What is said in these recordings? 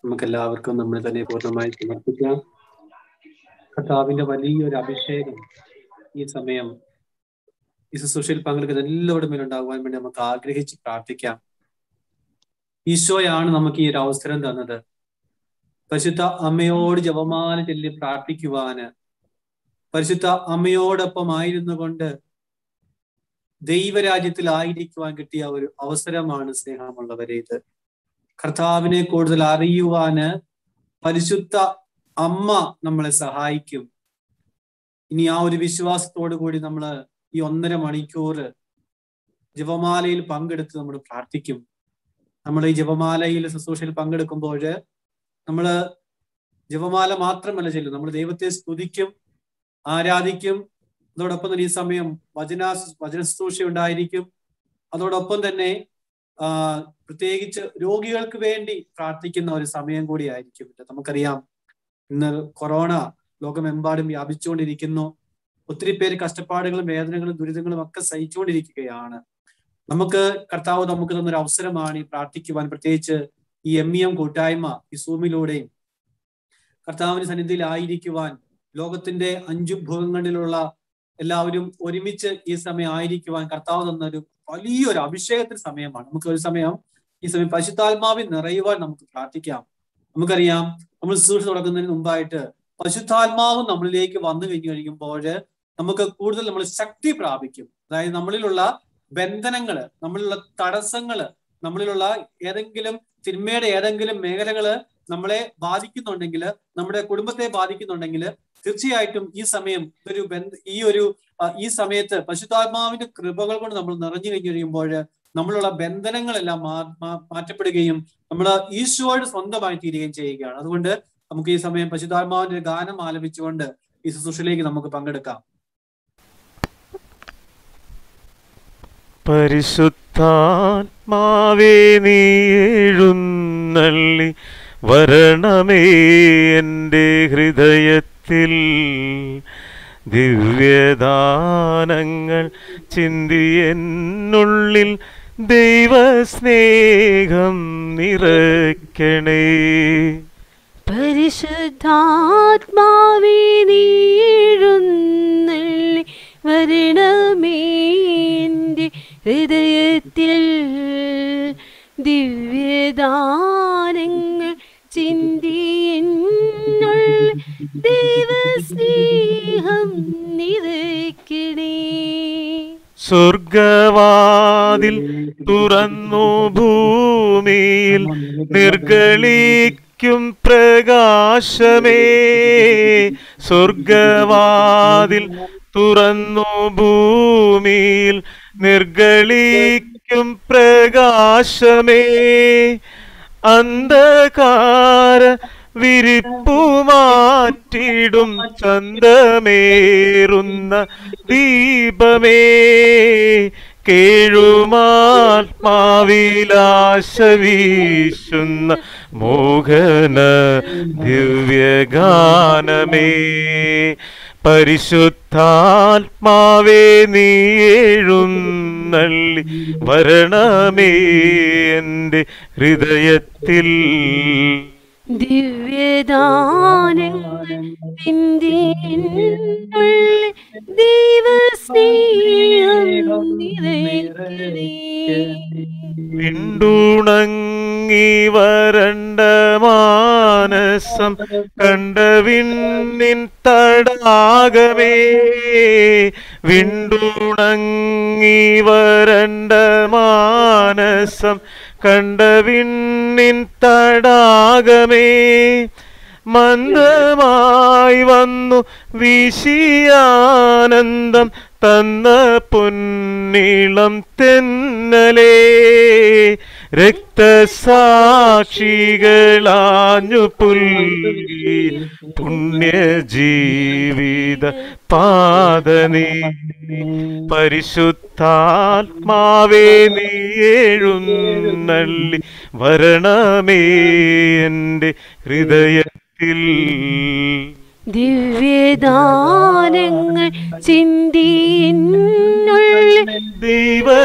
നമുക്ക് എല്ലാവർക്കും നമ്മൾ തന്നെ പൂർണ്ണമായി സമർപ്പിക്കാം കർത്താവിന്റെ വലിയൊരു അഭിഷേകം ഈ സമയം ഈ ശുശ്രൂഷയിൽ പങ്കെടുക്കുന്ന എല്ലാവരുടെ മേലുണ്ടാകുവാൻ വേണ്ടി നമുക്ക് ആഗ്രഹിച്ച് പ്രാർത്ഥിക്കാം ഈശോയാണ് നമുക്ക് ഈ ഒരു അവസരം തന്നത് പരിശുദ്ധ അമ്മയോട് ജപമാല ചൊല്ലി പ്രാർത്ഥിക്കുവാന് പരിശുദ്ധ അമ്മയോടൊപ്പം ആയിരുന്നു കൊണ്ട് ദൈവരാജ്യത്തിൽ ആയിരിക്കുവാൻ കിട്ടിയ ഒരു അവസരമാണ് സ്നേഹമുള്ളവരെ ഇത് കർത്താവിനെ കൂടുതൽ അറിയുവാന് പരിശുദ്ധ അമ്മ നമ്മളെ സഹായിക്കും ഇനി ആ ഒരു വിശ്വാസത്തോടു കൂടി നമ്മൾ ഈ ഒന്നര മണിക്കൂർ ജപമാലയിൽ പങ്കെടുത്ത് നമ്മൾ പ്രാർത്ഥിക്കും നമ്മൾ ഈ ജപമാലയിൽ ശുശ്രൂഷയിൽ പങ്കെടുക്കുമ്പോൾ നമ്മൾ ജപമാല മാത്രമല്ല ചെല്ലും നമ്മൾ ദൈവത്തെ സ്തുതിക്കും ആരാധിക്കും അതോടൊപ്പം തന്നെ ഈ സമയം വചന വചന ശുശ്രൂഷ ഉണ്ടായിരിക്കും അതോടൊപ്പം തന്നെ ആ പ്രത്യേകിച്ച് രോഗികൾക്ക് വേണ്ടി പ്രാർത്ഥിക്കുന്ന ഒരു സമയം കൂടി ആയിരിക്കും നമുക്കറിയാം ഇന്ന് കൊറോണ ലോകമെമ്പാടും വ്യാപിച്ചുകൊണ്ടിരിക്കുന്നു ഒത്തിരി പേര് കഷ്ടപ്പാടുകളും വേദനകളും ദുരിതങ്ങളും ഒക്കെ സഹിച്ചുകൊണ്ടിരിക്കുകയാണ് നമുക്ക് കർത്താവ് നമുക്ക് തന്നൊരു അവസരമാണ് ഈ പ്രാർത്ഥിക്കുവാൻ പ്രത്യേകിച്ച് ഈ എം ഇ എം കൂട്ടായ്മ ഈ സൂമിലൂടെയും കർത്താവിന്റെ സന്നിധിയിൽ ആയിരിക്കുവാൻ ലോകത്തിന്റെ അഞ്ചു ഭൂഖങ്ങളിലുള്ള എല്ലാവരും ഒരുമിച്ച് ഈ സമയം ആയിരിക്കുവാൻ കർത്താവ് തന്നൊരു വലിയൊരു അഭിഷേകത്തിന് സമയമാണ് നമുക്ക് ഒരു സമയം ഈ സമയം പശുത്താത്മാവിൽ നിറയുവാൻ നമുക്ക് പ്രാർത്ഥിക്കാം നമുക്കറിയാം നമ്മൾ ശുശ്രൂഷ തുടങ്ങുന്നതിന് മുമ്പായിട്ട് പശുത്താത്മാവ് നമ്മളിലേക്ക് വന്നു കഴിഞ്ഞു കഴിയുമ്പോൾ നമുക്ക് കൂടുതൽ നമ്മൾ ശക്തി പ്രാപിക്കും അതായത് നമ്മളിലുള്ള ബന്ധനങ്ങള് നമ്മളിലുള്ള തടസ്സങ്ങള് നമ്മളിലുള്ള ഏതെങ്കിലും തിന്മയുടെ ഏതെങ്കിലും മേഖലകള് നമ്മളെ ബാധിക്കുന്നുണ്ടെങ്കിൽ നമ്മുടെ കുടുംബത്തെ ബാധിക്കുന്നുണ്ടെങ്കിൽ തീർച്ചയായിട്ടും ഈ സമയം ഒരു ബന്ധ ഈ ഒരു ഈ സമയത്ത് പശുത്താത്മാവിന്റെ കൃപകൾ കൊണ്ട് നമ്മൾ നിറഞ്ഞു കഴിഞ്ഞു കഴിയുമ്പോൾ നമ്മളുള്ള ബന്ധനങ്ങളെല്ലാം മാറ്റപ്പെടുകയും നമ്മൾ ഈശോയുടെ സ്വന്തമായി തീരുകയും ചെയ്യുകയാണ് അതുകൊണ്ട് നമുക്ക് ഈ സമയം പശുതാത്മാവിന്റെ ഗാനം ആലപിച്ചുകൊണ്ട് ഈ ശുശ്രൂഷയിലേക്ക് നമുക്ക് പങ്കെടുക്കാം പരിശുദ്ധാത്മാവേ നീ എഴുന്നള്ളി വരണമേ എൻ്റെ ഹൃദയത്തിൽ ദിവ്യദാനങ്ങൾ ചിന്തി എന്നുള്ളിൽ ദൈവസ്നേഹം നിറയ്ക്കണേ പരിശുദ്ധാത്മാവേ നീ എഴുന്നള്ളി വരണമേ എൻ്റെ ഹൃദയത്തിൽ ദിവ്യദാനങ്ങൾ ചിന്തി എന്നുള്ളിൽ ദൈവസ്നേഹം നിറയ്ക്കണേ സ്വർഗവാതിൽ തുറന്നു ഭൂമിയിൽ നിർഗളിക്കും പ്രകാശമേ സ്വർഗവാതിൽ തുറന്നു ഭൂമിയിൽ നിർഗളിക്കും പ്രകാശമേ അന്ധകാര വിരിപ്പുമാറ്റിടും ചന്തമേറുന്ന ദീപമേ കേഴുമാത്മാവിലാശ വീശുന്ന മോഹന ദിവ്യഗാനമേ പരിശുദ്ധാത്മാവേ നീ എഴുന്നള്ളി വരണമേ എൻ്റെ ഹൃദയത്തിൽ ദിവ്യദാനങ്ങൾ ഇന്ത്യനുള്ളിൽ ദൈവസ്നേഹം നിറയ്ക്കണേ വിണ്ടുണങ്ങി വരണ്ട മാനസം കണ്ടവിന്നിൻ തടാകമേ വിണ്ടുണങ്ങി വരണ്ട മാനസം കണ്ടവിന്നിൻ തടാകമേ മന്ദമായി വന്നു വീശിയാനന്ദം തന്ന പൊന്നിളം തെന്നലേ രക്തസാക്ഷികളാഞ്ഞു പുൽകി പുണ്യജീവിത പാദനീ പരിശുദ്ധാത്മാവേ നീ എഴുന്നള്ളി വരണമേ എൻ്റെ ഹൃദയത്തിൽ ദിവ്യദാനങ്ങൾ ചിന്തിനുള്ളിൽ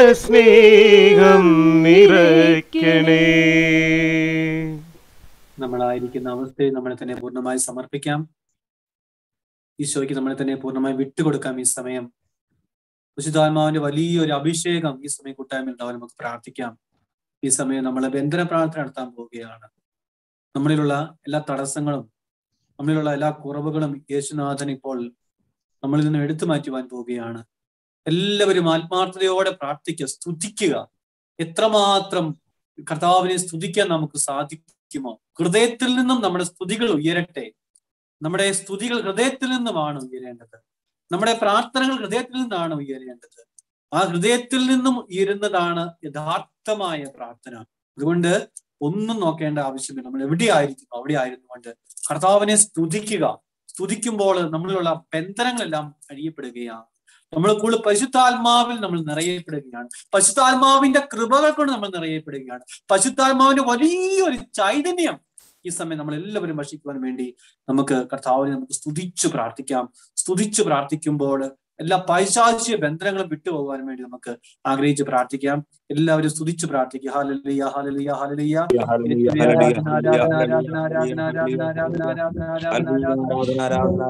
ദൈവസ്നേഹം നിറയ്ക്കണേ നമ്മളായിരിക്കുന്ന അവസ്ഥയിൽ നമ്മളെ തന്നെ പൂർണ്ണമായി സമർപ്പിക്കാം ഈശോയ്ക്ക് നമ്മളെ തന്നെ പൂർണ്ണമായി വിട്ടുകൊടുക്കാം ഈ സമയം വിശുദ്ധാത്മാവിന്റെ വലിയൊരു അഭിഷേകം ഈ സമയം കൂട്ടായ്മ ഉണ്ടാവാൻ നമുക്ക് പ്രാർത്ഥിക്കാം ഈ സമയം നമ്മളെ ബന്ധന പ്രാർത്ഥന നടത്താൻ പോവുകയാണ് നമ്മളിലുള്ള എല്ലാ തടസ്സങ്ങളും നമ്മളിലുള്ള എല്ലാ കുറവുകളും യേശുനാഥൻ ഇപ്പോൾ നമ്മളിൽ നിന്ന് എടുത്തു മാറ്റുവാൻ പോവുകയാണ് എല്ലാവരും ആത്മാർത്ഥതയോടെ പ്രാർത്ഥിക്കുക സ്തുതിക്കുക എത്രമാത്രം കർത്താവിനെ സ്തുതിക്കാൻ നമുക്ക് സാധിക്കുമോ ഹൃദയത്തിൽ നിന്നും നമ്മുടെ സ്തുതികൾ ഉയരട്ടെ നമ്മുടെ സ്തുതികൾ ഹൃദയത്തിൽ നിന്നുമാണ് ഉയരേണ്ടത് നമ്മുടെ പ്രാർത്ഥനകൾ ഹൃദയത്തിൽ നിന്നാണ് ഉയരേണ്ടത് ആ ഹൃദയത്തിൽ നിന്നും ഉയരുന്നതാണ് യഥാർത്ഥമായ പ്രാർത്ഥന അതുകൊണ്ട് ഒന്നും നോക്കേണ്ട ആവശ്യമില്ല നമ്മൾ എവിടെയായിരിക്കുന്നു അവിടെ ആയിരുന്നുകൊണ്ട് കർത്താവിനെ സ്തുതിക്കുക സ്തുതിക്കുമ്പോൾ നമ്മളിലുള്ള ബന്ധനങ്ങളെല്ലാം അഴിയപ്പെടുകയാണ് നമ്മൾ കൂടുതൽ പരിശുദ്ധാത്മാവിൽ നമ്മൾ നിറയപ്പെടുകയാണ് പരിശുദ്ധാത്മാവിന്റെ കൃപകൾ കൊണ്ട് നമ്മൾ നിറയപ്പെടുകയാണ് പരിശുദ്ധാത്മാവിന്റെ വലിയൊരു ചൈതന്യം ഈ സമയം നമ്മൾ എല്ലാവരും ഭക്ഷിക്കുവാൻ വേണ്ടി നമുക്ക് കർത്താവിനെ നമുക്ക് സ്തുതിച്ചു പ്രാർത്ഥിക്കാം സ്തുതിച്ചു പ്രാർത്ഥിക്കുമ്പോൾ എല്ലാ പൈശാചിക ബന്ധനങ്ങളും വിട്ടുപോകാൻ വേണ്ടി നമുക്ക് ആഗ്രഹിച്ച് പ്രാർത്ഥിക്കാം എല്ലാവരും സ്തുതിച്ചു പ്രാർത്ഥിക്കുക ഹാലലിയ ഹാലലിയ ഹാലലിയ ആരാധന ആരാധന ആരാധന ആരാധന ആരാധന ആരാധന ആരാധന ആരാധന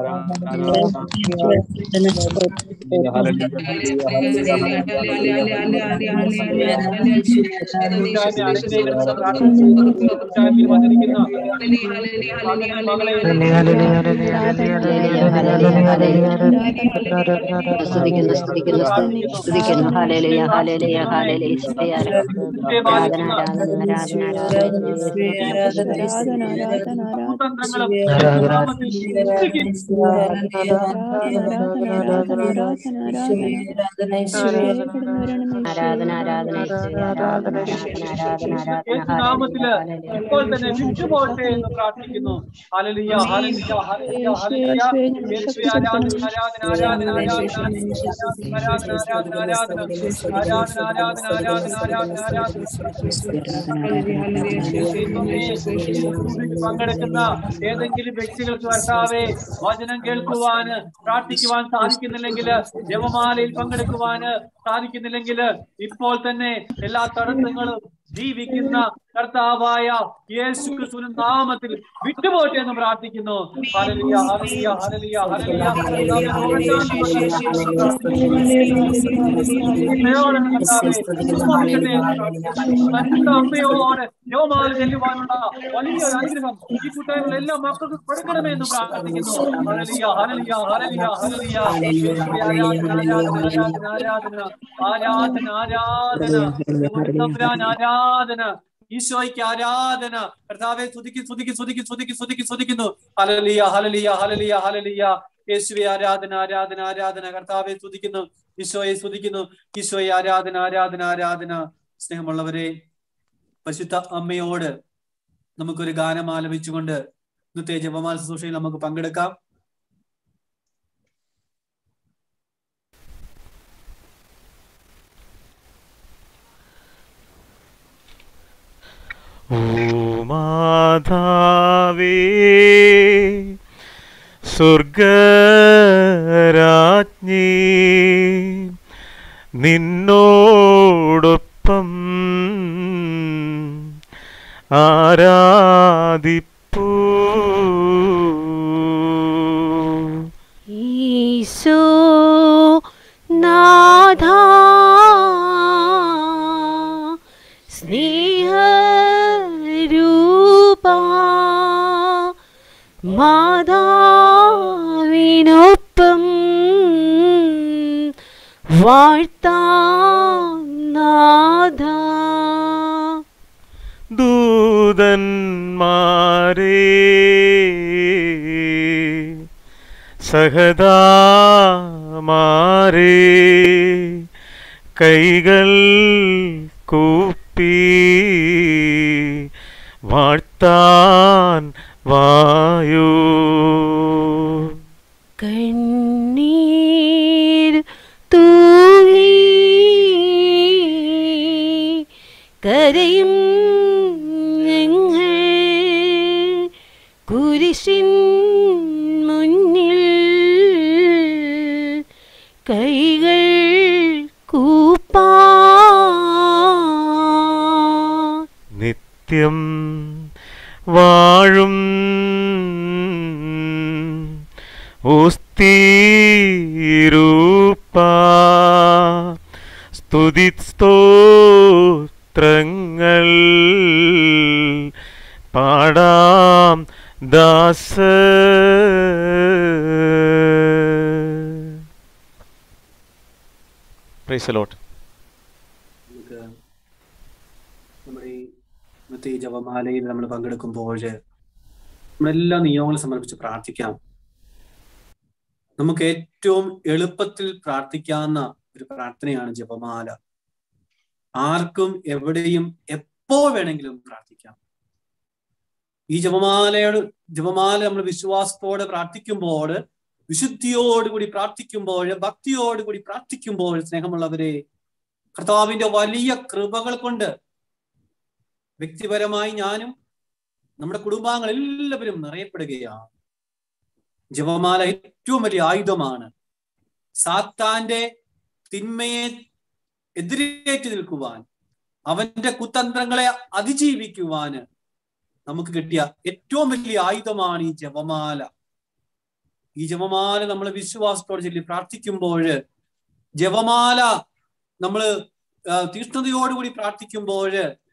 സ്തുതിക്കുന്നു സ്തുതിക്കുന്നു സ്തുതിക്കുന്നു ഹാലേലുയ ഹാലേലുയ ഹാലേലുയ സ്തുതി ആരാധന ആരാധന ആരാധന ആരാധന ആരാധന ആരാധന നാമത്തില് ഇപ്പോൾ തന്നെ വിട്ടുപോട്ടെ എന്ന് പ്രാർത്ഥിക്കുന്നു ഹാലലിയ ഹാലലിയ ഹാലലിയ ഹാലലിയ യേശുവേ ആരാധന ആരാധന ആരാധന ആരാധന ആരാധന ആരാധന ആരാധന ആരാധന ആരാധന ആരാധന ആരാധന ആരാധന പങ്കെടുക്കുന്ന ഏതെങ്കിലും വ്യക്തികൾക്ക് കർത്താവെ വചനം കേൾക്കുവാന് പ്രാർത്ഥിക്കുവാൻ സാധിക്കുന്നില്ലെങ്കിൽ ജപമാലയിൽ പങ്കെടുക്കുവാന് സാധിക്കുന്നില്ലെങ്കിൽ ഇപ്പോൾ തന്നെ എല്ലാ തടസ്സങ്ങളും ജീവിക്കുന്ന കർത്താവായ യേശു ക്രിസ്തുവിന്റെ നാമത്തിൽ വിട്ടുപോട്ടെ എന്ന് പ്രാർത്ഥിക്കുന്നു ഹല്ലേലൂയ ഹല്ലേലൂയ ഹല്ലേലൂയ ഹല്ലേലൂയ ദൈവമാണ് കർത്താവേ. വിട്ടുപോകട്ടെ എന്ന് പ്രാർത്ഥിക്കുന്നു. പരിശുദ്ധ അമ്മയോട് ജോമാല ചെല്ലുവാനുള്ള വലിയൊരു അനുഗ്രഹം ഈ കൂട്ടായ്മ എല്ലാ മക്കൾക്ക് കൊടുക്കണമേ എന്ന് പ്രാർത്ഥിക്കുന്നു ഹല്ലേലൂയ ഹല്ലേലൂയ ഹല്ലേലൂയ ഹല്ലേലൂയ ആരാധന ആരാധന ആരാധന ആരാധന ആരാധന തമ്പുരാൻ ആരാധന ഈശോയ്ക്ക് ആരാധന കർത്താവെ സ്തുതിക്ക് സ്തുതിക്ക് സ്തുതിക്ക് സ്തുതിക്ക് സ്തുതിക്ക് സ്തുതിക്കുന്നു ഹലലിയ ഹലലിയ ഹലലിയ ഹലലിയ യേശുവെ ആരാധന ആരാധന ആരാധന കർത്താവെ സ്തുതിക്കുന്നു ഈശോയെ സ്തുതിക്കുന്നു ഈശോയെ ആരാധന ആരാധന ആരാധന സ്നേഹമുള്ളവരെ പരിശുദ്ധ അമ്മയോട് നമുക്കൊരു ഗാനം ആലപിച്ചുകൊണ്ട് ഇന്നത്തെ ജപമാല ശുശ്രൂഷയിൽ നമുക്ക് പങ്കെടുക്കാം ഓ മാതാവേ സ്വർഗരാജ്ഞി നിന്നോടൊപ്പം ആരാധിപ്പൂ ഈശോ നാഥ സ്നേഹരൂപ മാതാവിനൊപ്പം വാഴ്ത്താം നാഥ ദൂതന്മാരേ സഹദാമാരേ കൈകൾ കൂപ്പി വാഴ്ത്താൻ വായു കണ്ണീർ തൂവി കരയും ഞങ്ങൾ കുരിശിൻ മുന്നിൽ കൈകൾ കൂപ്പാ നിത്യം വാഴും ഉസ്തീരൂപ സ്തുതി സ്തോത്രങ്ങൾ പാടാം ദാസ പ്രൈസലോട്ട് നമുക്ക് നമ്മുടെ ഈ ഇന്നത്തെ ഈ ജപമാലയിൽ നമ്മൾ പങ്കെടുക്കുമ്പോൾ നമ്മളെല്ലാ നിയമങ്ങളും സമർപ്പിച്ച് പ്രാർത്ഥിക്കാം നമുക്ക് ഏറ്റവും എളുപ്പത്തിൽ പ്രാർത്ഥിക്കാവുന്ന ഒരു പ്രാർത്ഥനയാണ് ജപമാല ആർക്കും എവിടെയും എപ്പോ വേണമെങ്കിലും പ്രാർത്ഥിക്കാം ഈ ജപമാലയോട് ജപമാല നമ്മൾ വിശ്വാസത്തോടെ പ്രാർത്ഥിക്കുമ്പോൾ വിശുദ്ധിയോടുകൂടി പ്രാർത്ഥിക്കുമ്പോൾ ഭക്തിയോടുകൂടി പ്രാർത്ഥിക്കുമ്പോൾ സ്നേഹമുള്ളവരെ കർത്താവിന്റെ വലിയ കൃപകൾ കൊണ്ട് വ്യക്തിപരമായി ഞാനും നമ്മുടെ കുടുംബാംഗങ്ങൾ എല്ലാവരും നിറയപ്പെടുകയാണ് ജപമാല ഏറ്റവും വലിയ ആയുധമാണ് സാത്താന്റെ തിന്മയെ എതിരേറ്റ് നിൽക്കുവാൻ അവന്റെ കുതന്ത്രങ്ങളെ അതിജീവിക്കുവാന് നമുക്ക് കിട്ടിയ ഏറ്റവും വലിയ ആയുധമാണ് ഈ ജപമാല ഈ ജപമാല നമ്മൾ വിശ്വാസത്തോടെ ചൊല്ലി പ്രാർത്ഥിക്കുമ്പോൾ ജപമാല നമ്മൾ തീഷ്ണതയോടുകൂടി പ്രാർത്ഥിക്കുമ്പോൾ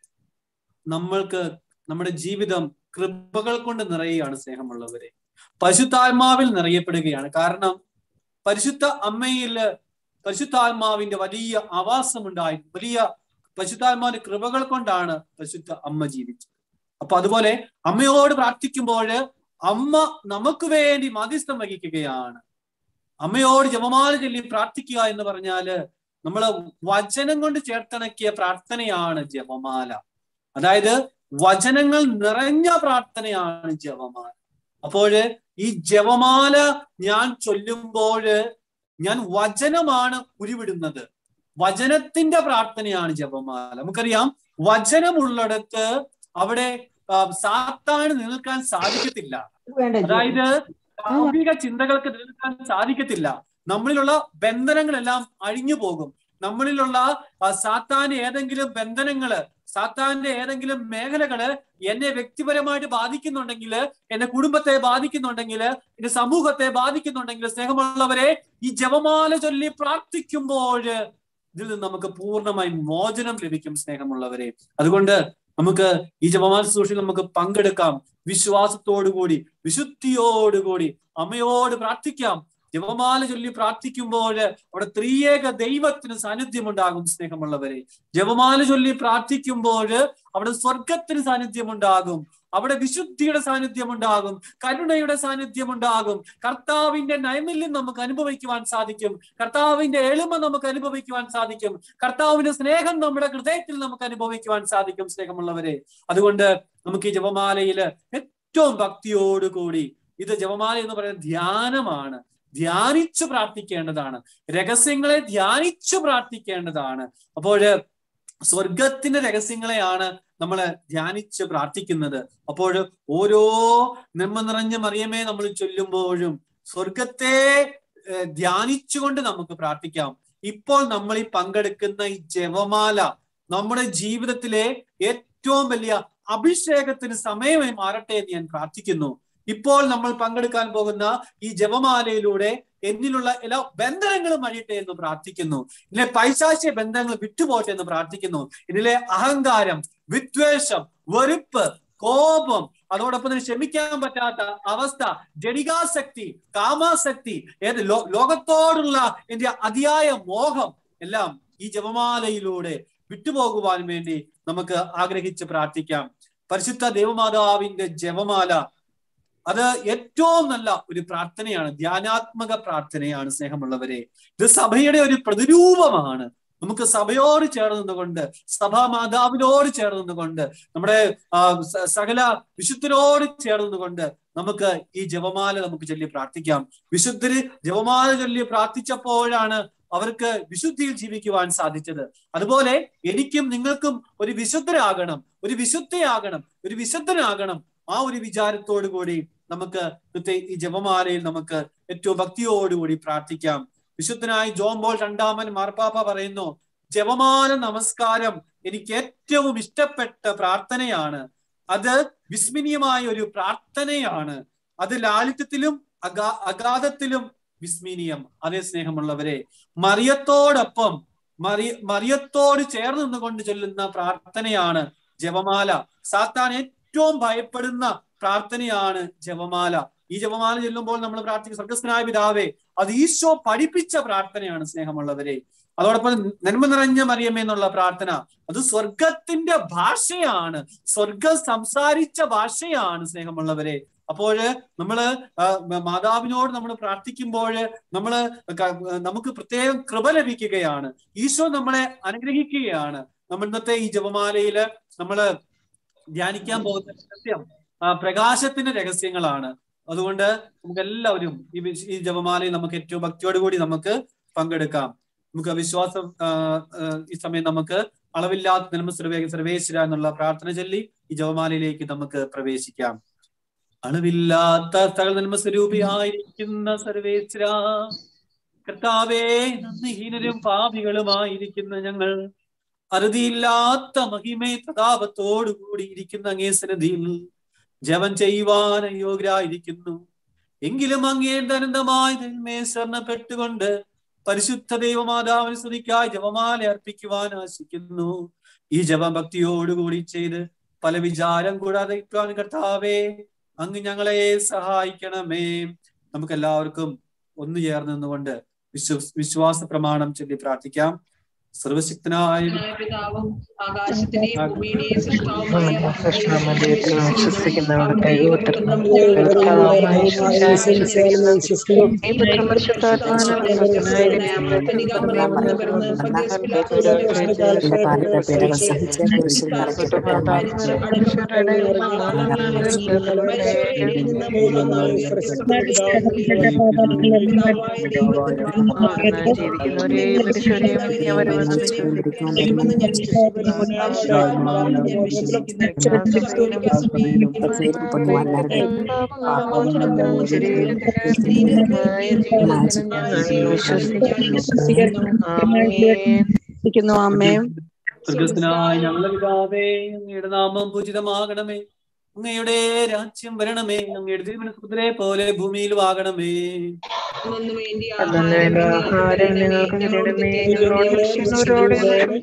നമ്മൾക്ക് നമ്മുടെ ജീവിതം കൃപകൾ കൊണ്ട് നിറയുകയാണ് സ്നേഹമുള്ളവരെ പരിശുദ്ധാത്മാവിൽ നിറയപ്പെടുകയാണ് കാരണം പരിശുദ്ധ അമ്മയില് പരിശുദ്ധാത്മാവിന്റെ വലിയ ആവാസമുണ്ടായി വലിയ പരിശുദ്ധാത്മാവിന്റെ കൃപകൾ കൊണ്ടാണ് പരിശുദ്ധ അമ്മ ജീവിച്ചത് അപ്പൊ അതുപോലെ അമ്മയോട് പ്രാർത്ഥിക്കുമ്പോൾ അമ്മ നമുക്ക് വേണ്ടി മധ്യസ്ഥം വഹിക്കുകയാണ് അമ്മയോട് ജപമാല ചൊല്ലി പ്രാർത്ഥിക്കുക എന്ന് പറഞ്ഞാല് നമ്മൾ വചനം കൊണ്ട് ചേർത്തിണക്കിയ പ്രാർത്ഥനയാണ് ജപമാല അതായത് വചനങ്ങൾ നിറഞ്ഞ പ്രാർത്ഥനയാണ് ജപമാല അപ്പോഴ് ഈ ജപമാല ഞാൻ ചൊല്ലുമ്പോൾ ഞാൻ വചനമാണ് ഉരുവിടുന്നത് വചനത്തിന്റെ പ്രാർത്ഥനയാണ് ജപമാല നമുക്കറിയാം വചനമുള്ളിടത്ത് അവിടെ സാത്താണ് നിൽക്കാൻ സാധിക്കത്തില്ല അതായത് സാമൂഹിക ചിന്തകൾക്ക് നിൽക്കാൻ സാധിക്കത്തില്ല നമ്മളിലുള്ള ബന്ധനങ്ങളെല്ലാം അഴിഞ്ഞു പോകും നമ്മളിലുള്ള സാത്താന്റെ ഏതെങ്കിലും ബന്ധനങ്ങള് സാത്താന്റെ ഏതെങ്കിലും മേഖലകള് എന്നെ വ്യക്തിപരമായിട്ട് ബാധിക്കുന്നുണ്ടെങ്കിൽ എന്റെ കുടുംബത്തെ ബാധിക്കുന്നുണ്ടെങ്കിൽ എന്റെ സമൂഹത്തെ ബാധിക്കുന്നുണ്ടെങ്കിൽ സ്നേഹമുള്ളവരെ ഈ ജപമാല ചൊല്ലി പ്രാർത്ഥിക്കുമ്പോൾ ഇതിൽ നിന്ന് നമുക്ക് പൂർണ്ണമായി മോചനം ലഭിക്കും സ്നേഹമുള്ളവരെ അതുകൊണ്ട് നമുക്ക് ഈ ജപമാല സൂക്ഷിൽ നമുക്ക് പങ്കെടുക്കാം വിശ്വാസത്തോടുകൂടി വിശുദ്ധിയോടുകൂടി അമ്മയോട് പ്രാർത്ഥിക്കാം ജപമാല ചൊല്ലി പ്രാർത്ഥിക്കുമ്പോൾ അവിടെ ത്രിയേക ദൈവത്തിന് സാന്നിധ്യം ഉണ്ടാകും സ്നേഹമുള്ളവരെ ജപമാല ചൊല്ലി പ്രാർത്ഥിക്കുമ്പോൾ അവിടെ സ്വർഗത്തിന് സാന്നിധ്യം ഉണ്ടാകും അവിടെ വിശുദ്ധിയുടെ സാന്നിധ്യം ഉണ്ടാകും കരുണയുടെ സാന്നിധ്യം ഉണ്ടാകും കർത്താവിന്റെ നൈമില്യം നമുക്ക് അനുഭവിക്കുവാൻ സാധിക്കും കർത്താവിന്റെ എളിമ നമുക്ക് അനുഭവിക്കുവാൻ സാധിക്കും കർത്താവിന്റെ സ്നേഹം നമ്മുടെ ഹൃദയത്തിൽ നമുക്ക് അനുഭവിക്കുവാൻ സാധിക്കും സ്നേഹമുള്ളവരെ അതുകൊണ്ട് നമുക്ക് ഈ ജപമാലയില് ഏറ്റവും ഭക്തിയോടുകൂടി ഇത് ജപമാല എന്ന് പറയുന്നത് ധ്യാനമാണ് ധ്യാനിച്ചു പ്രാർത്ഥിക്കേണ്ടതാണ് രഹസ്യങ്ങളെ ധ്യാനിച്ചു പ്രാർത്ഥിക്കേണ്ടതാണ് അപ്പോൾ സ്വർഗത്തിന്റെ രഹസ്യങ്ങളെയാണ് നമ്മൾ ധ്യാനിച്ച് പ്രാർത്ഥിക്കുന്നത് അപ്പോൾ ഓരോ നെമ്മ നിറഞ്ഞ മറിയമേ നമ്മൾ ചൊല്ലുമ്പോഴും സ്വർഗത്തെ ധ്യാനിച്ചുകൊണ്ട് നമുക്ക് പ്രാർത്ഥിക്കാം ഇപ്പോൾ നമ്മൾ ഈ പങ്കെടുക്കുന്ന ഈ ജപമാല നമ്മുടെ ജീവിതത്തിലെ ഏറ്റവും വലിയ അഭിഷേകത്തിന് സമയമായി മാറട്ടെ എന്ന് ഞാൻ പ്രാർത്ഥിക്കുന്നു ഇപ്പോൾ നമ്മൾ പങ്കെടുക്കാൻ പോകുന്ന ഈ ജപമാലയിലൂടെ എന്നിലുള്ള എല്ലാ ബന്ധനങ്ങളും അഴിയട്ടെ എന്ന് പ്രാർത്ഥിക്കുന്നു ഇതിലെ പൈശാചിക ബന്ധങ്ങൾ വിട്ടുപോട്ടെ എന്ന് പ്രാർത്ഥിക്കുന്നു ഇതിലെ അഹങ്കാരം വിദ്വേഷം വെറുപ്പ് കോപം അതോടൊപ്പം തന്നെ ക്ഷമിക്കാൻ പറ്റാത്ത അവസ്ഥ ജടികാസക്തി കാമാസക്തി ഏത് ലോകത്തോടുള്ള എന്റെ അതിയായ മോഹം എല്ലാം ഈ ജപമാലയിലൂടെ വിട്ടുപോകുവാൻ വേണ്ടി നമുക്ക് ആഗ്രഹിച്ച് പ്രാർത്ഥിക്കാം പരിശുദ്ധ ദേവമാതാവിന്റെ ജപമാല അത് ഏറ്റവും നല്ല ഒരു പ്രാർത്ഥനയാണ് ധ്യാനാത്മക പ്രാർത്ഥനയാണ് സ്നേഹമുള്ളവരെ ഇത് സഭയുടെ ഒരു പ്രതിരൂപമാണ് നമുക്ക് സഭയോട് ചേർന്നുകൊണ്ട് സഭാ മാതാവിനോട് ചേർന്നുകൊണ്ട് നമ്മുടെ സകല വിശുദ്ധരോട് ചേർന്നുകൊണ്ട് നമുക്ക് ഈ ജപമാല നമുക്ക് ചൊല്ലി പ്രാർത്ഥിക്കാം വിശുദ്ധര് ജപമാല ചൊല്ലി പ്രാർത്ഥിച്ചപ്പോഴാണ് അവർക്ക് വിശുദ്ധിയിൽ ജീവിക്കുവാൻ സാധിച്ചത് അതുപോലെ എനിക്കും നിങ്ങൾക്കും ഒരു വിശുദ്ധരാകണം ഒരു വിശുദ്ധയാകണം ഒരു വിശുദ്ധനാകണം ആ ഒരു വിചാരത്തോടു കൂടി നമുക്ക് ഇന്നത്തെ ഈ ജപമാലയിൽ നമുക്ക് ഏറ്റവും ഭക്തിയോടുകൂടി പ്രാർത്ഥിക്കാം വിശുദ്ധനായ ജോൺ ബോൾ രണ്ടാമൻ മാർപ്പാപ്പ പറയുന്നു ജപമാല നമസ്കാരം എനിക്ക് ഏറ്റവും ഇഷ്ടപ്പെട്ട പ്രാർത്ഥനയാണ് അത് വിസ്മരണീയമായ ഒരു പ്രാർത്ഥനയാണ് അത് ലാളിത്യത്തിലും അഗാ അഗാധത്തിലും വിസ്മരണീയം അതേ സ്നേഹമുള്ളവരെ മറിയത്തോടൊപ്പം മറിയ മറിയത്തോട് ചേർന്ന് നിന്നുകൊണ്ട് ചൊല്ലുന്ന പ്രാർത്ഥനയാണ് ജപമാല സാത്താൻ ഏറ്റവും ഭയപ്പെടുന്ന പ്രാർത്ഥനയാണ് ജപമാല ഈ ജപമാല ചൊല്ലുമ്പോൾ നമ്മൾ പ്രാർത്ഥിക്കും സ്വർഗസ്നായ പിതാവേ അത് ഈശോ പഠിപ്പിച്ച പ്രാർത്ഥനയാണ് സ്നേഹമുള്ളവരെ അതോടൊപ്പം നന്മ നിറഞ്ഞ മറിയമേ എന്നുള്ള പ്രാർത്ഥന അത് സ്വർഗത്തിന്റെ ഭാഷയാണ് സ്വർഗം സംസാരിച്ച ഭാഷയാണ് സ്നേഹമുള്ളവരെ അപ്പോൾ നമ്മള് ആ, മാതാവിനോട് നമ്മൾ പ്രാർത്ഥിക്കുമ്പോൾ നമ്മള് ക- നമുക്ക് പ്രത്യേകം കൃപ ലഭിക്കുകയാണ് ഈശോ നമ്മളെ അനുഗ്രഹിക്കുകയാണ് നമ്മൾ ഇന്നത്തെ ഈ ജപമാലയില് നമ്മള് ധ്യാനിക്കാൻ പോകുന്ന രഹസ്യം ആ, പ്രകാശത്തിന്റെ രഹസ്യങ്ങളാണ് അതുകൊണ്ട് നമുക്ക് എല്ലാവരും ഈ വിശ്- ഈ ജപമാലയിൽ നമുക്ക് ഏറ്റവും ഭക്തിയോടുകൂടി നമുക്ക് പങ്കെടുക്കാം നമുക്ക് വിശ്വാസം ആ, ആ, ഈ സമയം നമുക്ക് അളവില്ലാത്ത നന്മ സർവേ സർവേശ്വര എന്നുള്ള പ്രാർത്ഥന ചൊല്ലി ഈ ജപമാലയിലേക്ക് നമുക്ക് പ്രവേശിക്കാം അളവില്ലാത്ത സകല നന്മ സ്വരൂപിയായിരിക്കുന്ന സർവേശ്വര കർത്താവേ നന്ദിഹീനരും പാപികളുമായിരിക്കുന്ന ഞങ്ങൾ അറുതിയില്ലാത്ത മഹിമേ പ്രതാപത്തോടു കൂടി ഇരിക്കുന്ന അങ്ങേ സന്നിധിയിൽ ജപം ചെയ്യുവാൻ അയോഗ്യരായിരിക്കുന്നു എങ്കിലും അങ്ങേ അനന്തമായ നന്മേ ശരണപ്പെട്ടുകൊണ്ട് പരിശുദ്ധ ദൈവമാതാവിന് സ്തുതിക്കായി ജപമാല അർപ്പിക്കുവാൻ ആശിക്കുന്നു ഈ ജപം ഭക്തിയോടുകൂടി ചെയ്ത് പല വിചാരം കൂടാതെ ഇരിക്കുവാൻ കർത്താവേ അങ്ങ് ഞങ്ങളെ സഹായിക്കണമേ നമുക്ക് എല്ലാവർക്കും ഒന്നു ചേർന്ന് നിന്നുകൊണ്ട് വിശ്വ വിശ്വാസ പ്രമാണം ചൊല്ലി പ്രാർത്ഥിക്കാം സർവശക്തനായ പിതാവായ പിതാവും ആകാശത്തിന്റെയും ഭൂമിയുടെയും സൃഷ്ടാവുമായ വിശ്വസിക്കുന്നവർ വിശ്വസിക്കുന്നു അമ്മേ സ്വർഗസ്ഥനായ ഞങ്ങളുടെ പിതാവേ അങ്ങയുടെ നാമം പൂജിതമാകണമേ അങ്ങയുടെ രാജ്യം വരണമേ അങ്ങയുടെ തിരുമനസ്പുത്രരെ പോലെ ഭൂമിയിലും ആകണമേ അന്നു വേണ്ടി അന്നേരം ആഹാരം ഞങ്ങൾക്ക് തരണമേ ഞങ്ങളോട് ക്ഷമിക്കുന്നവരോട്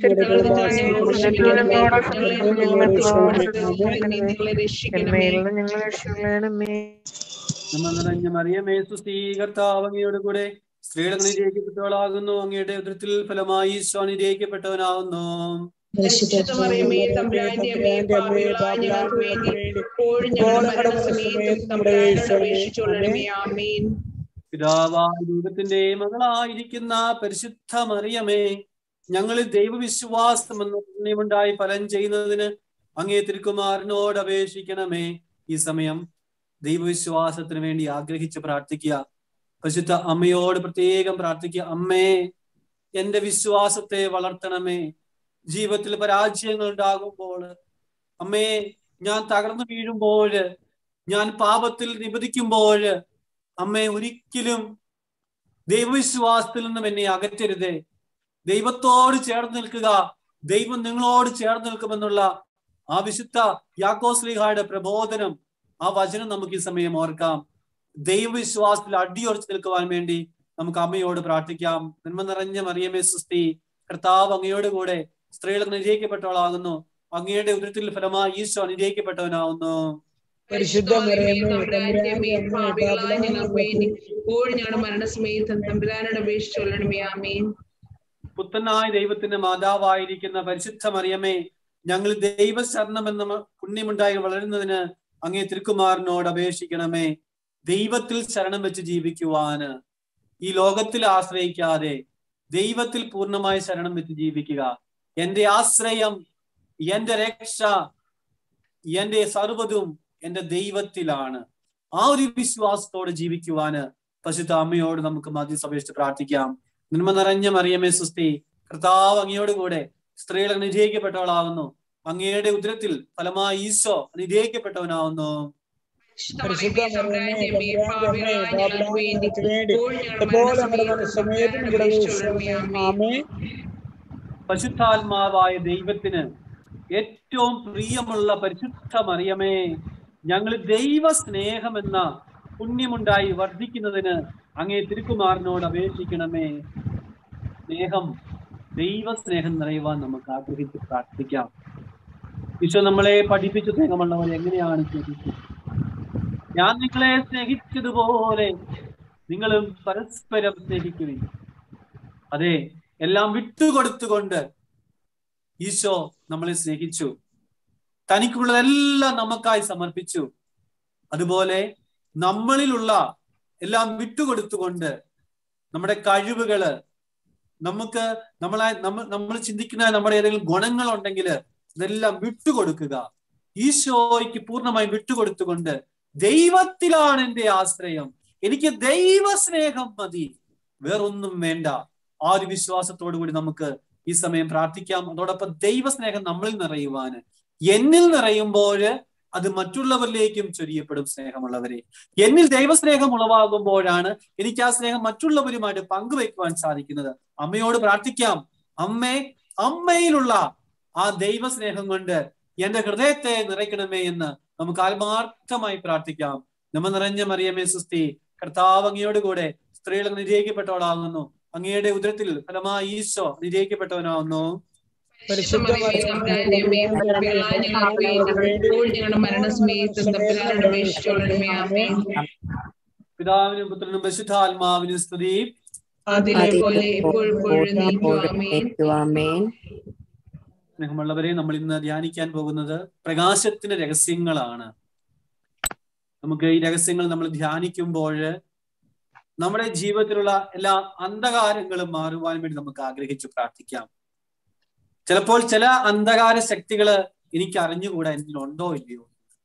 ഞങ്ങളെ രക്ഷിക്കണമേ നന്മയുള്ള ഞങ്ങളെ രക്ഷിക്കണമേ നമ്മൾ നിറഞ്ഞ മറിയമേ സുസ്ഥീ കർത്താവ് അങ്ങയുടെ കൂടെ സ്ത്രീകൾ നിരയിക്കപ്പെട്ടവളാകുന്നു അങ്ങയുടെ ഉദരത്തിൽ ഫലമായി ഈശോ നിരയിക്കപ്പെട്ടവനാകുന്നു പരിശുദ്ധ മറിയമേ തമ്പുരാന്റെ അമ്മേ പാപികളായ ഞങ്ങൾക്ക് വേണ്ടി ഇപ്പോഴും ഞങ്ങളുടെ മരണസമയത്തും തമ്പുരാനോട് അപേക്ഷിച്ചുകൊള്ളണമേ ആമേൻ പിതാവായ ദൈവത്തിന്റെ മകളായിരിക്കുന്ന പരിശുദ്ധ മറിയമേ ഞങ്ങളിൽ ദൈവവിശ്വാസം എന്ന പുണ്യമുണ്ടായി ഫലം ചെയ്യുന്നതിന് അങ്ങേ തിരുക്കുമാരനോട് അപേക്ഷിക്കണമേ ഈ സമയം ദൈവവിശ്വാസത്തിന് വേണ്ടി ആഗ്രഹിച്ച് പ്രാർത്ഥിക്കുക പരിശുദ്ധ അമ്മയോട് പ്രത്യേകം പ്രാർത്ഥിക്കുക അമ്മേ എന്റെ വിശ്വാസത്തെ വളർത്തണമേ ജീവിതത്തിൽ പരാജയങ്ങൾ ഉണ്ടാകുമ്പോൾ അമ്മേ ഞാൻ തകർന്നു വീഴുമ്പോൾ ഞാൻ പാപത്തിൽ നിബദിക്കുമ്പോൾ അമ്മേ ഒരിക്കലും ദൈവവിശ്വാസത്തിൽ നിന്നും എന്നെ അകറ്റരുതേ ദൈവത്തോട് ചേർന്ന് നിൽക്കുക ദൈവം നിങ്ങളോട് ചേർന്ന് നിൽക്കുമെന്നുള്ള ആ വിശുദ്ധ യാക്കോസ്ലിഹായുടെ പ്രബോധനം ആ വചനം നമുക്ക് ഈ സമയം ഓർക്കാം ദൈവവിശ്വാസത്തിൽ അടിയുറച്ച് നിൽക്കുവാൻ വേണ്ടി നമുക്ക് അമ്മയോട് പ്രാർത്ഥിക്കാം നന്മ നിറഞ്ഞ മറിയമേ സുസ്തി കർത്താവ് അങ്ങയോട് കൂടെ സ്ത്രീകൾ നിരയിക്കപ്പെട്ടവളാകുന്നു അങ്ങയുടെ ഉദരത്തിൽ ഫലമായി ഈശോ നിരയിക്കപ്പെട്ടവനാവുന്നു പരിശുദ്ധ മറിയമേ തമ്പുരാന്റെ അമ്മേ പാപികളായ ഞങ്ങൾക്ക് വേണ്ടി ഇപ്പോഴും ഞങ്ങളുടെ മരണസമയത്തും തമ്പുരാനോട് അപേക്ഷിച്ചുകൊള്ളണമേ ആമേൻ പുത്തനായ ദൈവത്തിന്റെ മാതാവായിരിക്കുന്ന പരിശുദ്ധ മറിയമേ ഞങ്ങൾ ദൈവശരണം എന്ന മ- പുണ്യമുണ്ടായി വളരുന്നതിന് അങ്ങേ തിരുക്കുമാരനോട് അപേക്ഷിക്കണമേ ദൈവത്തിൽ ശരണം വെച്ച് ജീവിക്കുവാന് ഈ ലോകത്തിൽ ആശ്രയിക്കാതെ ദൈവത്തിൽ പൂർണ്ണമായി ശരണം വെച്ച് ജീവിക്കുക എന്റെ ആശ്രയം എന്റെ രക്ഷ എന്റെ സർവ്വതും എന്റെ ദൈവത്തിലാണ് ആ ഒരു വിശ്വാസത്തോടെ ജീവിക്കുവാന് പശുദ്ധ അമ്മയോട് നമുക്ക് മതി അപേക്ഷിച്ച് പ്രാർത്ഥിക്കാം നന്മ നിറഞ്ഞ മറിയമേ സുസ്തി കർത്താവ് അങ്ങയോട് കൂടെ സ്ത്രീകൾ അനുഗ്രഹിക്കപ്പെട്ടവളാകുന്നു അങ്ങയുടെ ഉദരത്തിൽ ഫലമായി ഈശോ അനുഗ്രഹിക്കപ്പെട്ടവനാവുന്നു പരിശുദ്ധ മറിയമേ തമ്പുരാന്റെ അമ്മേ പാപികളായ ഞങ്ങൾക്ക് വേണ്ടി ഇപ്പോഴും ഞങ്ങളുടെ ഇപ്പോൾ നമ്മുടെ മരണസമയത്തും മനസ്സമേതും തമ്പുരാനോട് അപേക്ഷിച്ചുകൊള്ളണമേ ആമേൻ പരിശുദ്ധാത്മാവായ ദൈവത്തിന് ഏറ്റവും പ്രിയമുള്ള പരിശുദ്ധ മറിയമേ ഞങ്ങൾ ദൈവ സ്നേഹം എന്ന പുണ്യമുണ്ടായി വർദ്ധിക്കുന്നതിന് അങ്ങേ തിരുക്കുമാറിനോട് അപേക്ഷിക്കണമേ സ്നേഹം ദൈവ സ്നേഹം നിറയുവാൻ നമുക്ക് ആഗ്രഹിച്ച് പ്രാർത്ഥിക്കാം ഈശോ നമ്മളെ പഠിപ്പിച്ച സ്നേഹമുള്ളവർ എങ്ങനെയാണ് സ്നേഹിച്ചത് ഞാൻ നിങ്ങളെ സ്നേഹിച്ചതുപോലെ നിങ്ങളും പരസ്പരം സ്നേഹിക്കുവിൻ അതെ എല്ലാം വിട്ടുകൊടുത്തുകൊണ്ട് ഈശോ നമ്മളെ സ്നേഹിച്ചു തനിക്കുള്ളതെല്ലാം നമുക്കായി സമർപ്പിച്ചു അതുപോലെ നമ്മളിലുള്ള എല്ലാം വിട്ടുകൊടുത്തുകൊണ്ട് നമ്മുടെ കഴിവുകള് നമുക്ക് നമ്മളെ നമ്മൾ നമ്മൾ ചിന്തിക്കുന്ന നമ്മുടെ ഏതെങ്കിലും ഗുണങ്ങൾ ഉണ്ടെങ്കിൽ ഇതെല്ലാം വിട്ടുകൊടുക്കുക ഈശോയ്ക്ക് പൂർണ്ണമായും വിട്ടുകൊടുത്തുകൊണ്ട് ദൈവത്തിലാണ് എന്റെ ആശ്രയം എനിക്ക് ദൈവ സ്നേഹം മതി വേറൊന്നും വേണ്ട ആ ഒരു വിശ്വാസത്തോടു കൂടി നമുക്ക് ഈ സമയം പ്രാർത്ഥിക്കാം അതോടൊപ്പം ദൈവസ്നേഹം നമ്മളിൽ നിറയുവാന് എന്നിൽ നിറയുമ്പോൾ അത് മറ്റുള്ളവരിലേക്കും ചൊരിയപ്പെടും സ്നേഹമുള്ളവരെ എന്നിൽ ദൈവസ്നേഹം ഉളവാകുമ്പോഴാണ് എനിക്ക് ആ സ്നേഹം മറ്റുള്ളവരുമായിട്ട് പങ്കുവെക്കുവാൻ സാധിക്കുന്നത് അമ്മയോട് പ്രാർത്ഥിക്കാം അമ്മേ അമ്മയിലുള്ള ആ ദൈവസ്നേഹം കൊണ്ട് എന്റെ ഹൃദയത്തെ നിറയ്ക്കണമേ എന്ന് നമുക്ക് ആത്മാർത്ഥമായി പ്രാർത്ഥിക്കാം നമ്മ നിറഞ്ഞ മറിയമേ സുസ്തി കർത്താവ് അങ്ങയോട് കൂടെ സ്ത്രീകൾ നിര്യായിക്കപ്പെട്ടവളാകുന്നു അങ്ങയുടെ ഉദരത്തിൽ ഫലമായി ഈശോ നിര്യായിക്കപ്പെട്ടവനാകുന്നു പരിശുദ്ധ ഞങ്ങളുടെ മരണസമയത്തും തമ്പുരാനോട് അപേക്ഷിച്ചോളണമേ ആമേൻ പിതാവിനും പുത്രനും പരിശുദ്ധാത്മാവിനും സ്തുതി അതിലെ പോലെ എപ്പോഴും ആമേൻ ആമേൻ സ്നേഹമുള്ളവരെ നമ്മൾ ഇന്ന് ധ്യാനിക്കാൻ പോകുന്നത് പ്രകാശത്തിന്റെ രഹസ്യങ്ങളാണ് നമുക്ക് ഈ രഹസ്യങ്ങൾ നമ്മൾ ധ്യാനിക്കുമ്പോൾ നമ്മുടെ ജീവിതത്തിലുള്ള എല്ലാ അന്ധകാരങ്ങളും മാറുവാൻ വേണ്ടി നമുക്ക് ആഗ്രഹിച്ചു പ്രാർത്ഥിക്കാം ചിലപ്പോൾ ചില അന്ധകാര ശക്തികള് എനിക്ക് അറിഞ്ഞുകൂടാ എന്നിലുണ്ടോ ഇല്ലയോ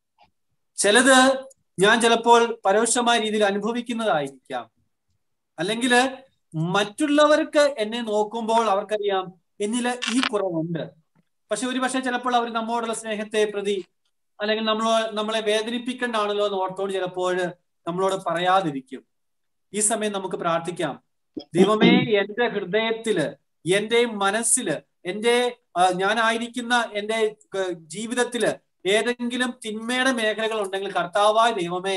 ചിലത് ഞാൻ ചിലപ്പോൾ പരോക്ഷമായ രീതിയിൽ അനുഭവിക്കുന്നതായിരിക്കാം അല്ലെങ്കിൽ മറ്റുള്ളവർക്ക് എന്നെ നോക്കുമ്പോൾ അവർക്കറിയാം എന്നില് ഈ കുറവുണ്ട് പക്ഷെ ഒരു പക്ഷെ ചിലപ്പോൾ അവർ നമ്മോടുള്ള സ്നേഹത്തെ പ്രതി അല്ലെങ്കിൽ നമ്മളോ നമ്മളെ വേദനിപ്പിക്കണ്ടാണല്ലോ എന്ന് ഓർത്തോണ്ട് ചിലപ്പോൾ നമ്മളോട് പറയാതിരിക്കും ഈ സമയം നമുക്ക് പ്രാർത്ഥിക്കാം ദൈവമേ എന്റെ ഹൃദയത്തില് എന്റെ മനസ്സില് എന്റെ ഞാനായിരിക്കുന്ന എന്റെ ജീവിതത്തില് ഏതെങ്കിലും തിന്മയുടെ മേഖലകൾ ഉണ്ടെങ്കിൽ കർത്താവായ ദൈവമേ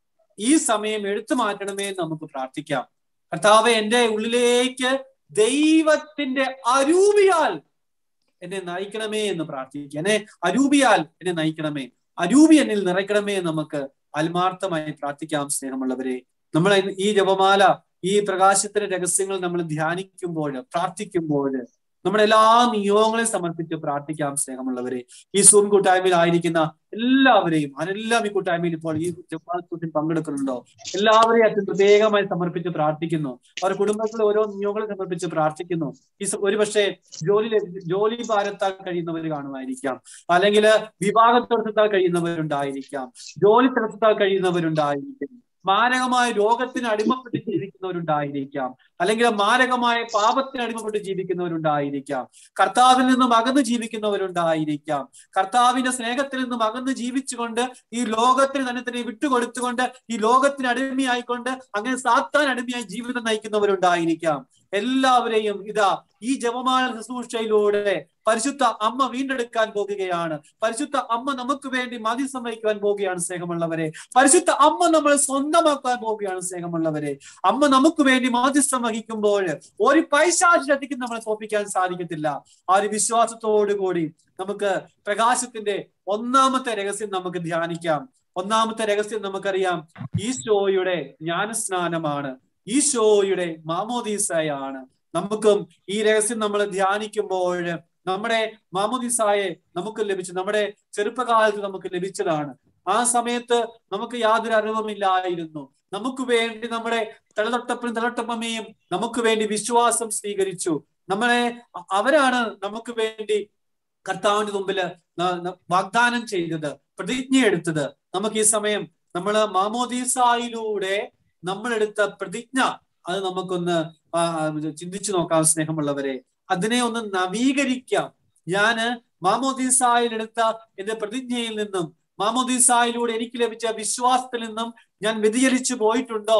ഈ സമയം എടുത്തു മാറ്റണമേ എന്ന് നമുക്ക് പ്രാർത്ഥിക്കാം കർത്താവ് എന്റെ ഉള്ളിലേക്ക് ദൈവത്തിന്റെ അരൂപിയാൽ എന്നെ നയിക്കണമേ എന്ന് പ്രാർത്ഥിക്കുക എന്നെ അരൂപിയാൽ എന്നെ നയിക്കണമേ അരൂപി എന്നിൽ നിറയ്ക്കണമേ എന്ന് നമുക്ക് ആത്മാർത്ഥമായി പ്രാർത്ഥിക്കാം സ്നേഹമുള്ളവരെ നമ്മൾ ഈ ജപമാല ഈ പ്രകാശത്തിന്റെ രഹസ്യങ്ങൾ നമ്മൾ ധ്യാനിക്കുമ്പോൾ പ്രാർത്ഥിക്കുമ്പോൾ നമ്മുടെ എല്ലാ നിയോഗങ്ങളെയും സമർപ്പിച്ച് പ്രാർത്ഥിക്കാം സ്നേഹമുള്ളവരെ ഈ സൂം കൂട്ടായ്മയിൽ ആയിരിക്കുന്ന എല്ലാവരെയും ആരെല്ലാം ഈ കൂട്ടായ്മയിൽ ഇപ്പോൾ ഈ ജപ്പാനത്തിൽ പങ്കെടുക്കുന്നുണ്ടോ എല്ലാവരെയും അച്ഛൻ പ്രത്യേകമായി സമർപ്പിച്ച് പ്രാർത്ഥിക്കുന്നു അവരുടെ കുടുംബത്തിൽ ഓരോ നിയോഗങ്ങളെ സമർപ്പിച്ച് പ്രാർത്ഥിക്കുന്നു ഈ ഒരുപക്ഷെ ജോലി ജോലി ഭാരത്താൽ കഴിയുന്നവർ കാണുമായിരിക്കാം അല്ലെങ്കിൽ വിവാഹ തടസ്സത്താൽ കഴിയുന്നവരുണ്ടായിരിക്കാം ജോലി തടസ്സത്താൽ കഴിയുന്നവരുണ്ടായിരിക്കും മാരകമായ രോഗത്തിന് അടിമപ്പെട്ട് ജീവിക്കുന്നവരുണ്ടായിരിക്കാം അല്ലെങ്കിൽ മാരകമായ പാപത്തിന് അടിമപ്പെട്ട് ജീവിക്കുന്നവരുണ്ടായിരിക്കാം കർത്താവിൽ നിന്നും അകന്ന് ജീവിക്കുന്നവരുണ്ടായിരിക്കാം കർത്താവിന്റെ സ്നേഹത്തിൽ നിന്നും അകന്ന് ജീവിച്ചുകൊണ്ട് ഈ ലോകത്തിന് തന്നെ തന്നെ വിട്ടുകൊടുത്തുകൊണ്ട് ഈ ലോകത്തിന് അടിമയായിക്കൊണ്ട് അങ്ങനെ സാത്താൻ അടിമയായി ജീവിതം നയിക്കുന്നവരുണ്ടായിരിക്കാം എല്ലാവരെയും ഇതാ ഈ ജപമാല ശുശ്രൂഷയിലൂടെ പരിശുദ്ധ അമ്മ വീണ്ടെടുക്കാൻ പോകുകയാണ് പരിശുദ്ധ അമ്മ നമുക്ക് വേണ്ടി മതിസം വഹിക്കുവാൻ പോവുകയാണ് സ്നേഹമുള്ളവരെ പരിശുദ്ധ അമ്മ നമ്മൾ സ്വന്തമാക്കാൻ പോവുകയാണ് സ്നേഹമുള്ളവരെ അമ്മ നമുക്ക് വേണ്ടി മാധ്യസ്ഥം വഹിക്കുമ്പോൾ ഒരു പൈശാചിക്ക് നമ്മളെ തോപ്പിക്കാൻ സാധിക്കത്തില്ല ആ ഒരു വിശ്വാസത്തോടു കൂടി നമുക്ക് പ്രകാശത്തിന്റെ ഒന്നാമത്തെ രഹസ്യം നമുക്ക് ധ്യാനിക്കാം ഒന്നാമത്തെ രഹസ്യം നമുക്കറിയാം ഈശോയുടെ ജ്ഞാനസ്നാനമാണ് ഈശോയുടെ മാമോദീസയാണ് നമുക്കും ഈ രഹസ്യം നമ്മൾ ധ്യാനിക്കുമ്പോൾ നമ്മുടെ മാമോദീസായെ നമുക്ക് ലഭിച്ചു നമ്മുടെ ചെറുപ്പകാലത്ത് നമുക്ക് ലഭിച്ചതാണ് ആ സമയത്ത് നമുക്ക് യാതൊരു അറിവുമില്ലായിരുന്നു നമുക്ക് വേണ്ടി നമ്മുടെ തലതൊട്ടപ്പനും തലതൊട്ടപ്പമ്മയും നമുക്ക് വേണ്ടി വിശ്വാസം സ്വീകരിച്ചു നമ്മളെ അവരാണ് നമുക്ക് വേണ്ടി കർത്താവിന്റെ മുമ്പില് വാഗ്ദാനം ചെയ്തത് പ്രതിജ്ഞ എടുത്തത് നമുക്ക് ഈ സമയം നമ്മൾ മാമോദീസായിലൂടെ നമ്മളെടുത്ത പ്രതിജ്ഞ അത് നമുക്കൊന്ന് ചിന്തിച്ചു നോക്കാം സ്നേഹമുള്ളവരെ അതിനെ ഒന്ന് നവീകരിക്കാം ഞാന് മാമോദീസായിലെടുത്ത എന്റെ പ്രതിജ്ഞയിൽ നിന്നും മാമോദീസായിലൂടെ എനിക്ക് ലഭിച്ച വിശ്വാസത്തിൽ നിന്നും ഞാൻ വ്യതിചലിച്ചു പോയിട്ടുണ്ടോ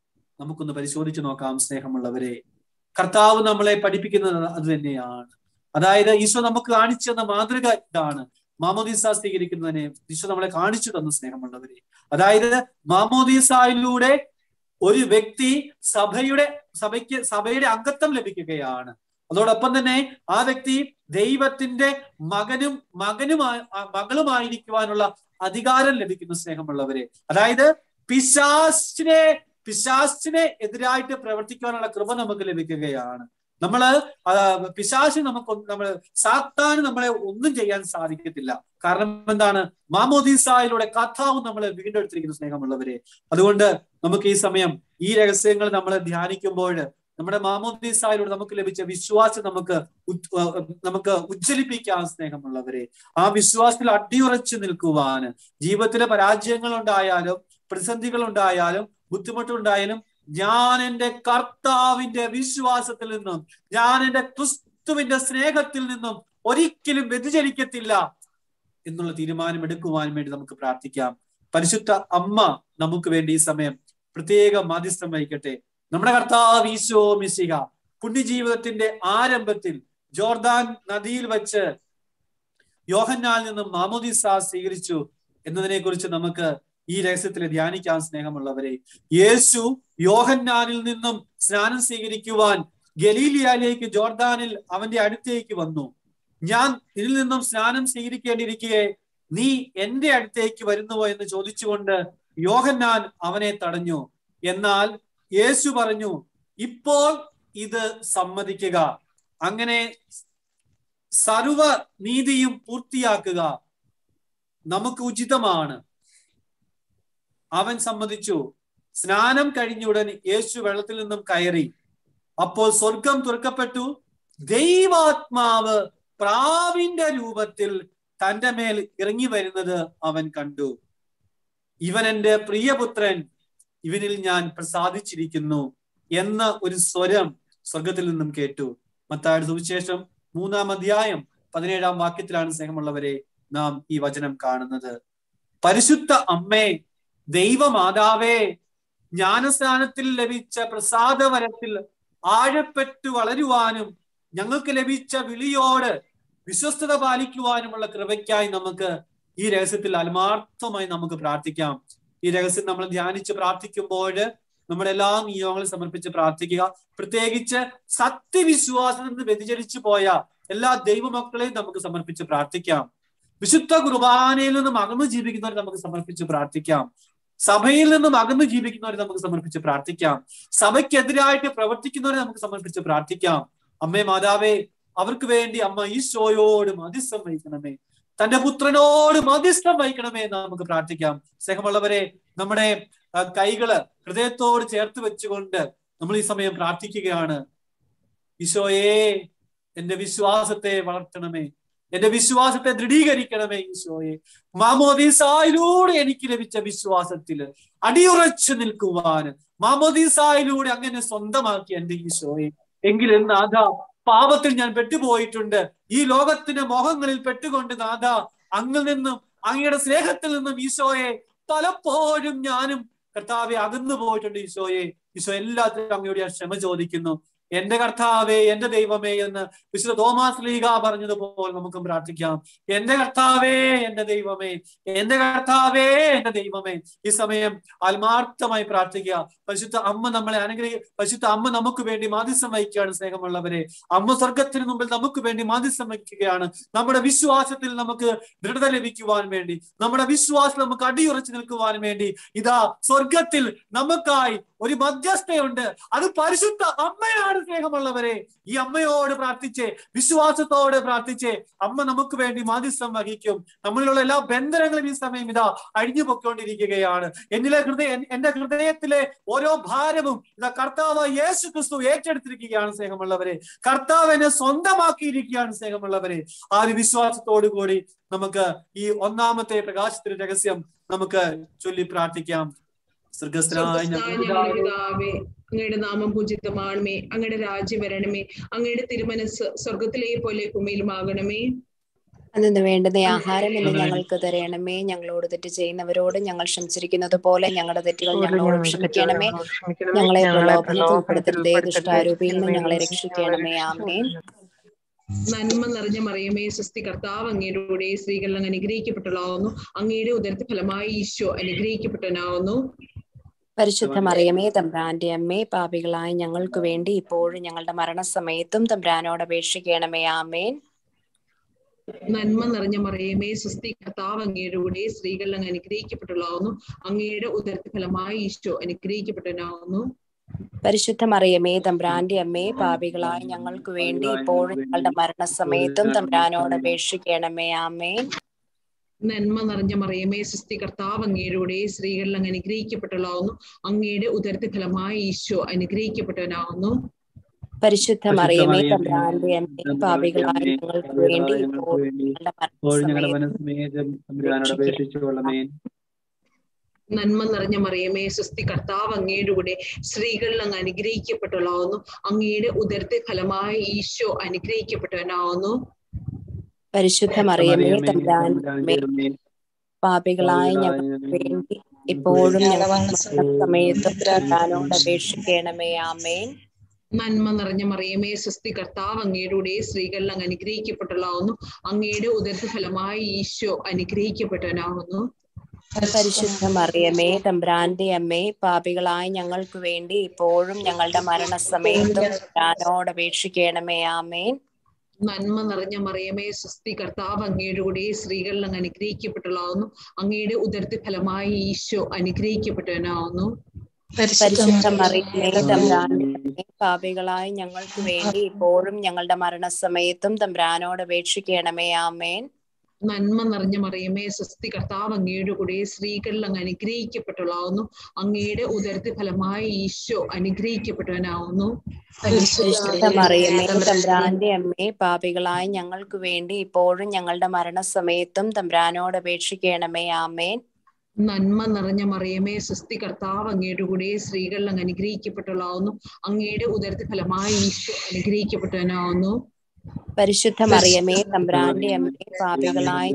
നമുക്കൊന്ന് പരിശോധിച്ചു നോക്കാം സ്നേഹമുള്ളവരെ കർത്താവ് നമ്മളെ പഠിപ്പിക്കുന്നത് അത് തന്നെയാണ് അതായത് ഈശോ നമുക്ക് കാണിച്ചു തന്ന മാതൃക ഇതാണ് മാമോദീസ സ്വീകരിക്കുന്നതിനെ ഈശോ നമ്മളെ കാണിച്ചു തന്ന സ്നേഹമുള്ളവരെ അതായത് മാമോദീസായിലൂടെ ഒരു വ്യക്തി സഭയുടെ സഭയ്ക്ക് സഭയുടെ അംഗത്വം ലഭിക്കുകയാണ് അതോടൊപ്പം തന്നെ ആ വ്യക്തി ദൈവത്തിന്റെ മകനും മകനുമായി മകളുമായിരിക്കുവാനുള്ള അധികാരം ലഭിക്കുന്ന സ്നേഹമുള്ളവരെ അതായത് പിശാസിനെ പിശാസിനെ എതിരായിട്ട് പ്രവർത്തിക്കാനുള്ള കൃപ നമുക്ക് ലഭിക്കുകയാണ് നമ്മള് പിശാശി നമുക്ക് നമ്മൾ സാത്താന് നമ്മളെ ഒന്നും ചെയ്യാൻ സാധിക്കത്തില്ല കാരണം എന്താണ് മാമോദീസായിലൂടെ കഥാവും നമ്മളെ വീണ്ടെടുത്തിരിക്കുന്ന സ്നേഹമുള്ളവരെ അതുകൊണ്ട് നമുക്ക് ഈ സമയം ഈ രഹസ്യങ്ങൾ നമ്മൾ ധ്യാനിക്കുമ്പോൾ നമ്മുടെ മാമോദീസായിലൂടെ നമുക്ക് ലഭിച്ച വിശ്വാസം നമുക്ക് നമുക്ക് ഉജ്ജ്വലിപ്പിക്കാൻ സ്നേഹമുള്ളവരെ ആ വിശ്വാസത്തിൽ അടിയുറച്ചു നിൽക്കുവാന് ജീവിതത്തിലെ പരാജയങ്ങൾ ഉണ്ടായാലും പ്രതിസന്ധികൾ ഉണ്ടായാലും ബുദ്ധിമുട്ടുണ്ടായാലും ഞാൻ എൻ്റെ കർത്താവിന്റെ വിശ്വാസത്തിൽ നിന്നും ഞാൻ എൻ്റെ ക്രിസ്തുവിന്റെ സ്നേഹത്തിൽ നിന്നും ഒരിക്കലും വ്യതിചലിക്കത്തില്ല എന്നുള്ള തീരുമാനം എടുക്കുവാൻ വേണ്ടി നമുക്ക് പ്രാർത്ഥിക്കാം പരിശുദ്ധ അമ്മ നമുക്ക് വേണ്ടി ഈ സമയം പ്രത്യേക മാധ്യസ്ഥം വഹിക്കട്ടെ നമ്മുടെ കർത്താവ് ഈശോ മിശിക പുണ്യജീവിതത്തിന്റെ ആരംഭത്തിൽ ജോർദാൻ നദിയിൽ വെച്ച് യോഹന്നാൽ നിന്നും മാമോദിസ സ്വീകരിച്ചു എന്നതിനെ കുറിച്ച് നമുക്ക് ഈ രഹസ്യത്തിൽ ധ്യാനിക്കാൻ സ്നേഹമുള്ളവരെ യേശു യോഹന്നാനിൽ നിന്നും സ്നാനം സ്വീകരിക്കുവാൻ ഗലീലിയയിലേക്ക് ജോർദാനിൽ അവന്റെ അടുത്തേക്ക് വന്നു ഞാൻ ഇതിൽ നിന്നും സ്നാനം സ്വീകരിക്കേണ്ടിയിരിക്കെ നീ എന്റെ അടുത്തേക്ക് വരുന്നുവോ എന്ന് ചോദിച്ചുകൊണ്ട് യോഹന്നാൻ അവനെ തടഞ്ഞു എന്നാൽ യേശു പറഞ്ഞു ഇപ്പോൾ ഇത് സമ്മതിക്കുക അങ്ങനെ സർവ നീതിയും പൂർത്തിയാക്കുക നമുക്ക് ഉചിതമാണ് അവൻ സമ്മതിച്ചു സ്നാനം കഴിഞ്ഞുടൻ യേശു വെള്ളത്തിൽ നിന്നും കയറി അപ്പോൾ സ്വർഗം തുറക്കപ്പെട്ടു ദൈവാത്മാവ് പ്രാവിന്റെ രൂപത്തിൽ തന്റെ മേൽ ഇറങ്ങി വരുന്നത് അവൻ കണ്ടു ഇവൻ എന്റെ പ്രിയപുത്രൻ ഇവനിൽ ഞാൻ പ്രസാദിച്ചിരിക്കുന്നു എന്ന ഒരു സ്വരം സ്വർഗത്തിൽ നിന്നും കേട്ടു മത്തായുടെ സുവിശേഷം മൂന്നാം അധ്യായം പതിനേഴാം വാക്യത്തിലാണ് സ്നേഹമുള്ളവരെ നാം ഈ വചനം കാണുന്നത് പരിശുദ്ധ അമ്മേ ദൈവമാതാവേ ജ്ഞാനസ്ഥാനത്തിൽ ലഭിച്ച പ്രസാദവരത്തിൽ ആഴപ്പെട്ടു വളരുവാനും ഞങ്ങൾക്ക് ലഭിച്ച വിളിയോട് വിശ്വസ്തത പാലിക്കുവാനുമുള്ള കൃപയ്ക്കായി നമുക്ക് ഈ രഹസ്യത്തിൽ ആത്മാർത്ഥമായി നമുക്ക് പ്രാർത്ഥിക്കാം ഈ രഹസ്യം നമ്മൾ ധ്യാനിച്ച് പ്രാർത്ഥിക്കുമ്പോൾ നമ്മുടെ എല്ലാ നിയമങ്ങളും സമർപ്പിച്ച് പ്രാർത്ഥിക്കുക പ്രത്യേകിച്ച് സത്യവിശ്വാസത്തിൽ നിന്ന് വ്യതിചലിച്ചു പോയ എല്ലാ ദൈവമക്കളെയും നമുക്ക് സമർപ്പിച്ച് പ്രാർത്ഥിക്കാം വിശുദ്ധ കുർബാനയിൽ നിന്നും അകന്നു ജീവിക്കുന്നവരെ നമുക്ക് സമർപ്പിച്ച് പ്രാർത്ഥിക്കാം സഭയിൽ നിന്നും അകന്നു ജീവിക്കുന്നവരെ നമുക്ക് സമർപ്പിച്ച് പ്രാർത്ഥിക്കാം സഭയ്ക്കെതിരായിട്ട് പ്രവർത്തിക്കുന്നവരെ നമുക്ക് സമർപ്പിച്ച് പ്രാർത്ഥിക്കാം അമ്മേ മാതാവേ അവർക്ക് വേണ്ടി അമ്മ ഈശോയോട് മധ്യസ്ഥം വഹിക്കണമേ തന്റെ പുത്രനോട് മധ്യസ്ഥം വഹിക്കണമേ എന്ന് നമുക്ക് പ്രാർത്ഥിക്കാം സ്നേഹമുള്ളവരെ നമ്മുടെ കൈകള് ഹൃദയത്തോട് ചേർത്ത് വെച്ചുകൊണ്ട് നമ്മൾ ഈ സമയം പ്രാർത്ഥിക്കുകയാണ് ഈശോയെ എന്റെ വിശ്വാസത്തെ വളർത്തണമേ എന്റെ വിശ്വാസത്തെ ദൃഢീകരിക്കണമേ ഈശോയെ മാമോദീസായിലൂടെ എനിക്ക് ലഭിച്ച വിശ്വാസത്തില് അടിയുറച്ചു നിൽക്കുവാന് മാമോദീസായിലൂടെ അങ്ങനെ സ്വന്തമാക്കി എന്റെ ഈശോയെ എങ്കിലും നാഥ പാപത്തിൽ ഞാൻ പെട്ടുപോയിട്ടുണ്ട് ഈ ലോകത്തിന്റെ മോഹങ്ങളിൽ പെട്ടുകൊണ്ട് നാഥ അങ്ങിൽ നിന്നും അങ്ങയുടെ സ്നേഹത്തിൽ നിന്നും ഈശോയെ പലപ്പോഴും ഞാനും കർത്താവെ അകന്നു പോയിട്ടുണ്ട് ഈശോയെ ഈശോ എല്ലാത്തിനും അങ്ങയോട് ഞാൻ ക്ഷമ ചോദിക്കുന്നു എന്റെ കർത്താവേ എന്റെ ദൈവമേ എന്ന് വിശുദ്ധ തോമാസ് ലീഗ പറഞ്ഞതുപോലെ നമുക്കും പ്രാർത്ഥിക്കാം എന്റെ കർത്താവേ എന്റെ ദൈവമേ എന്റെ കർത്താവേ എന്റെ ദൈവമേ ഈ സമയം ആത്മാർത്ഥമായി പ്രാർത്ഥിക്കുക പരിശുദ്ധ അമ്മ നമ്മളെ അനുഗ്രഹി പരിശുദ്ധ അമ്മ നമുക്ക് വേണ്ടി മാധ്യസ്ഥം വഹിക്കുകയാണ് സ്നേഹമുള്ളവരെ അമ്മ സ്വർഗത്തിന് മുമ്പിൽ നമുക്ക് വേണ്ടി മാധ്യസ്ഥം വഹിക്കുകയാണ് നമ്മുടെ വിശ്വാസത്തിൽ നമുക്ക് ദൃഢത ലഭിക്കുവാൻ വേണ്ടി നമ്മുടെ വിശ്വാസം നമുക്ക് അടിയുറച്ചു നിൽക്കുവാൻ വേണ്ടി ഇതാ സ്വർഗത്തിൽ നമുക്കായി ഒരു മധ്യസ്ഥയുണ്ട് അത് പരിശുദ്ധ അമ്മയാണ് സ്നേഹമുള്ളവരെ ഈ അമ്മയോട് പ്രാർത്ഥിച്ച് വിശ്വാസത്തോടെ പ്രാർത്ഥിച്ച് അമ്മ നമുക്ക് വേണ്ടി മാധ്യസ്ഥം വഹിക്കും നമ്മളിലുള്ള എല്ലാ ബന്ധനങ്ങളും ഈ സമയം ഇതാ അഴിഞ്ഞു പൊയ്ക്കൊണ്ടിരിക്കുകയാണ് എന്നിലെ ഹൃദയ എന്റെ ഹൃദയത്തിലെ ഓരോ ഭാരവും ഇതാ കർത്താവ് യേശു ക്രിസ്തു ഏറ്റെടുത്തിരിക്കുകയാണ് സ്നേഹമുള്ളവരെ കർത്താവ് എന്നെ സ്വന്തമാക്കിയിരിക്കുകയാണ് സ്നേഹമുള്ളവരെ ആ ഒരു വിശ്വാസത്തോടു കൂടി നമുക്ക് ഈ ഒന്നാമത്തെ പ്രകാശത്തിന്റെ രഹസ്യം നമുക്ക് ചൊല്ലി പ്രാർത്ഥിക്കാം സ്വർഗസ്ഥനായ പിതാവേ അങ്ങയുടെ നാമം പൂജിതമാണമേ അങ്ങയുടെ രാജ്യം വരണമേ അങ്ങയുടെ തിരുമനസ് സ്വർഗത്തിലെ പോലെ ഭൂമിയിലുമാകണമേ അന്നു വേണ്ടുന്ന ആഹാരം എന്ന് ഞങ്ങൾക്ക് തരണമേ ഞങ്ങളോട് തെറ്റ് ചെയ്യുന്നവരോട് ഞങ്ങൾ ക്ഷമിച്ചിരിക്കുന്നത് പോലെ ഞങ്ങളുടെ തെറ്റുകൾ ഞങ്ങളോട് ക്ഷമിക്കണമേ ഞങ്ങളെ പ്രലോഭനത്തിൽ ഉൾപ്പെടുത്തരുതേ ദുഷ്ടാരൂപിയിൽ നിന്ന് ഞങ്ങളെ രക്ഷിക്കണമേ ആമേൻ നന്മ നിറഞ്ഞ മറിയമേ സ്വസ്തി കർത്താവ് അങ്ങയുടെ കൂടെ സ്ത്രീകൾ അങ്ങ് അനുഗ്രഹിക്കപ്പെട്ടവളാവുന്നു അങ്ങയുടെ ഉദരത്തെ ഫലമായി ഈശോ അനുഗ്രഹിക്കപ്പെട്ടവനാവുന്നു പരിശുദ്ധ മറിയമേ തമ്പ്രാന്റെ അമ്മേ പാപികളായ ഞങ്ങൾക്ക് വേണ്ടി ഇപ്പോഴും ഞങ്ങളുടെ മരണസമയത്തും തമ്പ്രാനോട് അപേക്ഷിക്കണമേ ആമേൻ നന്മ നിറഞ്ഞ മറിയമേ സ്വസ്തി കർത്താവ് അങ്ങയുടെ കൂടെ സ്ത്രീകൾ അങ്ങ് അനുഗ്രഹിക്കപ്പെട്ടവളാവുന്നു അങ്ങയുടെ ഉദരത്തെ ഫലമായി ഈശോ അനുഗ്രഹിക്കപ്പെട്ടവനാവുന്നു പരിശുദ്ധ മറിയമേ തമ്പ്രാന്റെ അമ്മേ പാപികളായ ഞങ്ങൾക്ക് വേണ്ടി ഇപ്പോഴും ഞങ്ങളുടെ മരണസമയത്തും തമ്പ്രാനോട് അപേക്ഷിക്കണമേ ആമേൻ നന്മ നിറഞ്ഞ മറിയമേ സ്വസ്തി കർത്താവ് അങ്ങയുടെ കൂടെ സ്ത്രീകൾ അങ്ങ് അനുഗ്രഹിക്കപ്പെട്ടവളാവുന്നു അങ്ങയുടെ ഉദരത്തെ ഫലമായി ഈശോ അനുഗ്രഹിക്കപ്പെട്ടവനാവുന്നു പരിശുദ്ധ മറിയമേ തമ്പ്രാന്റെ അമ്മേ പാപികളായ ഞങ്ങൾക്ക് വേണ്ടി ഇപ്പോഴും ഞങ്ങളുടെ ഇപ്പോൾ ഞങ്ങളുടെ മരണസമയത്തും മനസ്സമേതം തമ്പുരാനോട് അപേക്ഷിച്ചുകൊള്ളമേ നന്മ നിറഞ്ഞ മറിയമേ സ്വസ്തി കർത്താവ് അങ്ങയുടെ കൂടെ സ്ത്രീകളിൽ അങ്ങ് അനുഗ്രഹിക്കപ്പെട്ടവളാവുന്നു അങ്ങയുടെ ഉദരത്തെ ഫലമായി ഈശോ അനുഗ്രഹിക്കപ്പെട്ടവനാവുന്നു പരിശുദ്ധ മറിയമേ തമ്പ്രാന്റെ അമ്മേ പാപികളായ ഞങ്ങൾക്ക് വേണ്ടി ഇപ്പോഴും ഞങ്ങളുടെ മരണസമയത്തും തമ്പ്രാനോട് അപേക്ഷിക്കണമേ ആമേൻ നന്മ നിറഞ്ഞ മറിയമേ സ്വസ്തി കർത്താവ് അങ്ങയുടെ കൂടെ സ്ത്രീകളിൽ അങ്ങ് അനുഗ്രഹിക്കപ്പെട്ടവളാവുന്നു അങ്ങയുടെ ഉദരത്തെ ഫലമായി ഈശോ അനുഗ്രഹിക്കപ്പെട്ടവനാവുന്നു പരിശുദ്ധ മറിയമേ തമ്പ്രാന്റെ അമ്മേ പാപികളായ ഞങ്ങൾക്ക് വേണ്ടി ഇപ്പോഴും ഞങ്ങളുടെ മരണസമയത്തും തമ്പ്രാനോട് അപേക്ഷിക്കണമേ ആമേൻ നന്മ നിറഞ്ഞ മറിയമേ സ്വസ്തി കർത്താവ് അങ്ങയുടെ കൂടെ സ്ത്രീകളിൽ അങ്ങ് അനുഗ്രഹിക്കപ്പെട്ടവളാവുന്നു അങ്ങയുടെ ഉദരത്തെ ഫലമായി ഈശോ അനുഗ്രഹിക്കപ്പെട്ടവനാവുന്നു പരിശുദ്ധ മറിയമേ തമ്പ്രാന്റെ അമ്മേ പാപികളായ ഞങ്ങൾക്ക് വേണ്ടി ഇപ്പോഴും ഞങ്ങളുടെ മരണസമയത്തും തമ്പ്രാനോട് അപേക്ഷിക്കണമേ ആമേൻ നന്മ നിറഞ്ഞ മറിയമേ സ്വസ്തി കർത്താവ് അങ്ങയുടെ കൂടെ സ്ത്രീകളിൽ അങ്ങ് അനുഗ്രഹിക്കപ്പെട്ടവളാവുന്നു അങ്ങയുടെ ഉദരത്തെ ഫലമായി ഈശോ അനുഗ്രഹിക്കപ്പെട്ടവനാവുന്നു പരിശുദ്ധ മറിയമേ തമ്പ്രാന്റെ അമ്മേ പാപികളായ ഞങ്ങൾക്ക് വേണ്ടി ഇപ്പോഴും ഞങ്ങളുടെ മരണസമയത്തും തമ്പ്രാനോട് അപേക്ഷിക്കണമേ ആമേൻ നന്മ നിറഞ്ഞ മറിയമേ സ്വസ്തി കർത്താവ് അങ്ങയുടെ കൂടെ സ്ത്രീകളിൽ അങ്ങ് അനുഗ്രഹിക്കപ്പെട്ടവളാവുന്നു അങ്ങയുടെ ഉദരത്തെ ഫലമായി ഈശോ അനുഗ്രഹിക്കപ്പെട്ടവനാവുന്നു പരിശുദ്ധ മറിയമേ തമ്പ്രാന്റെ അമ്മേ പാപികളായ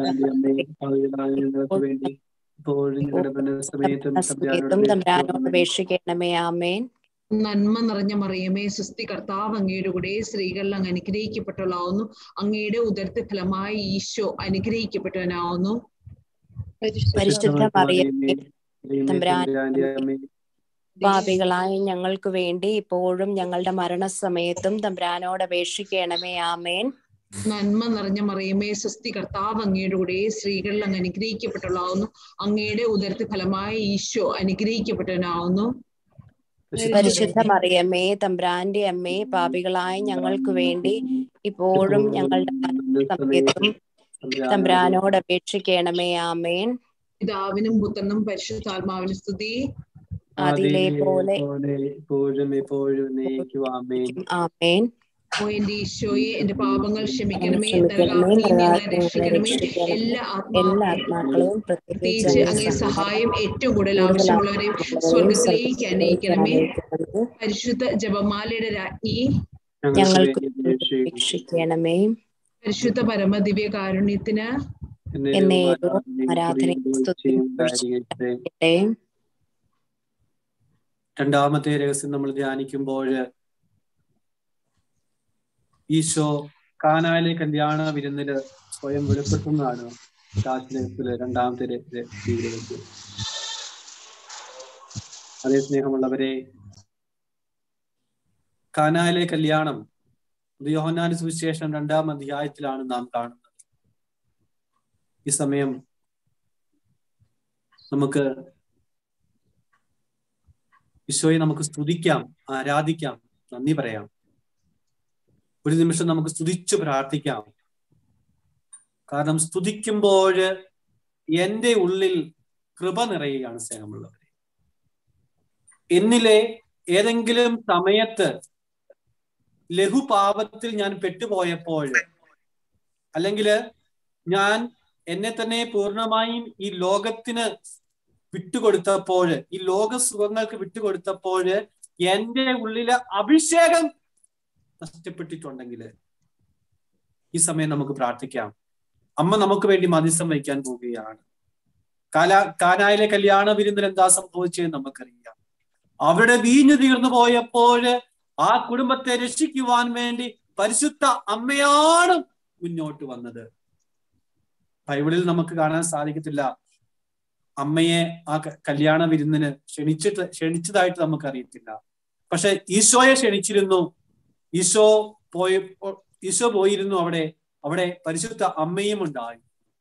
ഞങ്ങൾക്ക് വേണ്ടി ഇപ്പോഴും ഞങ്ങളുടെ മനസ്സമേതം സമയത്തും തമ്പ്രാനോട് അപേക്ഷിക്കണമേ ആമേൻ നന്മ നിറഞ്ഞ മറിയമേ സ്വസ്തി കർത്താവ് അങ്ങയുടെ കൂടെ സ്ത്രീകളിൽ അങ്ങ് അനുഗ്രഹിക്കപ്പെട്ടവളാവുന്നു അങ്ങയുടെ ഉദരത്തെ ഫലമായി ഈശോ അനുഗ്രഹിക്കപ്പെട്ടവനാവുന്നു പരിശുദ്ധ മറിയമേ തമ്പുരാന്റെ പാപികളായ ഞങ്ങൾക്ക് വേണ്ടി ഇപ്പോഴും ഞങ്ങളുടെ മരണസമയത്തും തമ്പ്രാനോട് അപേക്ഷിക്കണമേ ആമേൻ നന്മ നിറഞ്ഞ മറിയമേ സ്വസ്തി കർത്താവ് അങ്ങയുടെ കൂടെ സ്ത്രീകളിൽ അങ്ങ് അനുഗ്രഹിക്കപ്പെട്ടവളാവുന്നു അങ്ങയുടെ ഉദരത്തെ ഫലമായി ഈശോ അനുഗ്രഹിക്കപ്പെട്ടവനാവുന്നു പരിശുദ്ധ മറിയമ്മേ തമ്പ്രാന്റെ അമ്മേ പാപികളായ ഞങ്ങൾക്ക് വേണ്ടി ഇപ്പോഴും ഞങ്ങളുടെ മരണസമയത്തും തമ്പ്രാനോട് അപേക്ഷിക്കണമേ ആമേൻ പിതാവിനും പുത്രനും പരിശുദ്ധാത്മാവിനും സ്തുതി അതിലെ പോലെ എപ്പോഴും എപ്പോഴും നയിക്കും ആമേൻ ആമേൻ ഓ എന്റെ ഈശോയെ എന്റെ പാപങ്ങൾ ക്ഷമിക്കണമേ ക്ഷമിക്കണമേ നരകാഗ്നിയിൽ ഞങ്ങളെ നരകാഗ്നിയിൽ രക്ഷിക്കണമേ രക്ഷിക്കണമേ. എല്ലാ എല്ലാ ആത്മാക്കളെയും ആത്മാക്കളെയും പ്രത്യേകിച്ച് അങ്ങേ പ്രത്യേകിച്ച് സഹായം ഏറ്റവും കൂടുതൽ ആവശ്യമുള്ളവരെയും സ്വർഗത്തിലേക്ക് അനയിക്കണമേ പരിശുദ്ധ ജപമാലയുടെ രാജ്ഞി ഞങ്ങൾക്ക് രക്ഷിക്കണമേ പരിശുദ്ധ പരമ ദിവ്യ കാരുണ്യത്തിന് എന്നേരവും ആരാധനയും സ്തുതിയും പുകഴ്ചയും രണ്ടാമത്തെ രഹസ്യം നമ്മൾ ധ്യാനിക്കുമ്പോൾ ഈശോ കാനായിലെ കല്യാണ വിരുന്നില് സ്വയം വെളിപ്പെടുത്തുന്നതാണ് ശാസ്ത്രത്തില് രണ്ടാമത്തെ ര- ര- രഹസ്യം അതേ സ്നേഹമുള്ളവരെ കാനായിലെ കല്യാണം ഇത് യോഹന്നാന്റെ സുവിശേഷം രണ്ടാം അധ്യായത്തിലാണ് നാം കാണുന്നത് ഈ സമയം നമുക്ക് ഈശോയെ നമുക്ക് സ്തുതിക്കാം ആരാധിക്കാം നന്ദി പറയാം ഒരു നിമിഷം നമുക്ക് സ്തുതിച്ചു പ്രാർത്ഥിക്കാം കാരണം സ്തുതിക്കുമ്പോൾ എൻ്റെ ഉള്ളിൽ കൃപ നിറയുകയാണ് സ്നേഹമുള്ളവരെ എന്നിലെ ഏതെങ്കിലും സമയത്ത് ലഘുപാപത്തിൽ ഞാൻ പെട്ടുപോയപ്പോൾ അല്ലെങ്കിൽ ഞാൻ എന്നെ തന്നെ പൂർണ്ണമായും ഈ ലോകത്തിന് വിട്ടുകൊടുത്തപ്പോൾ ഈ ലോക സുഖങ്ങൾക്ക് വിട്ടുകൊടുത്തപ്പോൾ എന്റെ ഉള്ളിലെ അഭിഷേകം നഷ്ടപ്പെട്ടിട്ടുണ്ടെങ്കിൽ ഈ സമയം നമുക്ക് പ്രാർത്ഥിക്കാം അമ്മ നമുക്ക് വേണ്ടി മധ്യസ്ഥം വഹിക്കാൻ പോവുകയാണ് കാല കാനായിലെ കല്യാണ വിരുന്നിൽ എന്താ സംഭവിച്ചതെന്ന് നമുക്കറിയാം അവിടെ വീഞ്ഞു തീർന്നു പോയപ്പോൾ ആ കുടുംബത്തെ രക്ഷിക്കുവാൻ വേണ്ടി പരിശുദ്ധ അമ്മയാണ് മുന്നോട്ട് വന്നത് ബൈബിളിൽ നമുക്ക് കാണാൻ സാധിക്കത്തില്ല അമ്മയെ ആ ക- കല്യാണ വിരുന്നിന് ക്ഷണിച്ചിട്ട് ക്ഷണിച്ചതായിട്ട് നമുക്ക് അറിയത്തില്ല പക്ഷെ ഈശോയെ ക്ഷണിച്ചിരുന്നു ഈശോ പോയ ഈശോ പോയിരുന്നു അവിടെ അവിടെ പരിശുദ്ധ അമ്മയും ഉണ്ടായി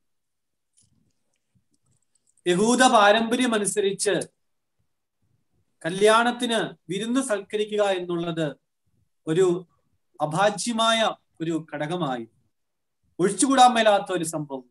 യഹൂദ പാരമ്പര്യം അനുസരിച്ച് കല്യാണത്തിന് വിരുന്ന് സൽക്കരിക്കുക എന്നുള്ളത് ഒരു അഭാജ്യമായ ഒരു ഘടകമായി ഒഴിച്ചുകൂടാൻ മേലാത്ത ഒരു സംഭവം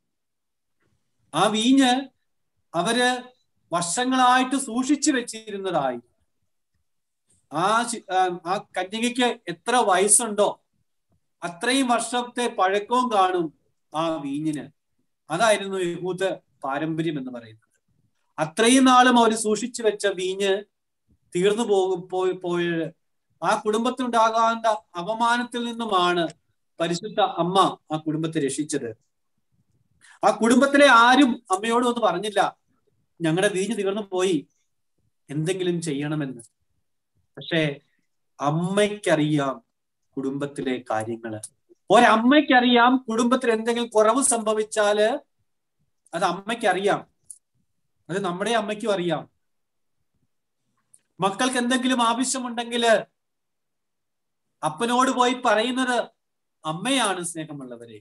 ആ വീഞ്ഞ് അവര് വർഷങ്ങളായിട്ട് സൂക്ഷിച്ചു വെച്ചിരുന്നതായി ആ ചി- ആ ആ കന്യകയ്ക്ക് എത്ര വയസ്സുണ്ടോ അത്രയും വർഷത്തെ പഴക്കവും കാണും ആ വീഞ്ഞിന് അതായിരുന്നു യഹൂദ പാരമ്പര്യം എന്ന് പറയുന്നത് അത്രയും നാളും അവർ സൂക്ഷിച്ചു വെച്ച വീഞ്ഞ് തീർന്നു പോകും പോയി പോയി ആ കുടുംബത്തിനുണ്ടാകാത്ത അപമാനത്തിൽ നിന്നുമാണ് പരിശുദ്ധ അമ്മ ആ കുടുംബത്തെ രക്ഷിച്ചത് ആ കുടുംബത്തിലെ ആരും അമ്മയോട് ഒന്ന് പറഞ്ഞില്ല ഞങ്ങളുടെ വീഞ്ഞ് തീർന്നു പോയി എന്തെങ്കിലും ചെയ്യണമെന്ന് പക്ഷേ അമ്മയ്ക്കറിയാം കുടുംബത്തിലെ കാര്യങ്ങള് ഒരമ്മയ്ക്കറിയാം കുടുംബത്തിൽ എന്തെങ്കിലും കുറവ് സംഭവിച്ചാല് അത് അമ്മയ്ക്കറിയാം അത് നമ്മുടെ അമ്മയ്ക്കും അറിയാം മക്കൾക്ക് എന്തെങ്കിലും ആവശ്യമുണ്ടെങ്കിൽ അപ്പനോട് പോയി പറയുന്നത് അമ്മയാണ് സ്നേഹമുള്ളവരെ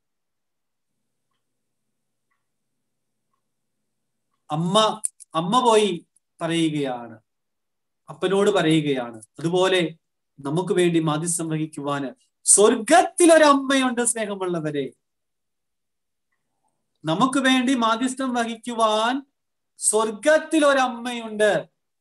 അമ്മ അമ്മ പോയി പറയുകയാണ് അപ്പനോട് പറയുകയാണ് അതുപോലെ നമുക്ക് വേണ്ടി മാധ്യസ്ഥം വഹിക്കുവാന് സ്വർഗത്തിലൊരമ്മയുണ്ട് സ്നേഹമുള്ളവരെ നമുക്ക് വേണ്ടി മാധ്യസ്ഥം വഹിക്കുവാൻ സ്വർഗത്തിലൊരമ്മയുണ്ട്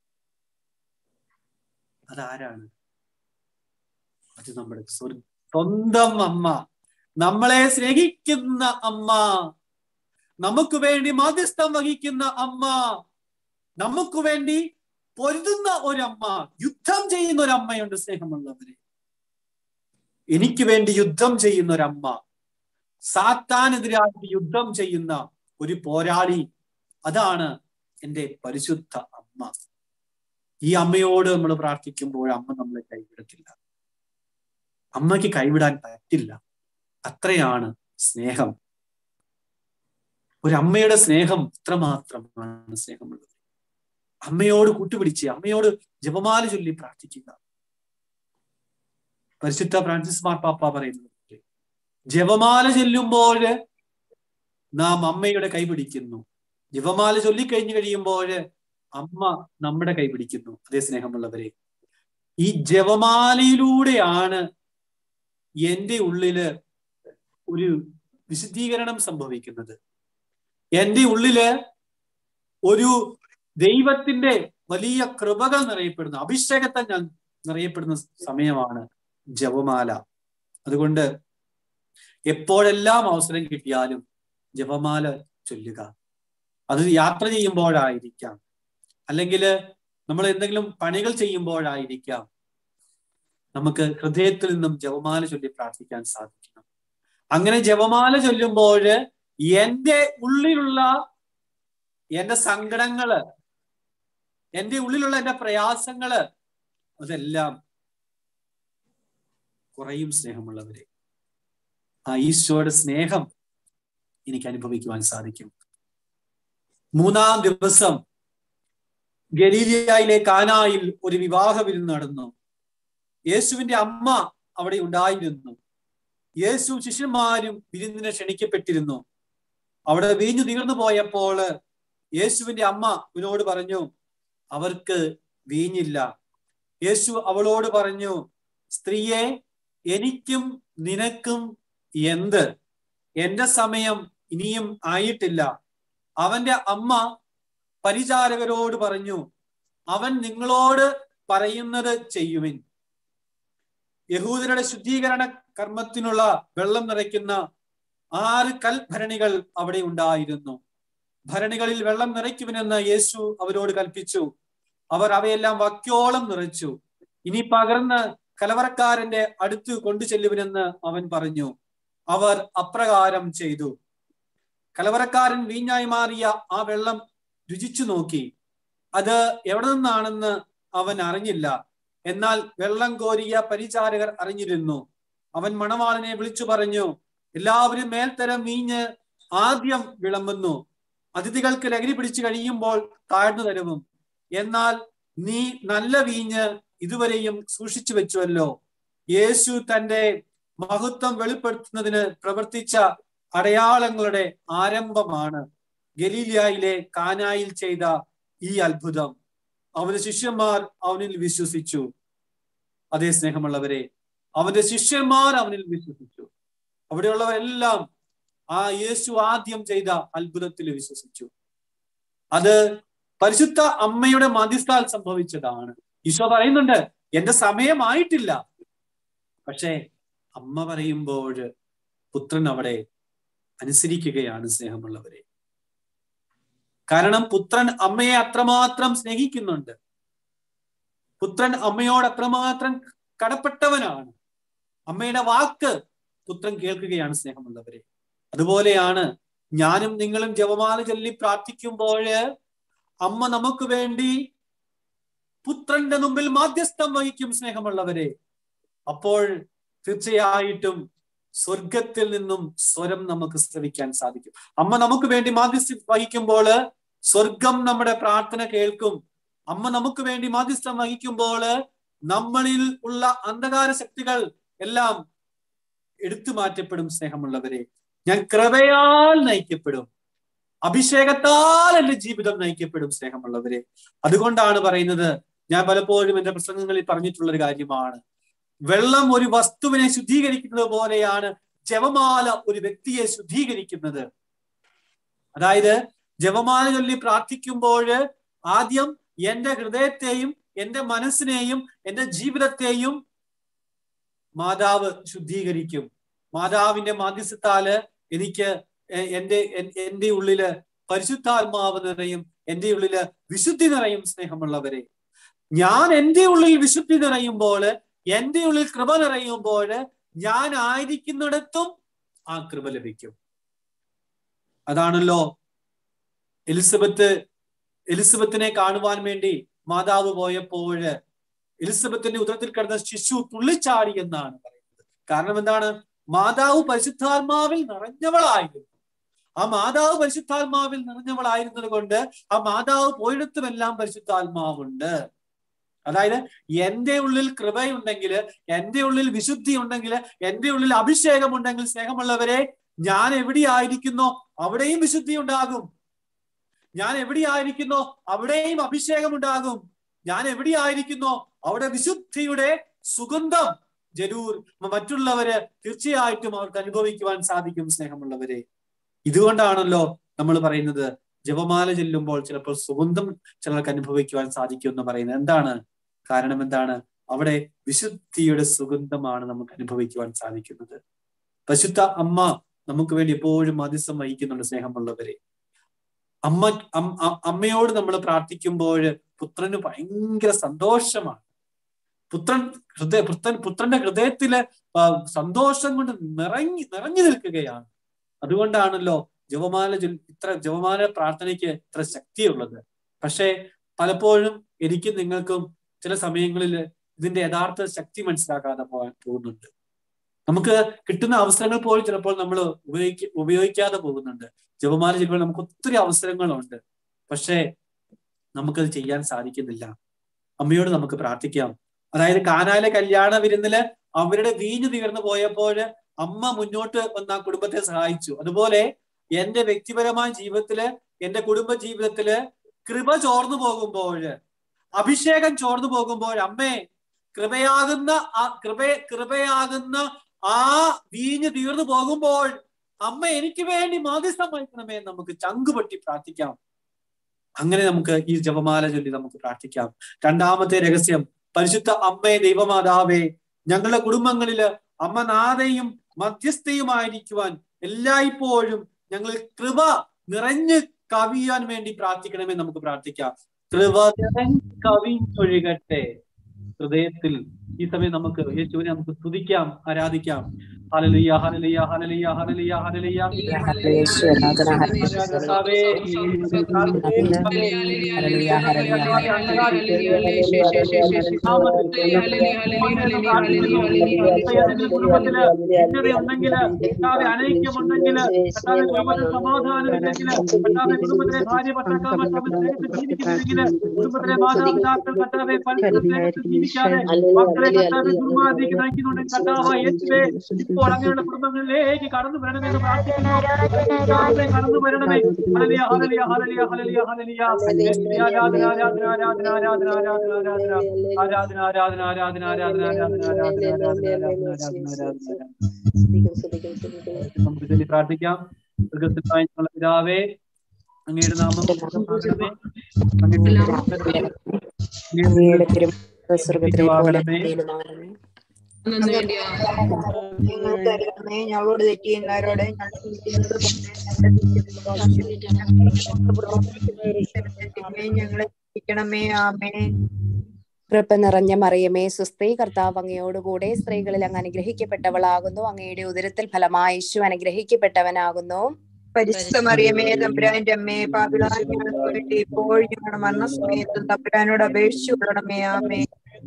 അതാരാണ് അത് നമ്മുടെ സ്വർ- സ്വന്തം അമ്മ നമ്മളെ സ്നേഹിക്കുന്ന അമ്മ നമുക്ക് വേണ്ടി മാധ്യസ്ഥം വഹിക്കുന്ന അമ്മ നമുക്ക് വേണ്ടി പൊരുതുന്ന ഒരമ്മ യുദ്ധം ചെയ്യുന്ന ഒരമ്മയുണ്ട് സ്നേഹമുള്ളവരെ എനിക്ക് വേണ്ടി യുദ്ധം ചെയ്യുന്ന ഒരമ്മ സാത്താനെതിരായിട്ട് യുദ്ധം ചെയ്യുന്ന ഒരു പോരാളി അതാണ് എൻ്റെ പരിശുദ്ധ അമ്മ ഈ അമ്മയോട് നമ്മൾ പ്രാർത്ഥിക്കുമ്പോൾ അമ്മ നമ്മളെ കൈവിടത്തില്ല അമ്മയ്ക്ക് കൈവിടാൻ പറ്റില്ല അത്രയാണ് സ്നേഹം ഒരു അമ്മയുടെ സ്നേഹം ഇത്രമാത്രമാണ് സ്നേഹമുള്ളത് അമ്മയോട് കൂട്ടുപിടിച്ച് അമ്മയോട് ജപമാല ചൊല്ലി പ്രാർത്ഥിക്കുക പരിശുദ്ധ ഫ്രാൻസിസ് മാർപ്പാപ്പ പറയുന്നത് ജപമാല ചൊല്ലുമ്പോൾ നാം അമ്മയുടെ കൈ പിടിക്കുന്നു ജപമാല ചൊല്ലിക്കഴിഞ്ഞു കഴിയുമ്പോൾ അമ്മ നമ്മുടെ കൈ പിടിക്കുന്നു അതേ സ്നേഹമുള്ളവരെ ഈ ജപമാലയിലൂടെയാണ് എന്റെ ഉള്ളില് ഒരു വിശുദ്ധീകരണം സംഭവിക്കുന്നത് എന്റെ ഉള്ളില് ഒരു ദൈവത്തിന്റെ വലിയ കൃപകൾ നിറയപ്പെടുന്ന അഭിഷേകത്തെ ഞാൻ നിറയപ്പെടുന്ന സമയമാണ് ജപമാല അതുകൊണ്ട് എപ്പോഴെല്ലാം അവസരം കിട്ടിയാലും ജപമാല ചൊല്ലുക അത് യാത്ര ചെയ്യുമ്പോഴായിരിക്കാം അല്ലെങ്കിൽ നമ്മൾ എന്തെങ്കിലും പണികൾ ചെയ്യുമ്പോഴായിരിക്കാം നമുക്ക് ഹൃദയത്തിൽ നിന്നും ജപമാല ചൊല്ലി പ്രാർത്ഥിക്കാൻ സാധിക്കണം അങ്ങനെ ജപമാല ചൊല്ലുമ്പോൾ എന്റെ ഉള്ളിലുള്ള എന്റെ സങ്കടങ്ങള് എന്റെ ഉള്ളിലുള്ള എന്റെ പ്രയാസങ്ങള് അതെല്ലാം കുറയും സ്നേഹമുള്ളവരെ ആ ഈശോയുടെ സ്നേഹം എനിക്ക് അനുഭവിക്കുവാൻ സാധിക്കും മൂന്നാം ദിവസം ഗലീലിയയിലെ കാനായിൽ ഒരു വിവാഹ വിരുന്ന് നടന്നു യേശുവിന്റെ അമ്മ അവിടെ ഉണ്ടായിരുന്നു യേശു ശിഷ്യന്മാരും വിരുന്നിനെ ക്ഷണിക്കപ്പെട്ടിരുന്നു അവിടെ വീഞ്ഞു തീർന്നു പോയപ്പോൾ യേശുവിന്റെ അമ്മ അവനോട് പറഞ്ഞു അവർക്ക് വീഞ്ഞില്ല യേശു അവളോട് പറഞ്ഞു സ്ത്രീയെ എനിക്കും നിനക്കും എന്ത് എന്റെ സമയം ഇനിയും ആയിട്ടില്ല അവന്റെ അമ്മ പരിചാരകരോട് പറഞ്ഞു അവൻ നിങ്ങളോട് പറയുന്നത് ചെയ്യുവിൻ യഹൂദരുടെ ശുദ്ധീകരണ കർമ്മത്തിനുള്ള വെള്ളം നിറയ്ക്കുന്ന ആറ് കൽഭരണികൾ അവിടെ ഉണ്ടായിരുന്നു ഭരണികളിൽ വെള്ളം നിറയ്ക്കുവിനെന്ന് യേശു അവരോട് കൽപ്പിച്ചു അവർ അവയെല്ലാം വക്കോളം നിറച്ചു ഇനി പകർന്ന് കലവറക്കാരന്റെ അടുത്ത് കൊണ്ടു ചെല്ലുവിനെന്ന് അവൻ പറഞ്ഞു അവർ അപ്രകാരം ചെയ്തു കലവറക്കാരൻ വീഞ്ഞായി മാറിയ ആ വെള്ളം രുചിച്ചു നോക്കി അത് എവിടെ നിന്നാണെന്ന് അവൻ അറിഞ്ഞില്ല എന്നാൽ വെള്ളം കോരിയ പരിചാരകർ അറിഞ്ഞിരുന്നു അവൻ മണവാളനെ വിളിച്ചു പറഞ്ഞു എല്ലാവരും മേൽത്തരം വീഞ്ഞ് ആദ്യം വിളമ്പുന്നു അതിഥികൾക്ക് ലഹരി പിടിച്ചു കഴിയുമ്പോൾ താഴ്ന്നു തരുവും എന്നാൽ നീ നല്ല വീഞ്ഞ് ഇതുവരെയും സൂക്ഷിച്ചു വെച്ചുവല്ലോ യേശു തന്റെ മഹത്വം വെളിപ്പെടുത്തുന്നതിന് പ്രവർത്തിച്ച അടയാളങ്ങളുടെ ആരംഭമാണ് ഗലീലിയയിലെ കാനായിൽ ചെയ്ത ഈ അത്ഭുതം അവന്റെ ശിഷ്യന്മാർ അവനിൽ വിശ്വസിച്ചു അതേ സ്നേഹമുള്ളവരെ അവന്റെ ശിഷ്യന്മാർ അവനിൽ വിശ്വസിച്ചു അവിടെയുള്ളവരെല്ലാം ആ യേശു ആദ്യം ചെയ്ത അത്ഭുതത്തിൽ വിശ്വസിച്ചു അത് പരിശുദ്ധ അമ്മയുടെ മധ്യസ്ഥാൽ സംഭവിച്ചതാണ് ഈശോ പറയുന്നുണ്ട് എന്റെ സമയമായിട്ടില്ല പക്ഷേ അമ്മ പറയുമ്പോൾ പുത്രൻ അവിടെ അനുസരിക്കുകയാണ് സ്നേഹമുള്ളവരെ കാരണം പുത്രൻ അമ്മയെ അത്രമാത്രം സ്നേഹിക്കുന്നുണ്ട് പുത്രൻ അമ്മയോട് അത്രമാത്രം കടപ്പെട്ടവനാണ് അമ്മയുടെ വാക്ക് പുത്രൻ കേൾക്കുകയാണ് സ്നേഹമുള്ളവരെ അതുപോലെയാണ് ഞാനും നിങ്ങളും ജപമാല ചൊല്ലി പ്രാർത്ഥിക്കുമ്പോൾ അമ്മ നമുക്ക് വേണ്ടി പുത്രന്റെ മുമ്പിൽ മാധ്യസ്ഥം വഹിക്കും സ്നേഹമുള്ളവരെ അപ്പോൾ തീർച്ചയായിട്ടും സ്വർഗത്തിൽ നിന്നും സ്വരം നമുക്ക് ശ്രവിക്കാൻ സാധിക്കും അമ്മ നമുക്ക് വേണ്ടി മാധ്യസ്ഥം വഹിക്കുമ്പോൾ സ്വർഗം നമ്മുടെ പ്രാർത്ഥന കേൾക്കും അമ്മ നമുക്ക് വേണ്ടി മാധ്യസ്ഥം വഹിക്കുമ്പോൾ നമ്മളിൽ ഉള്ള അന്ധകാര ശക്തികൾ എല്ലാം എടുത്തു മാറ്റപ്പെടും സ്നേഹമുള്ളവരെ ഞാൻ കൃപയാൽ നയിക്കപ്പെടും അഭിഷേകത്താൽ എന്റെ ജീവിതം നയിക്കപ്പെടും സ്നേഹമുള്ളവരെ അതുകൊണ്ടാണ് പറയുന്നത് ഞാൻ പലപ്പോഴും എന്റെ പ്രസംഗങ്ങളിൽ പറഞ്ഞിട്ടുള്ള ഒരു കാര്യമാണ് വെള്ളം ഒരു വസ്തുവിനെ ശുദ്ധീകരിക്കുന്നത് പോലെയാണ് ജപമാല ഒരു വ്യക്തിയെ ശുദ്ധീകരിക്കുന്നത് അതായത് ജപമാല ചൊല്ലി പ്രാർത്ഥിക്കുമ്പോൾ ആദ്യം എന്റെ ഹൃദയത്തെയും എന്റെ മനസ്സിനെയും എന്റെ ജീവിതത്തെയും മാതാവ് ശുദ്ധീകരിക്കും മാതാവിന്റെ മാധ്യസ്ഥത്താല് എനിക്ക് എന്റെ എന്റെ ഉള്ളില് പരിശുദ്ധാത്മാവ് നിറയും എന്റെ ഉള്ളില് വിശുദ്ധി നിറയും സ്നേഹമുള്ളവരെ ഞാൻ എന്റെ ഉള്ളിൽ വിശുദ്ധി നിറയുമ്പോൾ എന്റെ ഉള്ളിൽ കൃപ നിറയുമ്പോൾ ഞാൻ ആയിരിക്കുന്നിടത്തും ആ കൃപ ലഭിക്കും അതാണല്ലോ എലിസബത്ത് എലിസബത്തിനെ കാണുവാൻ വേണ്ടി മാതാവ് പോയപ്പോൾ എലിസബത്തിന്റെ ഉദരത്തിൽ കിടന്ന ശിശു തുള്ളിച്ചാടി എന്നാണ് പറയുന്നത് കാരണം എന്താണ് മാതാവ് പരിശുദ്ധാത്മാവിൽ നിറഞ്ഞവളായിരുന്നു ആ മാതാവ് പരിശുദ്ധാത്മാവിൽ നിറഞ്ഞവളായിരുന്നത് കൊണ്ട് ആ മാതാവ് പോയിടത്തുമെല്ലാം പരിശുദ്ധാത്മാവുണ്ട് അതായത് എന്റെ ഉള്ളിൽ കൃപയുണ്ടെങ്കിൽ എന്റെ ഉള്ളിൽ വിശുദ്ധി ഉണ്ടെങ്കിൽ എന്റെ ഉള്ളിൽ അഭിഷേകം ഉണ്ടെങ്കിൽ സ്നേഹമുള്ളവരെ ഞാൻ എവിടെയായിരിക്കുന്നോ അവിടെയും വിശുദ്ധി ഉണ്ടാകും ഞാൻ എവിടെയായിരിക്കുന്നോ അവിടെയും അഭിഷേകം ഉണ്ടാകും ഞാൻ എവിടെയായിരിക്കുന്നോ അവിടെ വിശുദ്ധിയുടെ സുഗന്ധം ജരൂർ മറ്റുള്ളവര് തീർച്ചയായിട്ടും അവർക്ക് അനുഭവിക്കുവാൻ സാധിക്കും സ്നേഹമുള്ളവരെ ഇതുകൊണ്ടാണല്ലോ നമ്മൾ പറയുന്നത് ജപമാല ചെല്ലുമ്പോൾ ചിലപ്പോൾ സുഗന്ധം ചിലർക്ക് അനുഭവിക്കുവാൻ സാധിക്കും എന്ന് പറയുന്നത് എന്താണ് കാരണം എന്താണ് അവിടെ വിശുദ്ധിയുടെ സുഗന്ധമാണ് നമുക്ക് അനുഭവിക്കുവാൻ സാധിക്കുന്നത് പശുദ്ധ അമ്മ നമുക്ക് വേണ്ടി എപ്പോഴും മധ്യസ്ഥം വഹിക്കുന്നുണ്ട് സ്നേഹമുള്ളവരെ അമ്മ അമ്മയോട് നമ്മൾ പ്രാർത്ഥിക്കുമ്പോൾ പുത്രന് ഭയങ്കര സന്തോഷമാണ് പുത്രൻ ഹൃദയ പുത്രൻ പുത്രന്റെ ഹൃദയത്തില് സന്തോഷം കൊണ്ട് നിറഞ്ഞു നിറഞ്ഞു നിൽക്കുകയാണ് അതുകൊണ്ടാണല്ലോ ജപമാല ഇത്ര ജപമാല പ്രാർത്ഥനയ്ക്ക് ഇത്ര ശക്തിയുള്ളത് പക്ഷേ പലപ്പോഴും എനിക്കും നിങ്ങൾക്കും ചില സമയങ്ങളിൽ ഇതിന്റെ യഥാർത്ഥ ശക്തി മനസ്സിലാക്കാതെ പോകാൻ പോകുന്നുണ്ട് നമുക്ക് കിട്ടുന്ന അവസരങ്ങൾ പോലും ചിലപ്പോൾ നമ്മൾ ഉപയോഗിക്ക ഉപയോഗിക്കാതെ പോകുന്നുണ്ട് ജപമാല ചെയ്യുമ്പോൾ നമുക്ക് ഒത്തിരി അവസരങ്ങളുണ്ട് പക്ഷേ നമുക്കത് ചെയ്യാൻ സാധിക്കുന്നില്ല അമ്മയോട് നമുക്ക് പ്രാർത്ഥിക്കാം അതായത് കാനാലെ കല്യാണ വിരുന്നില് അവരുടെ വീഞ്ഞു തീർന്നു പോയപ്പോൾ അമ്മ മുന്നോട്ട് വന്ന ആ കുടുംബത്തെ സഹായിച്ചു അതുപോലെ എന്റെ വ്യക്തിപരമായ ജീവിതത്തില് എന്റെ കുടുംബ ജീവിതത്തില് കൃപ ചോർന്നു പോകുമ്പോൾ അഭിഷേകം ചോർന്നു പോകുമ്പോൾ അമ്മേ കൃപയാകുന്ന ആ കൃപ കൃപയാകുന്ന ആ വീഞ്ഞ് തീർന്നു പോകുമ്പോൾ അമ്മ എനിക്ക് വേണ്ടി മാധ്യസ്ഥം വഹിക്കണമേ നമുക്ക് ചങ്കുപൊട്ടി പ്രാർത്ഥിക്കാം അങ്ങനെ നമുക്ക് ഈ ജപമാല ചൊല്ലി നമുക്ക് പ്രാർത്ഥിക്കാം രണ്ടാമത്തെ രഹസ്യം പരിശുദ്ധ അമ്മേ ദൈവമാതാവേ ഞങ്ങളുടെ കുടുംബങ്ങളില് അമ്മ നാഥയും മധ്യസ്ഥയുമായിരിക്കുവാൻ എല്ലായ്പ്പോഴും ഞങ്ങൾ കൃപ നിറഞ്ഞ് കവിയാൻ വേണ്ടി പ്രാർത്ഥിക്കണമേ നമുക്ക് പ്രാർത്ഥിക്കാം കൃപ നിറഞ്ഞ് കവിഞ്ഞൊഴുകട്ടെ ഹൃദയത്തിൽ ഈ സമയം നമുക്ക് യേശുവിനെ നമുക്ക് സ്തുതിക്കാം ആരാധിക്കാം ഹല്ലേലൂയ ഹല്ലേലൂയ ഹല്ലേലൂയ ഹല്ലേലൂയ ഹല്ലേലൂയ യേശു ആരാധന ഹല്ലേലൂയ കർത്താവേ, ഈ ഹല്ലേലൂയ ഹല്ലേലൂയ കുടുംബത്തില് ഉണ്ടെങ്കിൽ കർത്താവെ അനൈക്യമുണ്ടെങ്കിൽ കർത്താവെ കുടുംബത്തിൽ സമാധാനം ഇല്ലെങ്കിൽ കർത്താവെ കുടുംബത്തിലെ ഭാര്യ ഭർത്താക്കന്മാർ തമ്മിൽ സ്നേഹത്തിൽ ജീവിക്കുന്നില്ലെങ്കിൽ കുടുംബത്തിലെ മാതാപിതാക്കൾ കർത്താവെ പരസ്പരം സ്നേഹത്തിൽ ജീവിക്കാതെ മക്കളെ കർത്താവെ ദുർമാർഗിക്ക് നയിക്കുന്നുണ്ടെങ്കിൽ കർത്താവ് യേശുവേ ഇപ്പോൾ അങ്ങനെയുള്ള കുടുംബങ്ങളിലേക്ക് കടന്നു വരണമെന്ന് പ്രാർത്ഥിക്കുന്നു കർത്താവേ, കടന്നു വരണമേ ഹല്ലേലൂയ ഹല്ലേലൂയ ഹല്ലേലൂയ ഹല്ലേലൂയ ഹല്ലേലൂയ യേശുവേ, ആരാധന ആരാധന ആരാധന ആരാധന ആരാധന ആരാധന ആരാധന ആരാധന ആരാധന ആരാധന ആരാധന ആരാധന ആരാധന ആരാധന ആരാധന ആരാധന നമുക്ക് ചൊല്ലി പ്രാർത്ഥിക്കാം മൃഗത്തിനായി ഞങ്ങളുടെ പിതാവേ അങ്ങയുടെ നാമം പൂജിതമാകണമേ. അങ്ങയുടെ നാമം അങ്ങയുടെ തിരുമ സ്വർഗത്തിലെ പോലെ പൂജിതമാകണമേ. ഭൂമിയിലുമാകണമേ. നന്ദി വേണ്ടിയാ ഞങ്ങൾ തരണമേ ഞങ്ങളോട് തെറ്റ് ചെയ്യുന്നവരോട് ഞങ്ങളുടെ തെറ്റുകളോട് പൊറുക്കണമേ. ഞങ്ങളെ രക്ഷിക്കണമേ ആമേ കൃപ നിറഞ്ഞ മറിയമേ സുസ്ത്രീ കർത്താവ് അങ്ങയോടുകൂടെ സ്ത്രീകളിൽ അങ്ങ് അനുഗ്രഹിക്കപ്പെട്ടവളാകുന്നു അങ്ങയുടെ ഉദരത്തിൽ ഫലമായി യേശു അനുഗ്രഹിക്കപ്പെട്ടവനാകുന്നു പരിശുദ്ധ മറിയമേ തമ്പുരാന്റെ അമ്മേ പാപിളാൻ ഞങ്ങൾക്ക് വേണ്ടി ഇപ്പോൾ ഞങ്ങളുടെ മരണസമയത്തും തമ്പുരാനോട് അപേക്ഷിച്ചു കൊള്ളണമേ ആമേ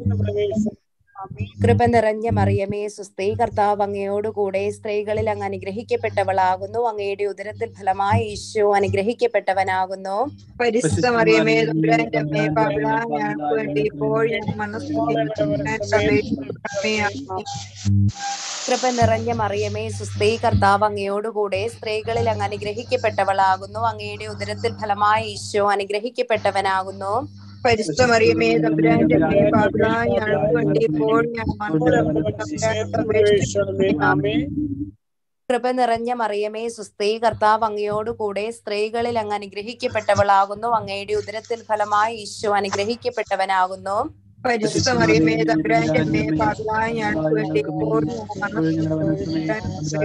കൃപ നിറഞ്ഞ മറിയമേ സുസ്ത്രീ കർത്താവ് അങ്ങയോടുകൂടെ സ്ത്രീകളിൽ അങ്ങ് അനുഗ്രഹിക്കപ്പെട്ടവളാകുന്നു അങ്ങയുടെ ഉദരത്തിൽ ഫലമായി യേശു അനുഗ്രഹിക്കപ്പെട്ടവനാകുന്നു പരിശുദ്ധ മറിയമേ തമ്പുരാന്റെ അമ്മേ പാപിളാൻ ഞങ്ങൾക്ക് വേണ്ടി ഇപ്പോൾ ഞങ്ങളുടെ മരണസമയത്തും തമ്പുരാനോട് അപേക്ഷിച്ചു കൊള്ളണമേ ആമേ കൃപ നിറഞ്ഞ മറിയമേ സുസ്ത്രീ കർത്താവ് അങ്ങയോടുകൂടെ സ്ത്രീകളിൽ അങ്ങ് അനുഗ്രഹിക്കപ്പെട്ടവളാകുന്നു അങ്ങയുടെ ഉദരത്തിൽ ഫലമായി ഈശോ അനുഗ്രഹിക്കപ്പെട്ടവനാകുന്നു പരിശുദ്ധ മറിയമേ തമ്പുരാന്റെ അമ്മേ പാപിളാൻ ഞങ്ങൾക്ക് വേണ്ടി ഇപ്പോൾ ഞങ്ങളുടെ മരണസമയത്തും തമ്പുരാനോട് അപേക്ഷിച്ചു കൊള്ളണമേ ആമേ കൃപ നിറഞ്ഞ മറിയമേ സുസ്ത്രീ കർത്താവ് അങ്ങയോടുകൂടെ സ്ത്രീകളിൽ അങ്ങ് അനുഗ്രഹിക്കപ്പെട്ടവളാകുന്നു അങ്ങയുടെ ഉദരത്തിൽ ഫലമായി ഈശോ അനുഗ്രഹിക്കപ്പെട്ടവനാകുന്നു പരിശുദ്ധ മറിയമേ തമ്പുരാന്റെ അമ്മേ പാപിളാൻ ഞങ്ങൾക്ക് വേണ്ടി ഇപ്പോൾ ഞങ്ങളുടെ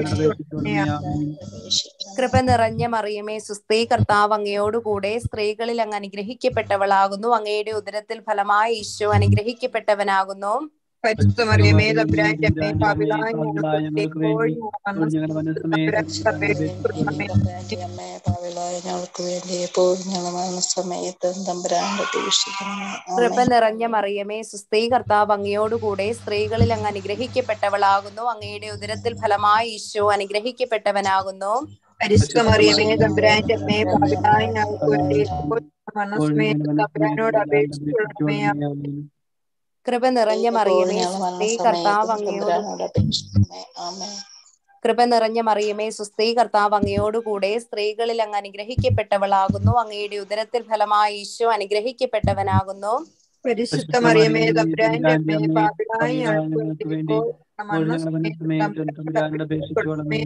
കൃപ നിറഞ്ഞ മറിയമേ സുസ്ത്രീ കർത്താവ് അങ്ങയോടുകൂടെ സ്ത്രീകളിൽ അങ്ങ് അനുഗ്രഹിക്കപ്പെട്ടവളാകുന്നു അങ്ങയുടെ ഉദരത്തിൽ ഫലമായി ഈശോ അനുഗ്രഹിക്കപ്പെട്ടവനാകുന്നു പരിശുദ്ധ മറിയമേ തമ്പുരാന്റെ അമ്മേ പാപിളാൻ ഞങ്ങൾക്ക് വേണ്ടി ഇപ്പോൾ അമ്മേ പാവിലായ ഞങ്ങൾക്ക് വേണ്ടി എപ്പോഴും ഞങ്ങൾ മരണസമയത്ത് തമ്പുരാന്റെ അപേക്ഷിക്കണമേ കൃപ നിറഞ്ഞ മറിയമേ സുസ്ത്രീ കർത്താവ് അങ്ങയോടുകൂടെ സ്ത്രീകളിൽ അങ്ങ് അനുഗ്രഹിക്കപ്പെട്ടവളാകുന്നു അങ്ങയുടെ ഉദരത്തിൽ ഫലമായി ഈശോ അനുഗ്രഹിക്കപ്പെട്ടവനാകുന്നു പരിശുദ്ധ മറിയമേ തമ്പുരാന്റെ അമ്മേ പാപിളാൻ ഞങ്ങൾക്ക് വേണ്ടി ഇപ്പോൾ മരണസമയത്ത് തമ്പുരാനോട് അപേക്ഷിച്ചുകൊള്ളണമേ കൃപ നിറഞ്ഞ മറിയമേ സുസ്ത്രീ കർത്താവ് അങ്ങയോട് തമ്പുരാനോട് അപേക്ഷിക്കണമേ ആമേ കൃപ നിറഞ്ഞ മറിയമേ സുസ്ത്രീ കർത്താവ് അങ്ങയോടുകൂടെ സ്ത്രീകളിൽ അങ്ങ് അനുഗ്രഹിക്കപ്പെട്ടവളാകുന്നു അങ്ങയുടെ ഉദരത്തിൽ ഫലമായി ഈശോ അനുഗ്രഹിക്കപ്പെട്ടവനാകുന്നു പരിശുദ്ധ മറിയമേ തമ്പുരാന്റെ അമ്മേ പാപിളാൻ ഞങ്ങൾക്ക് വേണ്ടി ഇപ്പോൾ മരണസമയത്ത് തമ്പുരാനോട് അപേക്ഷിച്ചുകൊള്ളണമേ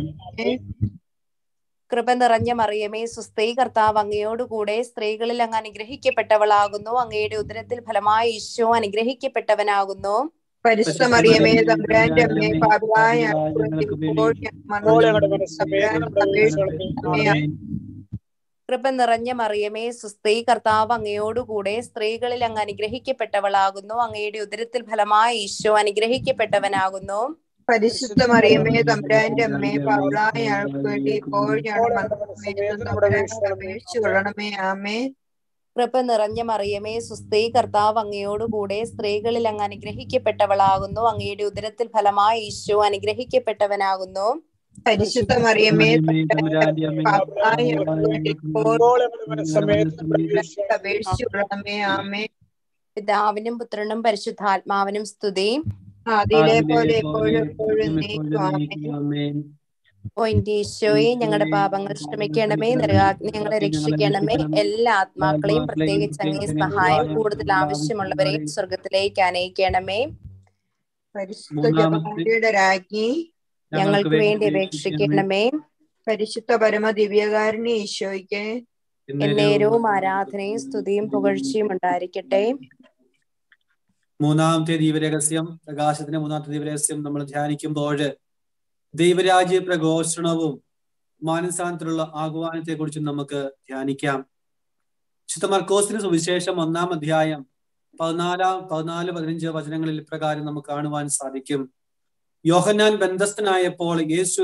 കൃപ നിറഞ്ഞ മറിയമേ സുസ്ത്രീ കർത്താവ് അങ്ങയോടുകൂടെ സ്ത്രീകളിൽ അങ്ങ് അനുഗ്രഹിക്കപ്പെട്ടവളാകുന്നു അങ്ങയുടെ ഉദരത്തിൽ ഫലമായി ഈശോ അനുഗ്രഹിക്കപ്പെട്ടവനാകുന്നു പരിശുദ്ധ മറിയമേ തമ്പുരാന്റെ അമ്മേ പാപിളാൻ ഞങ്ങൾക്ക് വേണ്ടി ഇപ്പോൾ തമ്പുരാനോട് അപേക്ഷിച്ചുകൊള്ളണമേ കൃപ നിറഞ്ഞ മറിയമേ സുസ്ത്രീ കർത്താവ് അങ്ങയോടുകൂടെ സ്ത്രീകളിൽ അങ്ങ് അനുഗ്രഹിക്കപ്പെട്ടവളാകുന്നു അങ്ങയുടെ ഉദരത്തിൽ ഫലമായി ഈശോ അനുഗ്രഹിക്കപ്പെട്ടവനാകുന്നു പരിശുദ്ധ മറിയമേ തമ്പുരാന്റെ അമ്മേ പാപിളാൻ ഞങ്ങൾക്ക് വേണ്ടി ഇപ്പോൾ ഞങ്ങളുടെ മരണസമയത്തും തമ്പുരാനോട് അപേക്ഷിച്ചുകൊള്ളണമേ ആമേ കൃപ നിറഞ്ഞ മറിയമേ സുസ്ത്രീ കർത്താവ് അങ്ങയോടുകൂടെ സ്ത്രീകളിൽ അങ്ങ് അനുഗ്രഹിക്കപ്പെട്ടവളാകുന്നു അങ്ങയുടെ ഉദരത്തിൽ ഫലമായി ഈശോ അനുഗ്രഹിക്കപ്പെട്ടവനാകുന്നു പരിശുദ്ധ മറിയമേ തമ്പുരാന്റെ അമ്മേ പാപിളാൻ ഞങ്ങൾക്ക് വേണ്ടി ഇപ്പോൾ തമ്പുരാനോട് അപേക്ഷിച്ചുകൊള്ളണമേ ആമേ പിതാവിനും പുത്രനും പരിശുദ്ധാത്മാവിനും സ്തുതി ആദിയിലെ പോലെ എപ്പോഴും എപ്പോഴും എന്നേക്കും ആമേൻ ഓ എന്റെ ഈശോയെ ഞങ്ങളുടെ പാപങ്ങൾ ക്ഷമിക്കണമേ നരകാഗ്നി ഞങ്ങളെ രക്ഷിക്കണമേ എല്ലാ ആത്മാക്കളെയും പ്രത്യേകിച്ച് അങ്ങേ സഹായം കൂടുതൽ ആവശ്യമുള്ളവരെയും സ്വർഗത്തിലേക്ക് അനയിക്കണമേ പരിശുദ്ധ ജപമാലയുടെ രാജ്ഞി ഞങ്ങൾക്ക് വേണ്ടി അപേക്ഷിക്കണമേ പരിശുദ്ധ പരമ ദിവ്യകാരുണ്യ ഈശോയ്ക്ക് എന്നേരവും ആരാധനയും സ്തുതിയും പുകഴ്ചയും ഉണ്ടായിരിക്കട്ടെ മൂന്നാമത്തെ ദീപരഹസ്യം പ്രകാശത്തിന്റെ മൂന്നാമത്തെ ദീപരഹസ്യം നമ്മൾ ധ്യാനിക്കുമ്പോൾ ദൈവരാജ്യ പ്രഘോഷണവും മാനസാന്തരമുള്ള ആഹ്വാനത്തെ കുറിച്ച് നമുക്ക് ധ്യാനിക്കാം വിശുദ്ധ മർക്കോസിന് സുവിശേഷം ഒന്നാം അധ്യായം പതിനാലാം പതിനാല് പതിനഞ്ച് വചനങ്ങളിൽ ഇപ്രകാരം നമുക്ക് കാണുവാൻ സാധിക്കും യോഹന്നാൻ ബന്ധസ്ഥനായപ്പോൾ യേശു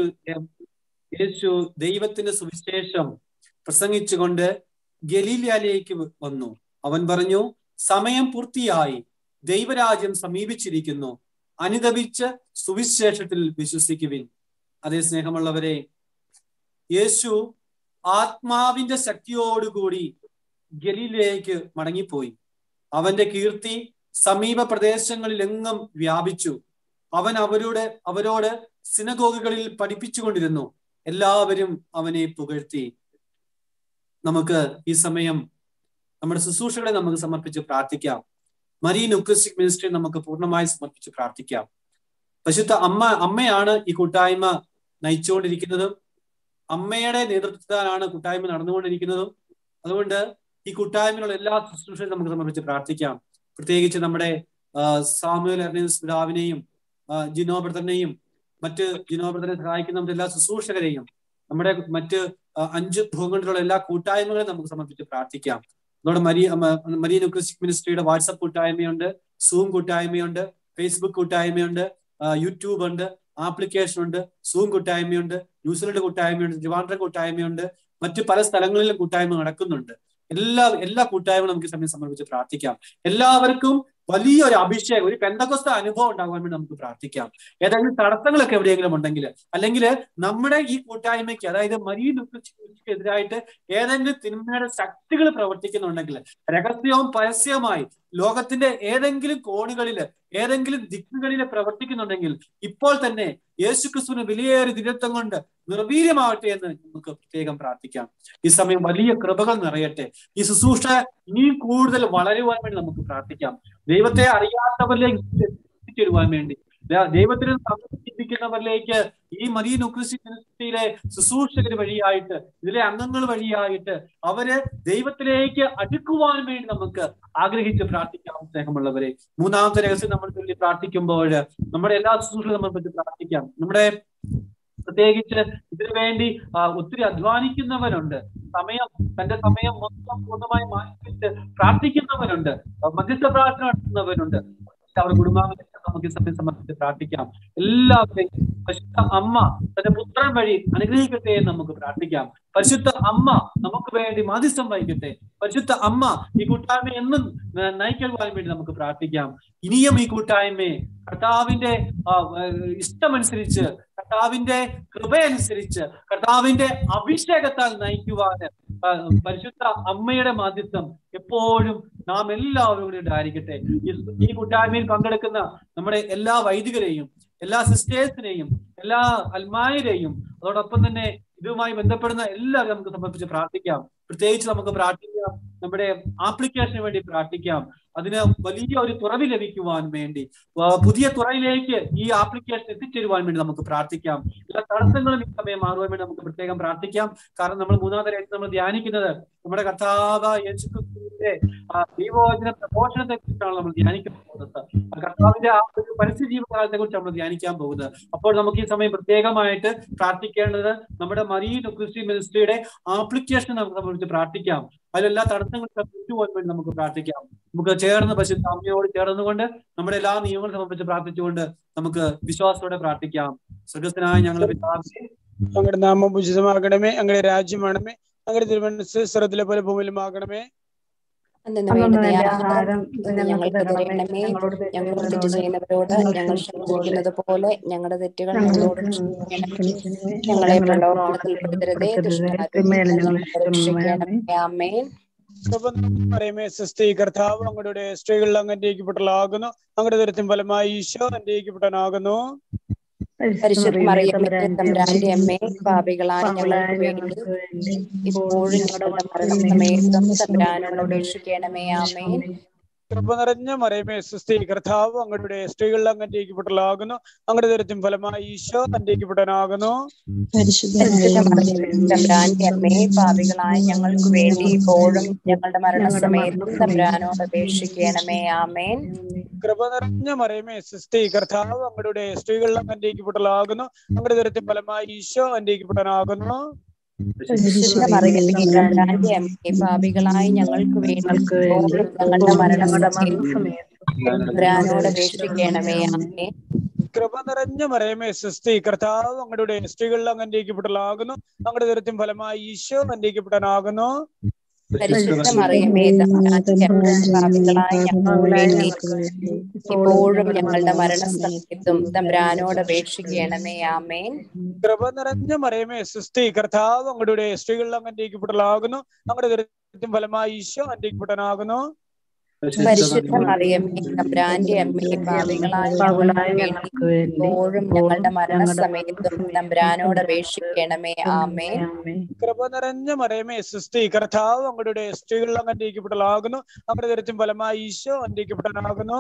യേശു ദൈവത്തിന്റെ സുവിശേഷം പ്രസംഗിച്ചുകൊണ്ട് ഗലീലയിലേക്ക് വന്നു അവൻ പറഞ്ഞു സമയം പൂർത്തിയായി ദൈവരാജ്യം സമീപിച്ചിരിക്കുന്നു അനുദപിച്ച് സുവിശേഷത്തിൽ വിശ്വസിക്കുവിൻ അതേ സ്നേഹമുള്ളവരെ യേശു ആത്മാവിന്റെ ശക്തിയോടുകൂടി ഗലീലയിലേക്ക് മടങ്ങിപ്പോയി അവന്റെ കീർത്തി സമീപ പ്രദേശങ്ങളിലെങ്ങും വ്യാപിച്ചു അവൻ അവരോട് അവരോട് സിനഗോഗുകളിൽ പഠിപ്പിച്ചുകൊണ്ടിരുന്നു എല്ലാവരും അവനെ പുകഴ്ത്തി നമുക്ക് ഈ സമയം നമ്മുടെ ശുശ്രൂഷകളെ നമുക്ക് സമർപ്പിച്ച് പ്രാർത്ഥിക്കാം മരീൻ ഉക്രിസ്റ്റിക് മിനിസ്ട്രി നമുക്ക് പൂർണ്ണമായി സമർപ്പിച്ച് പ്രാർത്ഥിക്കാം പശുത്ത അമ്മ അമ്മയാണ് ഈ കൂട്ടായ്മ നയിച്ചുകൊണ്ടിരിക്കുന്നതും അമ്മയുടെ നേതൃത്വത്തിലാണ് കൂട്ടായ്മ നടന്നുകൊണ്ടിരിക്കുന്നതും അതുകൊണ്ട് ഈ കൂട്ടായ്മയിലുള്ള എല്ലാ ശുശ്രൂഷയും നമുക്ക് സമർപ്പിച്ച് പ്രാർത്ഥിക്കാം പ്രത്യേകിച്ച് നമ്മുടെ സാമുവൽ എർണീസ് പിതാവിനെയും ജിനോ ബ്രദറിനെയും മറ്റ് ജിനോ ബ്രദറെ സഹായിക്കുന്ന നമ്മുടെ എല്ലാ ശുശ്രൂഷകരെയും നമ്മുടെ മറ്റ് അഞ്ച് ഭൂഖണ്ഡിലുള്ള എല്ലാ കൂട്ടായ്മകളെയും നമുക്ക് സമർപ്പിച്ച് പ്രാർത്ഥിക്കാം നമ്മുടെ മരി മരിയൻ ക്രിസ്റ്റിക് മിനിസ്ട്രിയുടെ വാട്സപ്പ് കൂട്ടായ്മയുണ്ട് സൂം കൂട്ടായ്മയുണ്ട് ഫേസ്ബുക്ക് കൂട്ടായ്മയുണ്ട് യൂട്യൂബ് ഉണ്ട് ആപ്ലിക്കേഷൻ ഉണ്ട് സൂം കൂട്ടായ്മയുണ്ട് ന്യൂസിലൻഡ് കൂട്ടായ്മയുണ്ട് ട്രിവാൻഡ്രം കൂട്ടായ്മയുണ്ട് മറ്റ് പല സ്ഥലങ്ങളിലും കൂട്ടായ്മ നടക്കുന്നുണ്ട് എല്ലാ എല്ലാ കൂട്ടായ്മകളും നമുക്ക് സമയം സമർപ്പിച്ച് പ്രാർത്ഥിക്കാം എല്ലാവർക്കും വലിയൊരു അഭിഷേകം ഒരു പെന്തകൊസ്ത അനുഭവം ഉണ്ടാകാൻ വേണ്ടി നമുക്ക് പ്രാർത്ഥിക്കാം ഏതെങ്കിലും തടസ്സങ്ങളൊക്കെ എവിടെയെങ്കിലും ഉണ്ടെങ്കിൽ അല്ലെങ്കിൽ നമ്മുടെ ഈ കൂട്ടായ്മയ്ക്ക് അതായത് മരീൻ എതിരായിട്ട് ഏതെങ്കിലും തിന്മയുടെ ശക്തികൾ പ്രവർത്തിക്കുന്നുണ്ടെങ്കിൽ രഹസ്യവും പരസ്യവുമായി ലോകത്തിന്റെ ഏതെങ്കിലും കോണുകളിൽ ഏതെങ്കിലും ദിക്കുകളിൽ പ്രവർത്തിക്കുന്നുണ്ടെങ്കിൽ ഇപ്പോൾ തന്നെ യേശുക്രിസ്തുവിന് വിലയേറിയ ദിനത്വം കൊണ്ട് നിർവീര്യമാവട്ടെ എന്ന് നമുക്ക് പ്രത്യേകം പ്രാർത്ഥിക്കാം ഈ സമയം വലിയ കൃപകൾ നിറയട്ടെ ഈ ശുശ്രൂഷ ഇനിയും കൂടുതൽ വളരുവാൻ വേണ്ടി നമുക്ക് പ്രാർത്ഥിക്കാം ദൈവത്തെ അറിയാത്തവരിലേക്ക് എത്തിച്ചേരുവാൻ വേണ്ടി ദൈവത്തിന് സമർപ്പിക്കുന്നവരിലേക്ക് ഈ മരീൻ ഉക്രിസ്റ്റിയിലെ ശുശ്രൂഷകർ വഴിയായിട്ട് ഇതിലെ അംഗങ്ങൾ വഴിയായിട്ട് അവര് ദൈവത്തിലേക്ക് അടുക്കുവാൻ വേണ്ടി നമുക്ക് ആഗ്രഹിച്ച് പ്രാർത്ഥിക്കാം സ്നേഹമുള്ളവരെ മൂന്നാമത്തെ രഹസ്യം നമ്മൾ ചൊല്ലി പ്രാർത്ഥിക്കുമ്പോൾ നമ്മുടെ എല്ലാ ശുശ്രൂഷകളും നമ്മൾ പ്രാർത്ഥിക്കാം നമ്മുടെ പ്രത്യേകിച്ച് ഇതിനു വേണ്ടി ഒത്തിരി അധ്വാനിക്കുന്നവരുണ്ട് സമയം തന്റെ സമയം മൊത്തം പൂർണ്ണമായി മാറ്റിവെച്ച് പ്രാർത്ഥിക്കുന്നവരുണ്ട് മധ്യസ്ഥ പ്രാർത്ഥന നടത്തുന്നവരുണ്ട് അവരുടെ കുടുംബാംഗങ്ങളെ നമുക്ക് സമയം സമർപ്പിച്ച് പ്രാർത്ഥിക്കാം എല്ലാവരെയും പരിശുദ്ധ അമ്മ തന്റെ പുത്രൻ വഴി അനുഗ്രഹിക്കട്ടെ എന്ന് നമുക്ക് പ്രാർത്ഥിക്കാം പരിശുദ്ധ അമ്മ നമുക്ക് വേണ്ടി മാധ്യസ്ഥം വഹിക്കട്ടെ പരിശുദ്ധ അമ്മ ഈ കൂട്ടായ്മ എന്നും നയിക്കുവാൻ വേണ്ടി നമുക്ക് പ്രാർത്ഥിക്കാം ഇനിയും ഈ കൂട്ടായ്മയെ കർത്താവിന്റെ ഇഷ്ടമനുസരിച്ച് കർത്താവിന്റെ കൃപയനുസരിച്ച് കർത്താവിന്റെ അഭിഷേകത്താൽ നയിക്കുവാന് പരിശുദ്ധ അമ്മയുടെ മാധ്യസ്ഥം എപ്പോഴും നാം എല്ലാവരും കൂടി ഉണ്ടായിരിക്കട്ടെ ഈ കൂട്ടായ്മയിൽ പങ്കെടുക്കുന്ന നമ്മുടെ എല്ലാ വൈദികരെയും എല്ലാ സിസ്റ്റേഴ്സിനെയും എല്ലാ അൽമായരെയും അതോടൊപ്പം തന്നെ ഇതുമായി ബന്ധപ്പെടുന്ന എല്ലാവരും നമുക്ക് സമർപ്പിച്ച് പ്രാർത്ഥിക്കാം പ്രത്യേകിച്ച് നമുക്ക് പ്രാർത്ഥിക്കാം നമ്മുടെ ആപ്ലിക്കേഷന് വേണ്ടി പ്രാർത്ഥിക്കാം അതിന് വലിയ ഒരു തുറവി ലഭിക്കുവാൻ വേണ്ടി പുതിയ തുറയിലേക്ക് ഈ ആപ്ലിക്കേഷൻ എത്തിച്ചേരുവാൻ വേണ്ടി നമുക്ക് പ്രാർത്ഥിക്കാം എല്ലാ തടസ്സങ്ങളും ഈ സമയം മാറുവാൻ വേണ്ടി നമുക്ക് പ്രത്യേകം പ്രാർത്ഥിക്കാം കാരണം നമ്മൾ മൂന്നാമതായിട്ട് നമ്മൾ ധ്യാനിക്കുന്നത് നമ്മുടെ കർത്താവ് യേശുക്രിസ്തുവിന്റെ ദൈവവചന പ്രഘോഷണത്തെ കുറിച്ചാണ് നമ്മൾ ധ്യാനിക്കാൻ പോകുന്നത് കർത്താവിന്റെ ആ ഒരു പരസ്യ ജീവകാലത്തെ കുറിച്ച് നമ്മൾ ധ്യാനിക്കാൻ പോകുന്നത് അപ്പോൾ നമുക്ക് ഈ സമയം പ്രത്യേകമായിട്ട് പ്രാർത്ഥിക്കേണ്ടത് നമ്മുടെ മരീൻ ക്രിസ്ത്യൻ മിനിസ്ട്രിയുടെ ആപ്ലിക്കേഷൻ നമുക്ക് സംബന്ധിച്ച് പ്രാർത്ഥിക്കാം അതിലെല്ലാ തടസ്സങ്ങളും വിട്ടുപോകാൻ വേണ്ടി നമുക്ക് പ്രാർത്ഥിക്കാം നമുക്ക് ചേർന്ന് പശു അമ്മയോട് ചേർന്നുകൊണ്ട് നമ്മുടെ എല്ലാ നിയമങ്ങളും സമർപ്പിച്ച് പ്രാർത്ഥിച്ചുകൊണ്ട് നമുക്ക് വിശ്വാസത്തോടെ പ്രാർത്ഥിക്കാം സ്വർഗസ്ഥനായ ഞങ്ങളുടെ പിതാവേ അങ്ങയുടെ നാമം ഉചിതമാകണമേ അങ്ങയുടെ രാജ്യമാണമേ അങ്ങയുടെ തിരുമനസ് സ്വർഗത്തിലെ പോലെ ഭൂമിയിലുമാകണമേ അന്നു വേണ്ട ആഹാരം ഞങ്ങൾക്ക് തരണമേ ഞങ്ങൾ തെറ്റ് ചെയ്യുന്നവരോട് ഞങ്ങൾ ക്ഷമിച്ചിരിക്കുന്നത് പോലെ ഞങ്ങളുടെ തെറ്റുകൾ ഞങ്ങളോട് ക്ഷമിക്കണമേ ഞങ്ങളെ പ്രലോഭനത്തിൽ പെടുത്തരുതേ ദുഷ്ടനാമേ ആമേൻ പറയുമേ സൃഷ്ടി കർത്താവ് അങ്ങയുടെ സ്ത്രീകളിൽ അങ്ങ് അന്വേഷിക്കപ്പെട്ടലാകുന്നു അങ്ങയുടെ ദുരത്തിൻ ഫലമായി ഈശോ അന്വേഷിക്കപ്പെട്ടനാകുന്നു തമ്പുരാന്റെ അമ്മേ പാപികളായ ഞങ്ങൾക്ക് വേണ്ടി ഇപ്പോഴും ഞങ്ങളുടെ മരണസമയത്തും തമ്പുരാനോട് അപേക്ഷിക്കണമേ ആമേ കൃപ നിറഞ്ഞ മറിയമേ സൃഷ്ടി കർത്താവ് അങ്ങയുടെ സ്ത്രീകളിൽ അങ്ങ് അന്വേഷിക്കപ്പെട്ടലാകുന്നു അങ്ങയുടെ ദുരത്തിൻ ഫലമായി ഈശോ അന്വേഷിക്കപ്പെട്ടനാകുന്നു തമ്പുരാന്റെ അമ്മേ പാപികളായ ഞങ്ങൾക്ക് വേണ്ടി ഇപ്പോഴും ഞങ്ങളുടെ മരണസമയത്തും തമ്പുരാനോട് അപേക്ഷിക്കണമേ ആമേൻ കൃപ നിറഞ്ഞ മറിയമേ സൃഷ്ടി കർത്താവ് അങ്ങയുടെ സ്ത്രീകളിൽ അങ്ങ് അന്വേഷിക്കപ്പെട്ടലാകുന്നു അങ്ങയുടെ ദുരത്തിൻ ഫലമായി ഈശോ അന്വേഷിക്കപ്പെട്ടനാകുന്നു തമ്പുരാന്റെ അമ്മേ പാപികളായ ഞങ്ങൾക്ക് വേണ്ടി ഇപ്പോഴും ഞങ്ങളുടെ മരണസമയത്തും തമ്പുരാനോട് അപേക്ഷിക്കണമേ ആമേൻ കൃപ നിറഞ്ഞ മറിയമേ സൃഷ്ടി കർത്താവ് അങ്ങയുടെ സ്ത്രീകളിൽ അങ്ങ് അനുഗ്രഹിക്കപ്പെട്ടതാകുന്നു അങ്ങയുടെ ദുരത്തിൻ ഫലമായി ഈശോ അനുഗ്രഹിക്കപ്പെട്ടനാകുന്നു പരിശുദ്ധ മറിയമേ തമ്പുരാന്റെ അമ്മേ, പാപികളായ ഞങ്ങൾക്ക് വേണ്ടി ഇപ്പോഴും ഞങ്ങളുടെ മരണസമയത്തും തമ്പുരാനോട് അപേക്ഷിക്കണമേ ആമേൻ കൃപ നിറഞ്ഞ മറിയമേ സൃഷ്ടി കർത്താവ് അങ്ങയുടെ സ്ത്രീകളിൽ അങ്ങ് അനുഗ്രഹിക്കപ്പെട്ടതാകുന്നു അങ്ങയുടെ ദുരത്തിൻ ഫലമായി ഈശോ അനുഗ്രഹിക്കപ്പെട്ടനാകുന്നു പരിശുദ്ധ മറിയമേ തമ്പുരാന്റെ അമ്മേ പാപികളായ ഞങ്ങൾക്ക് വേണ്ടി ഇപ്പോഴും ഞങ്ങളുടെ മരണസമയത്തും തമ്പുരാനോട് അപേക്ഷിക്കണമേ ആമേൻ കൃപ നിറഞ്ഞ മറിയമേ സൃഷ്ടി കർത്താവ് അങ്ങയുടെ സ്ത്രീകളിൽ അങ്ങ് അനുഗ്രഹിക്കപ്പെട്ടതാകുന്നു അങ്ങയുടെ ദുരത്തിൻ ഫലമായി ഈശോ അനുഗ്രഹിക്കപ്പെട്ടനാകുന്നു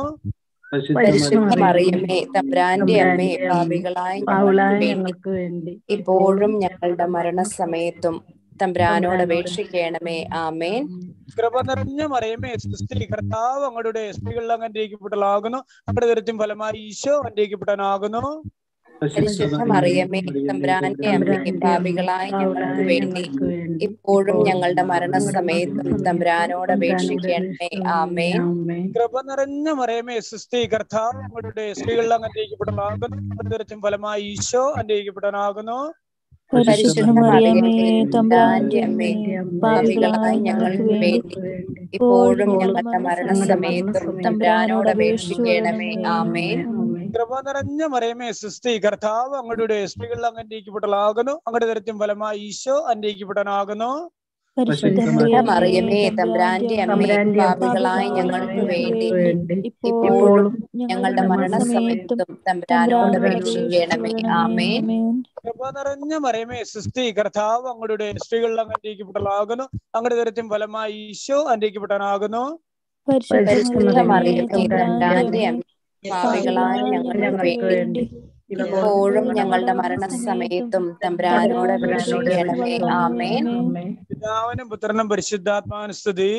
പരിശുദ്ധ മറിയമേ തമ്പുരാന്റെ അമ്മേ പാപികളായ ഞങ്ങൾക്ക് വേണ്ടി ഇപ്പോഴും ഞങ്ങളുടെ മരണസമയത്തും തമ്പുരാനോട് അപേക്ഷിക്കണമേ ആമേൻ കൃപ നിറഞ്ഞ മറിയമേ സൃഷ്ടി കർത്താവ് അങ്ങയുടെ സ്ത്രീകളിൽ അങ്ങ് അനുഗ്രഹിക്കപ്പെട്ടതാകുന്നു അങ്ങയുടെ ദുരത്തിൻ ഫലമായി ഈശോ അനുഗ്രഹിക്കപ്പെട്ടനാകുന്നു പരിശുദ്ധ മറിയമേ തമ്പുരാന്റെ അമ്മേ പാപികളായ ഞങ്ങൾക്ക് വേണ്ടി ഇപ്പോഴും ഞങ്ങളുടെ മരണസമയത്തും തമ്പുരാനോട് അപേക്ഷിക്കണമേ ആമേൻ കൃപ നിറഞ്ഞ മറിയമേ സൃഷ്ടി കർത്താവ് അങ്ങയുടെ സ്ത്രീകളിൽ അങ്ങ് അനുഗ്രഹിക്കപ്പെട്ടതാകുന്നു അങ്ങയുടെ ദുരത്തിൻ ഫലമായി ഈശോ അനുഗ്രഹിക്കപ്പെട്ടനാകുന്നു പരിശുദ്ധ മറിയമേ തമ്പുരാന്റെ അമ്മേ പാപികളായ ഞങ്ങൾക്ക് വേണ്ടി ഇപ്പോഴും ഞങ്ങളുടെ മരണസമയത്തും തമ്പുരാനോട് അപേക്ഷിക്കണമേ ആമേൻ കൃപ നിറഞ്ഞ മറിയമേ സൃഷ്ടി കർത്താവ് അങ്ങയുടെ സ്ത്രീകളിൽ അങ്ങ് അനുഗ്രഹിക്കപ്പെട്ടതാകുന്നു അങ്ങയുടെ ദുരത്തിൻ ഫലമായി ഈശോ അനുഗ്രഹിക്കപ്പെട്ടനാകുന്നു പരിശുദ്ധ മറിയമേ തമ്പുരാന്റെ അമ്മേ പാപികളായ ഞങ്ങൾക്ക് വേണ്ടി ഇപ്പോഴും ഞങ്ങളുടെ മരണസമയത്തും തമ്പുരാനോട് അപേക്ഷിക്കണമേ ആമേൻ കൃപ നിറഞ്ഞ മറിയമേ സൃഷ്ടി കർത്താവ് അങ്ങയുടെ സ്ത്രീകളിൽ അങ്ങ് അനുഗ്രഹിക്കപ്പെട്ടതാകുന്നു അങ്ങയുടെ ദുരത്തിൻ ഫലമായി ഈശോ അനുഗ്രഹിക്കപ്പെട്ടനാകുന്നു പരിശുദ്ധ മറിയമേ തമ്പുരാന്റെ അമ്മേ പാപികളായ ഞങ്ങൾക്ക് വേണ്ടി ഇപ്പോഴും ഞങ്ങളുടെ മരണസമയത്തും തമ്പുരാനോട് അപേക്ഷിക്കണമേ ആമേൻ പിതാവിനും പുത്രനും പരിശുദ്ധാത്മാവിനും സ്തുതി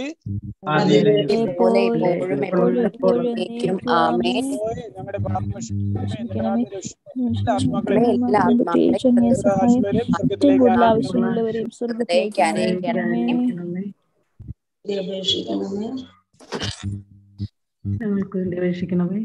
പോലെ ഇപ്പോഴും എപ്പോഴും എപ്പോഴും എന്നേക്കും ആമേൻ ഞങ്ങളുടെ പാപങ്ങൾ ക്ഷമിക്കണമേ. ആത്മാക്കളെ എല്ലാ ആത്മാക്കളെയും ചൊല്ലിയ സഹായം ഏറ്റവും കൂടുതൽ സ്വർഗ്ഗത്തിലേക്ക് ആവശ്യമുള്ളവരെയും സ്വർഗ്ഗത്തിലേക്ക് അനയിക്കണമേ അപേക്ഷിക്കണമേ ഞങ്ങൾക്ക് വേണ്ടി അപേക്ഷിക്കണമേ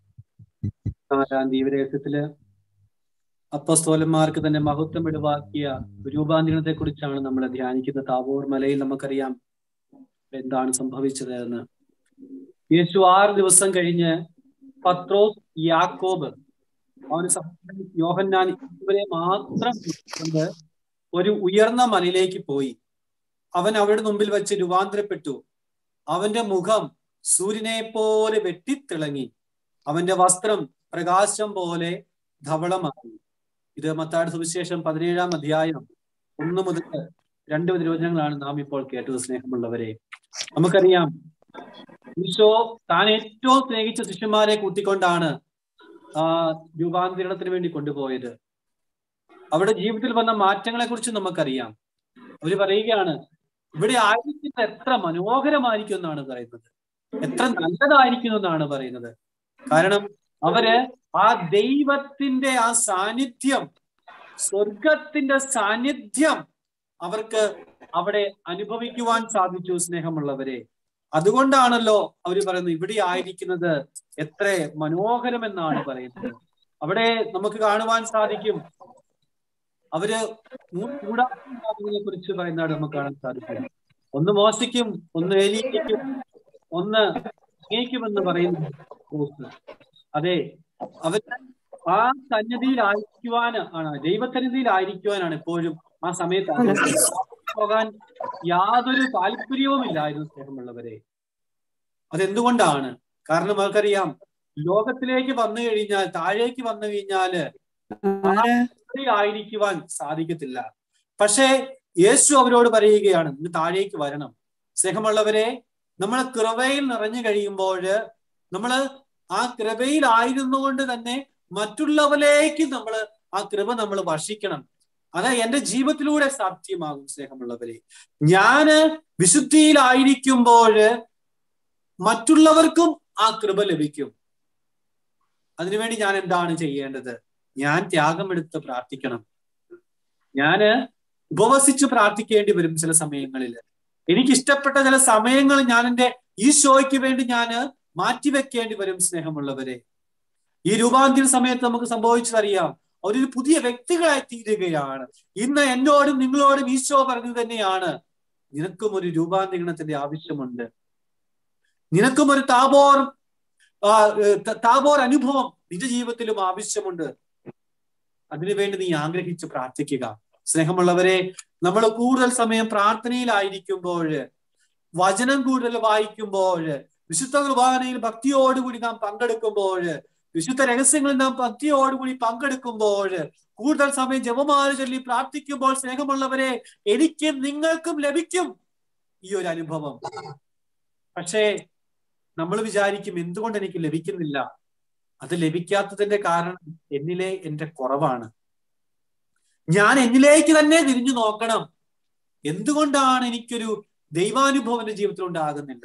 നാലാം ദീപദേശത്തില് അപ്പസ്തോലന്മാർക്ക് തന്നെ മഹത്വം ഇടവാക്കിയ രൂപാന്തരണത്തെ കുറിച്ചാണ് നമ്മൾ ധ്യാനിക്കുന്ന താബോർ മലയിൽ നമുക്കറിയാം എന്താണ് സംഭവിച്ചത് എന്ന് യേശു ആറ് ദിവസം കഴിഞ്ഞ് പത്രോസ് യാക്കോബ് അവന് സഹോദരൻ യോഹന്നാൻ ഇവരെ മാത്രം കൊണ്ട് ഒരു ഉയർന്ന മലയിലേക്ക് പോയി അവൻ അവരുടെ മുമ്പിൽ വെച്ച് രൂപാന്തരപ്പെട്ടു അവന്റെ മുഖം സൂര്യനെ പോലെ വെട്ടിത്തിളങ്ങി അവന്റെ വസ്ത്രം പ്രകാശം പോലെ ധവളമായി ഇത് മത്താട് സുവിശേഷം പതിനേഴാം അധ്യായം ഒന്ന് മുതൽ രണ്ട് തിരുവചനങ്ങളാണ് നാം ഇപ്പോൾ കേട്ടത് സ്നേഹമുള്ളവരെ നമുക്കറിയാം ഈശോ താൻ ഏറ്റവും സ്നേഹിച്ച ശിഷ്യന്മാരെ കൂട്ടിക്കൊണ്ടാണ് ആ രൂപാന്തരണത്തിന് വേണ്ടി കൊണ്ടുപോയത് അവിടെ ജീവിതത്തിൽ വന്ന മാറ്റങ്ങളെ കുറിച്ച് നമുക്കറിയാം അവര് പറയുകയാണ് ഇവിടെ ആയിരിക്കുന്നത് എത്ര മനോഹരമായിരിക്കും എന്നാണ് പറയുന്നത് എത്ര നല്ലതായിരിക്കും എന്നാണ് പറയുന്നത് കാരണം അവര് ആ ദൈവത്തിന്റെ ആ സാന്നിധ്യം സ്വർഗത്തിന്റെ സാന്നിധ്യം അവർക്ക് അവിടെ അനുഭവിക്കുവാൻ സാധിച്ചു സ്നേഹമുള്ളവരെ അതുകൊണ്ടാണല്ലോ അവര് പറയുന്നത് ഇവിടെ ആയിരിക്കുന്നത് എത്ര മനോഹരമെന്നാണ് പറയുന്നത് അവിടെ നമുക്ക് കാണുവാൻ സാധിക്കും അവര് കൂടാതിനെ കുറിച്ച് പറയുന്നതാണ് നമുക്ക് കാണാൻ സാധിക്കും ഒന്ന് മോശയ്ക്കും ഒന്ന് ഏലിയയ്ക്കും ഒന്ന് അങ്ങേക്കുമെന്ന് പറയുന്നു അതെ അവർ ആ സന്നിധിയിലായിരിക്കുവാൻ ആണ് ദൈവസന്നിധിയിലായിരിക്കുവാനാണ് എപ്പോഴും ആ സമയത്ത് പോകാൻ യാതൊരു താല്പര്യവും ഇല്ലായിരുന്നു സ്നേഹമുള്ളവരെ അതെന്തുകൊണ്ടാണ് കാരണം അവർക്കറിയാം ലോകത്തിലേക്ക് വന്നു കഴിഞ്ഞാൽ താഴേക്ക് വന്നു കഴിഞ്ഞാല് ആയിരിക്കുവാൻ സാധിക്കത്തില്ല പക്ഷേ യേശു അവരോട് പറയുകയാണ് ഇന്ന് താഴേക്ക് വരണം സ്നേഹമുള്ളവരെ നമ്മൾ കൃപയിൽ നിറഞ്ഞു കഴിയുമ്പോൾ നമ്മൾ ആ കൃപയിലായിരുന്നു കൊണ്ട് തന്നെ മറ്റുള്ളവരിലേക്ക് നമ്മൾ ആ കൃപ നമ്മൾ വർഷിക്കണം അത് എന്റെ ജീവിതത്തിലൂടെ സാധ്യമാകും സ്നേഹമുള്ളവരെ ഞാന് വിശുദ്ധിയിലായിരിക്കുമ്പോൾ മറ്റുള്ളവർക്കും ആ കൃപ ലഭിക്കും അതിനുവേണ്ടി ഞാൻ എന്താണ് ചെയ്യേണ്ടത് ഞാൻ ത്യാഗമെടുത്ത് പ്രാർത്ഥിക്കണം ഞാന് ഉപവസിച്ച് പ്രാർത്ഥിക്കേണ്ടി വരും ചില സമയങ്ങളിൽ എനിക്ക് ഇഷ്ടപ്പെട്ട ചില സമയങ്ങൾ ഞാൻ എൻ്റെ ഈശോയ്ക്ക് വേണ്ടി ഞാൻ മാറ്റിവെക്കേണ്ടി വരും സ്നേഹമുള്ളവരെ ഈ രൂപാന്തര സമയത്ത് നമുക്ക് സംഭവിച്ചതറിയാം അവരൊരു പുതിയ വ്യക്തികളായി തീരുകയാണ് ഇന്ന് എന്നോടും നിങ്ങളോടും ഈശോ പറഞ്ഞു തന്നെയാണ് നിനക്കും ഒരു രൂപാന്തരണത്തിന്റെ ആവശ്യമുണ്ട് നിനക്കും ഒരു താബോർ ആ, ഏർ, ത- താബോർ അനുഭവം നിജ ജീവിതത്തിലും ആവശ്യമുണ്ട് അതിനുവേണ്ടി നീ ആഗ്രഹിച്ച് പ്രാർത്ഥിക്കുക സ്നേഹമുള്ളവരെ നമ്മൾ കൂടുതൽ സമയം പ്രാർത്ഥനയിലായിരിക്കുമ്പോൾ വചനം കൂടുതൽ വായിക്കുമ്പോൾ വിശുദ്ധ കുർബാനയിൽ ഭക്തിയോടുകൂടി നാം പങ്കെടുക്കുമ്പോൾ വിശുദ്ധ രഹസ്യങ്ങളിൽ നാം ഭക്തിയോടുകൂടി പങ്കെടുക്കുമ്പോൾ കൂടുതൽ സമയം ജപമാല ചൊല്ലി പ്രാർത്ഥിക്കുമ്പോൾ സ്നേഹമുള്ളവരെ എനിക്കും നിങ്ങൾക്കും ലഭിക്കും ഈ ഒരു അനുഭവം പക്ഷേ നമ്മൾ വിചാരിക്കും എന്തുകൊണ്ട് എനിക്ക് ലഭിക്കുന്നില്ല അത് ലഭിക്കാത്തതിന്റെ കാരണം എന്നിലെ എന്റെ കുറവാണ് ഞാൻ എന്നിലേക്ക് തന്നെ തിരിഞ്ഞു നോക്കണം എന്തുകൊണ്ടാണ് എനിക്കൊരു ദൈവാനുഭവം എന്റെ ജീവിതത്തിൽ ഉണ്ടാകുന്നില്ല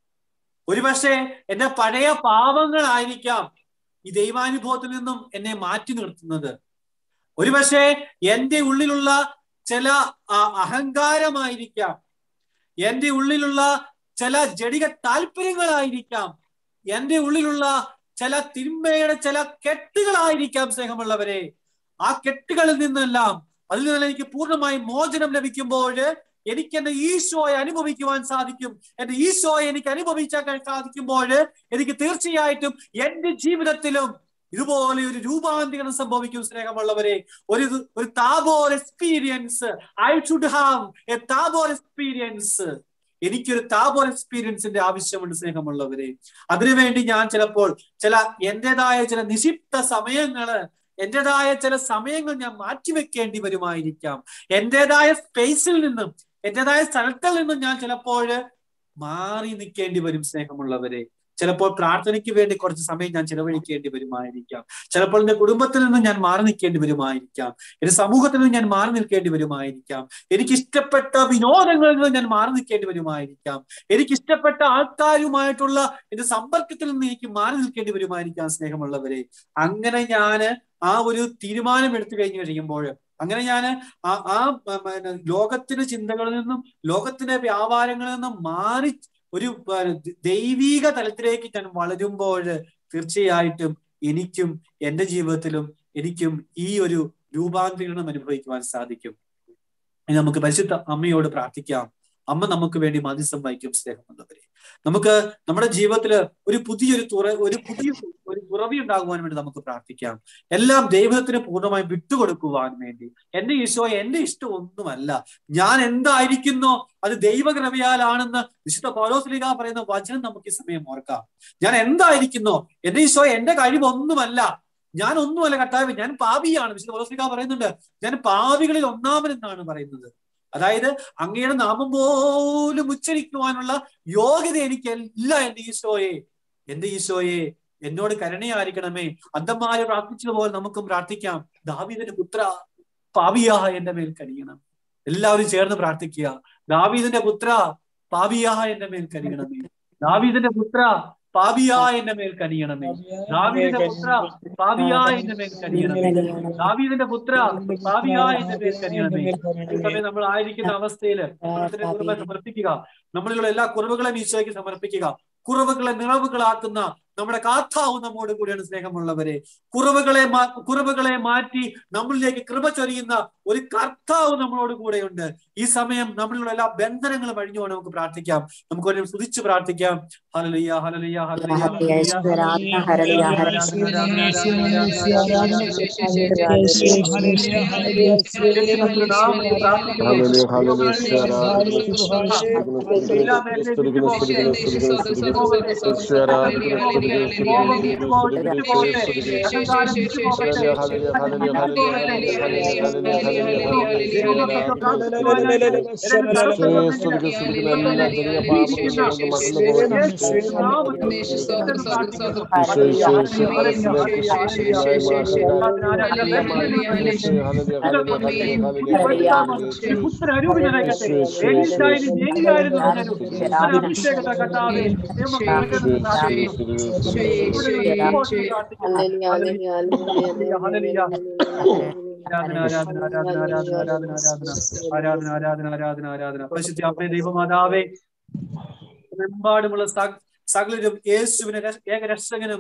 ഒരുപക്ഷെ എന്റെ പഴയ പാവങ്ങളായിരിക്കാം ഈ ദൈവാനുഭവത്തിൽ നിന്നും എന്നെ മാറ്റി നിർത്തുന്നത് ഒരുപക്ഷെ എന്റെ ഉള്ളിലുള്ള ചില ആ, അഹങ്കാരമായിരിക്കാം എന്റെ ഉള്ളിലുള്ള ചില ജടിക താല്പര്യങ്ങളായിരിക്കാം എന്റെ ഉള്ളിലുള്ള ചില തിന്മയുടെ ചില കെട്ടുകളായിരിക്കാം സ്നേഹമുള്ളവരെ ആ കെട്ടുകളിൽ നിന്നെല്ലാം അതിൽ നിന്ന് എനിക്ക് പൂർണ്ണമായി മോചനം ലഭിക്കുമ്പോൾ എനിക്ക് എന്റെ ഈശോയെ അനുഭവിക്കുവാൻ സാധിക്കും എന്റെ ഈശോയെ എനിക്ക് അനുഭവിച്ചാൽ സാധിക്കുമ്പോൾ എനിക്ക് തീർച്ചയായിട്ടും എന്റെ ജീവിതത്തിലും ഇതുപോലെ ഒരു രൂപാന്തരണം സംഭവിക്കും സ്നേഹമുള്ളവരെ ഒരു ഒരു Tabor experience I should have a Tabor experience എനിക്കൊരു താബോർ എക്സ്പീരിയൻസിന്റെ ആവശ്യമുണ്ട് സ്നേഹമുള്ളവരെ അതിനുവേണ്ടി ഞാൻ ചിലപ്പോൾ ചില എന്റേതായ ചില നിക്ഷിപ്ത സമയങ്ങള് എന്റേതായ ചില സമയങ്ങൾ ഞാൻ മാറ്റിവെക്കേണ്ടി വരുമായിരിക്കാം എന്റേതായ സ്പേസിൽ നിന്നും എന്റേതായ സ്ഥലത്തിൽ നിന്നും ഞാൻ ചിലപ്പോൾ മാറി നിൽക്കേണ്ടി വരും സ്നേഹമുള്ളവരെ ചിലപ്പോൾ പ്രാർത്ഥനയ്ക്ക് വേണ്ടി കുറച്ച് സമയം ഞാൻ ചിലവഴിക്കേണ്ടി വരുമായിരിക്കാം ചിലപ്പോൾ എന്റെ കുടുംബത്തിൽ നിന്ന് ഞാൻ മാറി നിൽക്കേണ്ടി വരുമായിരിക്കാം എന്റെ സമൂഹത്തിൽ നിന്ന് ഞാൻ മാറി നിൽക്കേണ്ടി വരുമായിരിക്കാം എനിക്ക് ഇഷ്ടപ്പെട്ട വിനോദങ്ങളിൽ നിന്ന് ഞാൻ മാറി നിൽക്കേണ്ടി വരുമായിരിക്കാം എനിക്ക് ഇഷ്ടപ്പെട്ട ആൾക്കാരുമായിട്ടുള്ള എന്റെ സമ്പർക്കത്തിൽ നിന്ന് എനിക്ക് മാറി നിൽക്കേണ്ടി വരുമായിരിക്കാം സ്നേഹമുള്ളവരെ അങ്ങനെ ഞാന് ആ ഒരു തീരുമാനം എടുത്തു കഴിഞ്ഞു കഴിയുമ്പോൾ അങ്ങനെ ഞാൻ ആ ആ പ- പിന്നെ ലോകത്തിന്റെ ചിന്തകളിൽ നിന്നും ലോകത്തിന്റെ വ്യാപാരങ്ങളിൽ നിന്നും മാറി ഒരു പ- ദൈവീക തലത്തിലേക്ക് ഞാൻ വളരുമ്പോൾ തീർച്ചയായിട്ടും എനിക്കും എന്റെ ജീവിതത്തിലും എനിക്കും ഈ ഒരു രൂപാന്തരണം അനുഭവിക്കുവാൻ സാധിക്കും ഇനി നമുക്ക് പരിശുദ്ധ അമ്മയോട് പ്രാർത്ഥിക്കാം അമ്മ നമുക്ക് വേണ്ടി മധ്യസ്ഥം വഹിക്കും സ്നേഹമുള്ളവരെ നമുക്ക് നമ്മുടെ ജീവിതത്തിൽ ഒരു പുതിയൊരു തുറ ഒരു പുതിയ ഒരു തുറവി ഉണ്ടാകുവാൻ വേണ്ടി നമുക്ക് പ്രാർത്ഥിക്കാം എല്ലാം ദൈവത്തിന് പൂർണ്ണമായി വിട്ടുകൊടുക്കുവാൻ വേണ്ടി എന്റെ ഈശോ എന്റെ ഇഷ്ടം ഒന്നുമല്ല ഞാൻ എന്തായിരിക്കുന്നോ അത് ദൈവകൃപയാലാണെന്ന് വിശുദ്ധ പൗലോസ്ലിക പറയുന്ന വചനം നമുക്ക് ഈ സമയം ഓർക്കാം ഞാൻ എന്തായിരിക്കുന്നോ എന്റെ ഈശോ എന്റെ കഴിവൊന്നുമല്ല ഞാൻ ഒന്നുമല്ല കർത്താവ് ഞാൻ പാപിയാണ് വിശുദ്ധ പൗലോസ്ലിക പറയുന്നുണ്ട് ഞാൻ പാപികളിൽ ഒന്നാമനെന്നാണ് പറയുന്നത് അതായത് അങ്ങയുടെ നാമം പോലും ഉച്ചരിക്കുവാനുള്ള യോഗ്യത എനിക്കല്ല എന്റെ ഈശോയെ എന്റെ ഈശോയെ എന്നോട് കരുണയായിരിക്കണമേ അന്തന്മാരെ പ്രാർത്ഥിച്ചതുപോലെ നമുക്കും പ്രാർത്ഥിക്കാം ദാവീദിന്റെ പുത്ര പാപിയാ എന്റെ മേൽ കനിയണം എല്ലാവരും ചേർന്ന് പ്രാർത്ഥിക്കുക ദാവീദിന്റെ പുത്ര പാപിയാ എന്റെ മേൽ കനിയണമേ ദാവീദിന്റെ പുത്ര പാപിയാ എന്റെ മേൽ കനിയണമേ ദാവീദിന്റെ പുത്ര പാപിയാ എന്റെ മേൽ കനിയണമേ ദാവീദിന്റെ പുത്ര പാപിയാ എന്റെ മേൽ കനിയണമേ ഈ സമയം നമ്മൾ ആയിരിക്കുന്ന അവസ്ഥയില് ദൈവത്തിന്റെ കുറിപ്പ് സമർപ്പിക്കുക നമ്മളിലുള്ള എല്ലാ കുറവുകളെയും ഈശോയ്ക്ക് സമർപ്പിക്കുക കുറവുകളെ നിറവുകളാക്കുന്ന നമ്മുടെ കാത്താവ് നമ്മോട് കൂടിയാണ് സ്നേഹമുള്ളവരെ കുറവുകളെ മാ കുറവുകളെ മാറ്റി നമ്മളിലേക്ക് കൃപ ചൊരിയുന്ന ഒരു കർത്താവ് നമ്മളോട് കൂടെയുണ്ട് ഈ സമയം നമ്മളിലുള്ള എല്ലാ ബന്ധനങ്ങളും അഴിഞ്ഞുകൊണ്ട് നമുക്ക് പ്രാർത്ഥിക്കാം നമുക്ക് ഒരു സ്തുതിച്ച് പ്രാർത്ഥിക്കാം ഹലലിയ ഹലലിയ ഹലലിയ ഹല്ലേലൂയ, ഈശ്വരാത്മ, ഹല്ലേലൂയ, ഹല്ലേലൂയ, ഹല്ലേലൂയ, ഈശ്വര, ആരാധന, സ്തുതിക്കുന്നു, സ്തുതിക്കുന്നു, സ്തുതിക്കുന്നു, സ്തുതിക്കുന്നു, സ്തുതിക്കുന്നു, സ്തുതിക്കുന്നു, ഈശ്വര, ആരാധന, സ്തുതിക്കുന്നു, സ്തുതിക്കുന്നു, സ്തുതിക്കുന്നു, സ്തുതിക്കുന്നു, ഹല്ലേലൂയ, ഹല്ലേലൂയ, ഹല്ലേലൂയ, ഹല്ലേലൂയ, ഹല്ലേലൂയ, ഹല്ലേലൂയ, ഈശോയെ സ്തുതിക്കുന്നു, സ്തുതിക്കുന്നു, എല്ലാ ചെറിയ പാപങ്ങളും ഞങ്ങൾക്ക് മറന്നു പോകട്ടെ. ഈശോയെ, ഈശോയെ, ഈശോയെ, മനസ്സിലേക്ക് ശുദ്ധിയായി ആരാധന ആരാധന ആരാധന ആരാധന പരിശുദ്ധ അമ്മേ ദൈവമാതാവേ എമ്പാടുമുള്ള സകലരും യേശുവിനെ രക്ഷ- ഏക രക്ഷകനും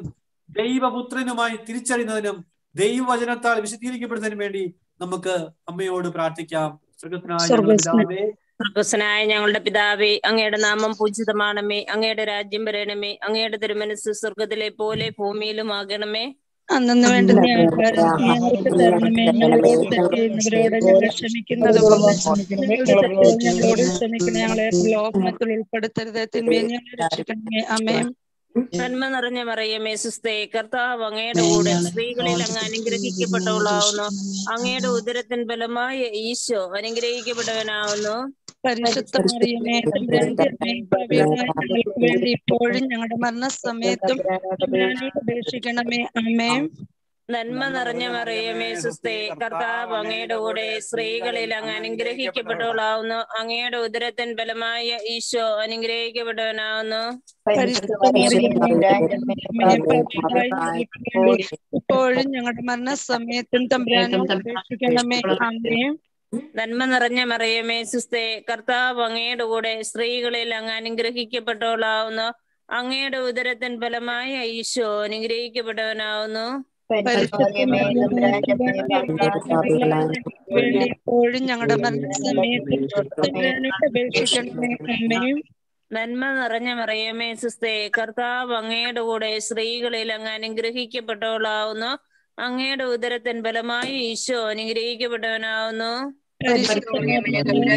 ദൈവപുത്രനുമായി തിരിച്ചറിയുന്നതിനും ദൈവവചനത്താൽ വിശദീകരിക്കപ്പെടുന്നതിനും വേണ്ടി നമുക്ക് അമ്മയോട് പ്രാർത്ഥിക്കാം സ്വർഗസ്നായ ഞങ്ങളുടെ പിതാവേ സ്വർഗസ്വനായ ഞങ്ങളുടെ പിതാവേ അങ്ങയുടെ നാമം പൂജിതമാണമേ അങ്ങയുടെ രാജ്യം വരണമേ അങ്ങയുടെ തിരുമനസ് സ്വർഗത്തിലെ പോലെ ഭൂമിയിലും ആകണമേ അന്നു വേണ്ടുന്ന ആഹാരം ഞങ്ങൾക്ക് തരണമേ ഞങ്ങളോട് തെറ്റ് ചെയ്യുന്നവരോട് ഞങ്ങൾ ക്ഷമിക്കുന്നത് പോലെ ഞങ്ങളുടെ തെറ്റുകൾ ഞങ്ങളോട് ക്ഷമിക്കണം ഞങ്ങളെ ലോകത്തിൽ ഉൾപ്പെടുത്തരുത് തിന്മയെ ഞങ്ങളെ രക്ഷിക്കണമേ അമ്മേ നന്മ നിറഞ്ഞ മറിയമേ സുസ്ഥേ കർത്താവ് അങ്ങയുടെ കൂടെ സ്ത്രീകളിൽ അങ്ങ് അനുഗ്രഹിക്കപ്പെട്ടവളാവുന്നു അങ്ങയുടെ ഉദരത്തിൻ ഫലമായ ഈശോ അനുഗ്രഹിക്കപ്പെട്ടവനാവുന്നു പരിശുദ്ധ മറിയമേ തമ്പുരാന്റെ അമ്മേ, പാപികളായ ഞങ്ങൾക്ക് വേണ്ടി ഇപ്പോഴും ഞങ്ങളുടെ മരണസമയത്തും തമ്പുരാനോട് അപേക്ഷിക്കണമേ അമ്മേ നന്മ നിറഞ്ഞ മറിയമേ സുസ്ഥേ കർത്താവ് അങ്ങയുടെ കൂടെ സ്ത്രീകളിൽ അങ്ങ് അനുഗ്രഹിക്കപ്പെട്ടവളാവുന്നു അങ്ങയുടെ ഉദരത്തിൻ ഫലമായ ഈശോ അനുഗ്രഹിക്കപ്പെട്ടവനാവുന്നു പരിശുദ്ധ മറിയമേ അമ്മേ, പാപികളായ ഞങ്ങൾക്ക് വേണ്ടി ഇപ്പോഴും ഞങ്ങളുടെ മരണസമയത്തും തമ്പുരാനോട് അപേക്ഷിക്കണമേ അമ്മേ നന്മ നിറഞ്ഞ മറിയമേ സുസ്ഥേ കർത്താവ് അങ്ങയുടെ കൂടെ സ്ത്രീകളിൽ അങ്ങ് അനുഗ്രഹിക്കപ്പെട്ടവളാവുന്നു അങ്ങയുടെ ഉദരത്തിൻ ഫലമായ ഈശോ അനുഗ്രഹിക്കപ്പെട്ടവനാവുന്നു പരിശുദ്ധ മറിയമേ, തമ്പുരാന്റെ അമ്മേ, പാപികളായ ഞങ്ങൾക്ക് വേണ്ടി ഇപ്പോഴും ഞങ്ങളുടെ മരണസമയത്തും തമ്പുരാനോട് അപേക്ഷിക്കണമേ അമ്മേ നന്മ നിറഞ്ഞ മറിയമേ സുസ്ഥേ കർത്താവ് അങ്ങയുടെ കൂടെ സ്ത്രീകളിൽ അങ്ങ് അനുഗ്രഹിക്കപ്പെട്ടവളാവുന്നു അങ്ങയുടെ ഉദരത്തിൻ ഫലമായ ഈശോ അനുഗ്രഹിക്കപ്പെട്ടവനാവുന്നു പരിശുദ്ധ മറിയമേ,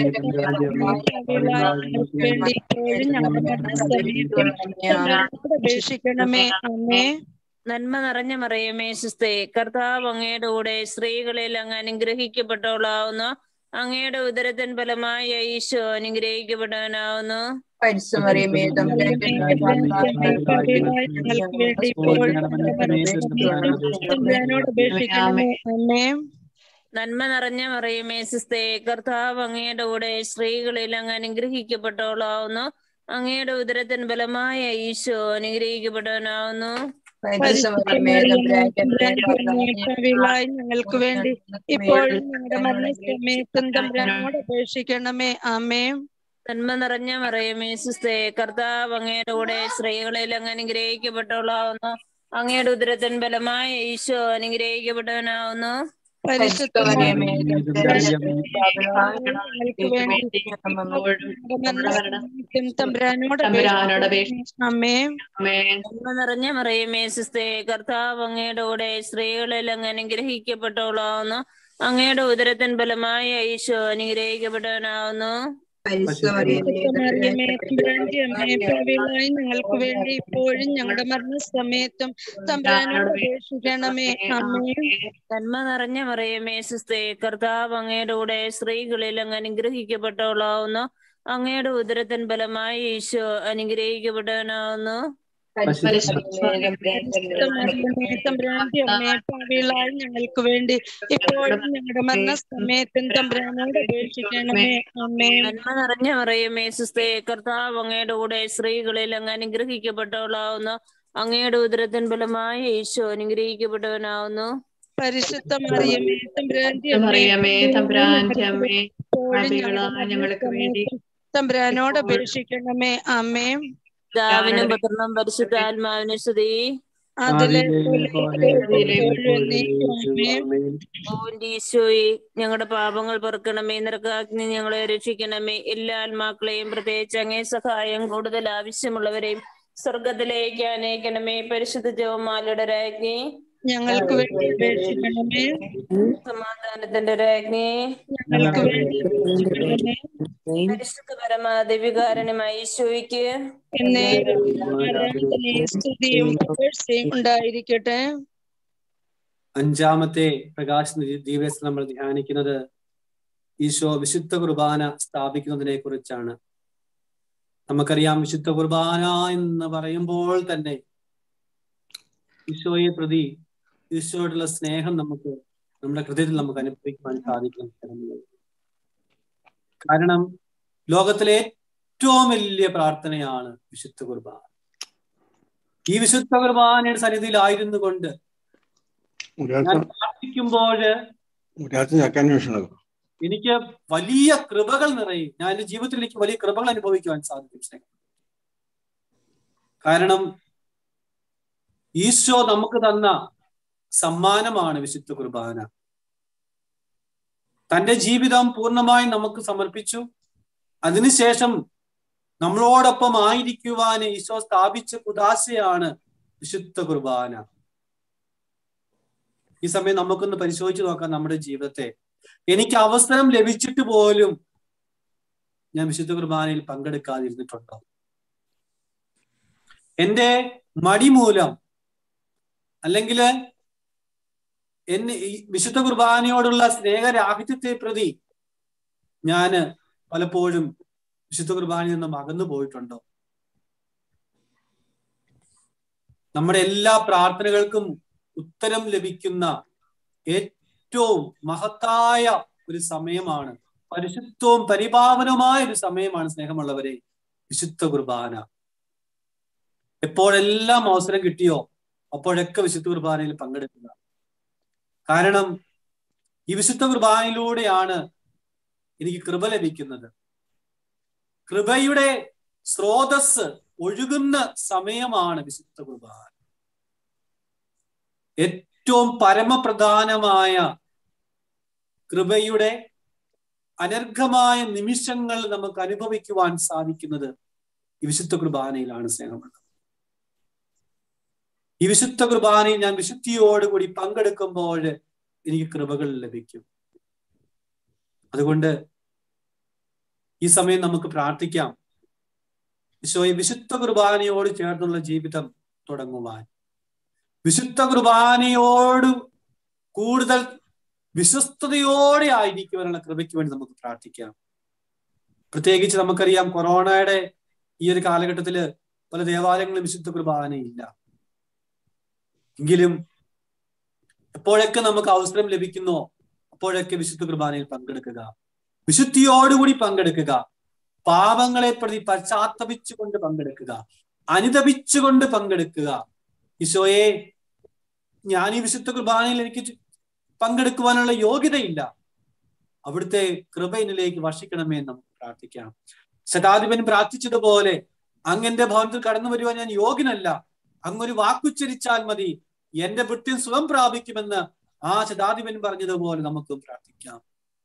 പാപികളായ ഞങ്ങൾക്ക് വേണ്ടി ഇപ്പോഴും ഞങ്ങളുടെ മരണസമയത്തും തമ്പുരാനോട് അപേക്ഷിക്കണമേ അമ്മേ നന്മ നിറഞ്ഞ മറിയമേ സുസ്ഥേ കർത്താവ് അങ്ങയുടെ കൂടെ സ്ത്രീകളിൽ അങ്ങ് അനുഗ്രഹിക്കപ്പെട്ടവളാവുന്നു അങ്ങയുടെ ഉദരത്തിൻ ഫലമായ ഈശോ അനുഗ്രഹിക്കപ്പെട്ടവനാവുന്നു പരിശുമറിയമേ തമ്പുരാന്റെ പാപികളായ ഞങ്ങൾക്ക് വേണ്ടി ഇപ്പോഴും ഞങ്ങളുടെ മരണസമയത്തും തമ്പുരാനോട് അപേക്ഷിക്കണമേ അമ്മേ നന്മ നിറഞ്ഞ മറിയമേ സിസ്തേ കർത്താവ് അങ്ങയുടെ കൂടെ സ്ത്രീകളിൽ അങ്ങ് അനുഗ്രഹിക്കപ്പെട്ടവളാവുന്നു അങ്ങയുടെ ഉദരത്തിൻ ബലമായ ഈശോ അനുഗ്രഹിക്കപ്പെട്ടവനാവുന്നു പരിശുമറിയമേ തമ്പുരാന്റെ പാപികളായ ഞങ്ങൾക്ക് വേണ്ടി ഇപ്പോഴും ഞങ്ങളുടെ മരണസമയത്തും തമ്പുരാനോട് അപേക്ഷിക്കണമേ അമ്മേ നന്മ നിറഞ്ഞ മറിയമേ സിസ്തേ കർത്താവ് അങ്ങയുടെ കൂടെ സ്ത്രീകളിൽ അങ്ങ് അനുഗ്രഹിക്കപ്പെട്ടവളാവുന്നു അങ്ങയുടെ ഉദരത്തിൻ ബലമായ ഈശോ അനുഗ്രഹിക്കപ്പെട്ടവനാവുന്നു പരിശുദ്ധ മറിയമേ ഞങ്ങൾക്ക് വേണ്ടി മരണസമയത്തും തമ്പുരാനോട് അപേക്ഷിക്കണമേ അമ്മേ നന്മ നിറഞ്ഞ മറിയമേ സിസ്തേ കർത്താവ് അങ്ങയുടെ കൂടെ സ്ത്രീകളിൽ അങ്ങ് അനുഗ്രഹിക്കപ്പെട്ടവളാവുന്നു അങ്ങയുടെ ഉദരത്തിൻ ബലമായ ഈശോ അനുഗ്രഹിക്കപ്പെട്ടവനാവുന്നു പരിശുമറിയമേ മറിയമേ തമ്പുരാന്റെ അമ്മേ പാപികളായ ഞങ്ങൾക്ക് വേണ്ടി ഇപ്പോഴും ഞങ്ങളുടെ മരണസമയത്തും തമ്പുരാനോട് അപേക്ഷിക്കണമേ അമ്മേ നന്മ നിറഞ്ഞ മറിയമേ സിസ്തേ കർത്താവ് അങ്ങയുടെ കൂടെ സ്ത്രീകളിൽ അങ്ങ് അനുഗ്രഹിക്കപ്പെട്ടവളാവുന്നു അങ്ങയുടെ ഉദരത്തിൻ ബലമായ ഈശോ അനുഗ്രഹിക്കപ്പെട്ടവനാവുന്നു മറിയമേ തമ്പുരാന്റെ അമ്മേ പാപികളായ ഞങ്ങൾക്ക് വേണ്ടി ഇപ്പോഴും ഞങ്ങളുടെ മരണസമയത്തും തമ്പുരാനോട് അപേക്ഷിക്കണമേ അമ്മേ നന്മ നിറഞ്ഞ മറിയമേ സിസ്തേ കർത്താവ് അങ്ങയുടെ കൂടെ സ്ത്രീകളിൽ അങ്ങ് അനുഗ്രഹിക്കപ്പെട്ടവളാവുന്നു അങ്ങയുടെ ഉദരത്തിൻ ബലമായ ഈശോ അനുഗ്രഹിക്കപ്പെട്ടവനാവുന്നു പരിശുദ്ധ മറിയമേ തമ്പുരാന്റെ മറിയമേ തമ്പുരാന്റെ അമ്മേ ഇപ്പോഴും പാപികളായ ഞങ്ങൾക്ക് വേണ്ടി തമ്പുരാനോട് അപേക്ഷിക്കണമേ അമ്മേ പിതാവിനും പുത്രനും പരിശുദ്ധാത്മാവിനും സ്തുതി അതിലെ പോലെ ഇപ്പോഴും എന്നേക്കും ആമേൻ. ഓന്റെ ഈശോയെ ഞങ്ങളുടെ പാപങ്ങൾ പൊറുക്കണമേ നിരക്കാഗ്നി ഞങ്ങളെ രക്ഷിക്കണമേ എല്ലാ ആത്മാക്കളെയും പ്രത്യേകിച്ച് അങ്ങേ സഹായം കൂടുതൽ ആവശ്യമുള്ളവരെയും സ്വർഗത്തിലേക്ക് അനേക്കണമേ പരിശുദ്ധ ജവമാലയുടെ രാജ്ഞി ഞങ്ങൾക്ക് വേണ്ടി അപേക്ഷിക്കണമേ സമാധാനത്തിന്റെ രാജ്ഞി ഞങ്ങൾക്ക് വേണ്ടി അപേക്ഷിക്കണമേ പരിശുദ്ധ പരമാദിവികാരനുമായ ഈശോയ്ക്ക് എന്നേരം ആരാധനയും സ്തുതിയും പുകഴ്ചയും ഉണ്ടായിരിക്കട്ടെ അഞ്ചാമത്തെ പ്രകാശ ദിവസം നമ്മൾ ധ്യാനിക്കുന്നത് ഈശോ വിശുദ്ധ കുർബാന സ്ഥാപിക്കുന്നതിനെ കുറിച്ചാണ് നമുക്കറിയാം വിശുദ്ധ കുർബാന എന്ന് പറയുമ്പോൾ തന്നെ ഈശോയെ പ്രതി ഈശോയോടുള്ള സ്നേഹം നമുക്ക് നമ്മുടെ ഹൃദയത്തിൽ നമുക്ക് അനുഭവിക്കുവാൻ സാധിക്കും കാരണം ലോകത്തിലെ ഏറ്റവും വലിയ പ്രാർത്ഥനയാണ് വിശുദ്ധ കുർബാന ഈ വിശുദ്ധ കുർബാനയുടെ സന്നിധിയിലായിരുന്നു കൊണ്ട് ഞാൻ പ്രാർത്ഥിക്കുമ്പോൾ എനിക്ക് വലിയ കൃപകൾ നിറയും ഞാൻ എന്റെ ജീവിതത്തിൽ എനിക്ക് വലിയ കൃപകൾ അനുഭവിക്കുവാൻ സാധിക്കും സ്നേഹം കാരണം ഈശോ നമുക്ക് തന്ന സമ്മാനമാണ് വിശുദ്ധ കുർബാന തന്റെ ജീവിതം പൂർണ്ണമായി നമുക്ക് സമർപ്പിച്ചു അതിനുശേഷം നമ്മളോടൊപ്പം ആയിരിക്കുവാൻ ഈശോ സ്ഥാപിച്ച കുദാശയാണ് വിശുദ്ധ കുർബാന ഈ സമയം നമുക്കൊന്ന് പരിശോധിച്ച് നോക്കാം നമ്മുടെ ജീവിതത്തെ എനിക്ക് അവസരം ലഭിച്ചിട്ട് പോലും ഞാൻ വിശുദ്ധ കുർബാനയിൽ പങ്കെടുക്കാതിരുന്നിട്ടുണ്ടോ എന്റെ മടി മൂലം അല്ലെങ്കിൽ എന്നെ ഈ വിശുദ്ധ കുർബാനയോടുള്ള സ്നേഹരാഹിത്യത്തെ പ്രതി ഞാന് പലപ്പോഴും വിശുദ്ധ കുർബാനയിൽ നിന്നും അകന്നു പോയിട്ടുണ്ടോ നമ്മുടെ എല്ലാ പ്രാർത്ഥനകൾക്കും ഉത്തരം ലഭിക്കുന്ന ഏറ്റവും മഹത്തായ ഒരു സമയമാണ് പരിശുദ്ധവും പരിപാവനവുമായ ഒരു സമയമാണ് സ്നേഹമുള്ളവരെ വിശുദ്ധ കുർബാന എപ്പോഴെല്ലാം അവസരം കിട്ടിയോ അപ്പോഴൊക്കെ വിശുദ്ധ കുർബാനയിൽ പങ്കെടുക്കുക കാരണം ഈ വിശുദ്ധ കുർബാനയിലൂടെയാണ് എനിക്ക് കൃപ ലഭിക്കുന്നത് കൃപയുടെ സ്രോതസ് ഒഴുകുന്ന സമയമാണ് വിശുദ്ധ കുർബാന ഏറ്റവും പരമപ്രധാനമായ കൃപയുടെ അനർഘമായ നിമിഷങ്ങൾ നമുക്ക് അനുഭവിക്കുവാൻ സാധിക്കുന്നത് ഈ വിശുദ്ധ കുർബാനയിലാണ് സ്നേഹമുള്ളത് ഈ വിശുദ്ധ കുർബാനയിൽ ഞാൻ വിശുദ്ധിയോടുകൂടി പങ്കെടുക്കുമ്പോൾ എനിക്ക് കൃപകൾ ലഭിക്കും അതുകൊണ്ട് ഈ സമയം നമുക്ക് പ്രാർത്ഥിക്കാം ഈശോയെ വിശുദ്ധ കുർബാനയോട് ചേർന്നുള്ള ജീവിതം തുടങ്ങുവാൻ വിശുദ്ധ കുർബാനയോട് കൂടുതൽ വിശ്വസ്തയോടെ ആയിരിക്കുവാനുള്ള കൃപയ്ക്ക് വേണ്ടി നമുക്ക് പ്രാർത്ഥിക്കാം പ്രത്യേകിച്ച് നമുക്കറിയാം കൊറോണയുടെ ഈ ഒരു കാലഘട്ടത്തില് പല ദേവാലയങ്ങളും വിശുദ്ധ കുർബാനയില്ല എങ്കിലും എപ്പോഴൊക്കെ നമുക്ക് അവസരം ലഭിക്കുന്നോ അപ്പോഴൊക്കെ വിശുദ്ധ കുർബാനയിൽ പങ്കെടുക്കുക വിശുദ്ധിയോടുകൂടി പങ്കെടുക്കുക പാപങ്ങളെ പ്രതി പശ്ചാത്തപിച്ചുകൊണ്ട് പങ്കെടുക്കുക അനുതപിച്ചുകൊണ്ട് പങ്കെടുക്കുക ഈശോയെ ഞാൻ ഈ വിശുദ്ധ കുർബാനയിൽ എനിക്ക് പങ്കെടുക്കുവാനുള്ള യോഗ്യതയില്ല അവിടുത്തെ കൃപ എന്നിലേക്ക് വർഷിക്കണമേ എന്ന് നമുക്ക് പ്രാർത്ഥിക്കാം ശതാധിപൻ പ്രാർത്ഥിച്ചതുപോലെ അങ്ങന്റെ ഭവനത്തിൽ കടന്നു വരുവാൻ ഞാൻ യോഗ്യനല്ല അങ്ങൊരു വാക്കുച്ചരിച്ചാൽ മതി എന്റെ വൃത്യം സുഖം പ്രാപിക്കുമെന്ന് ആ ശതാധിപൻ പറഞ്ഞതുപോലെ നമുക്കും പ്രാർത്ഥിക്കാം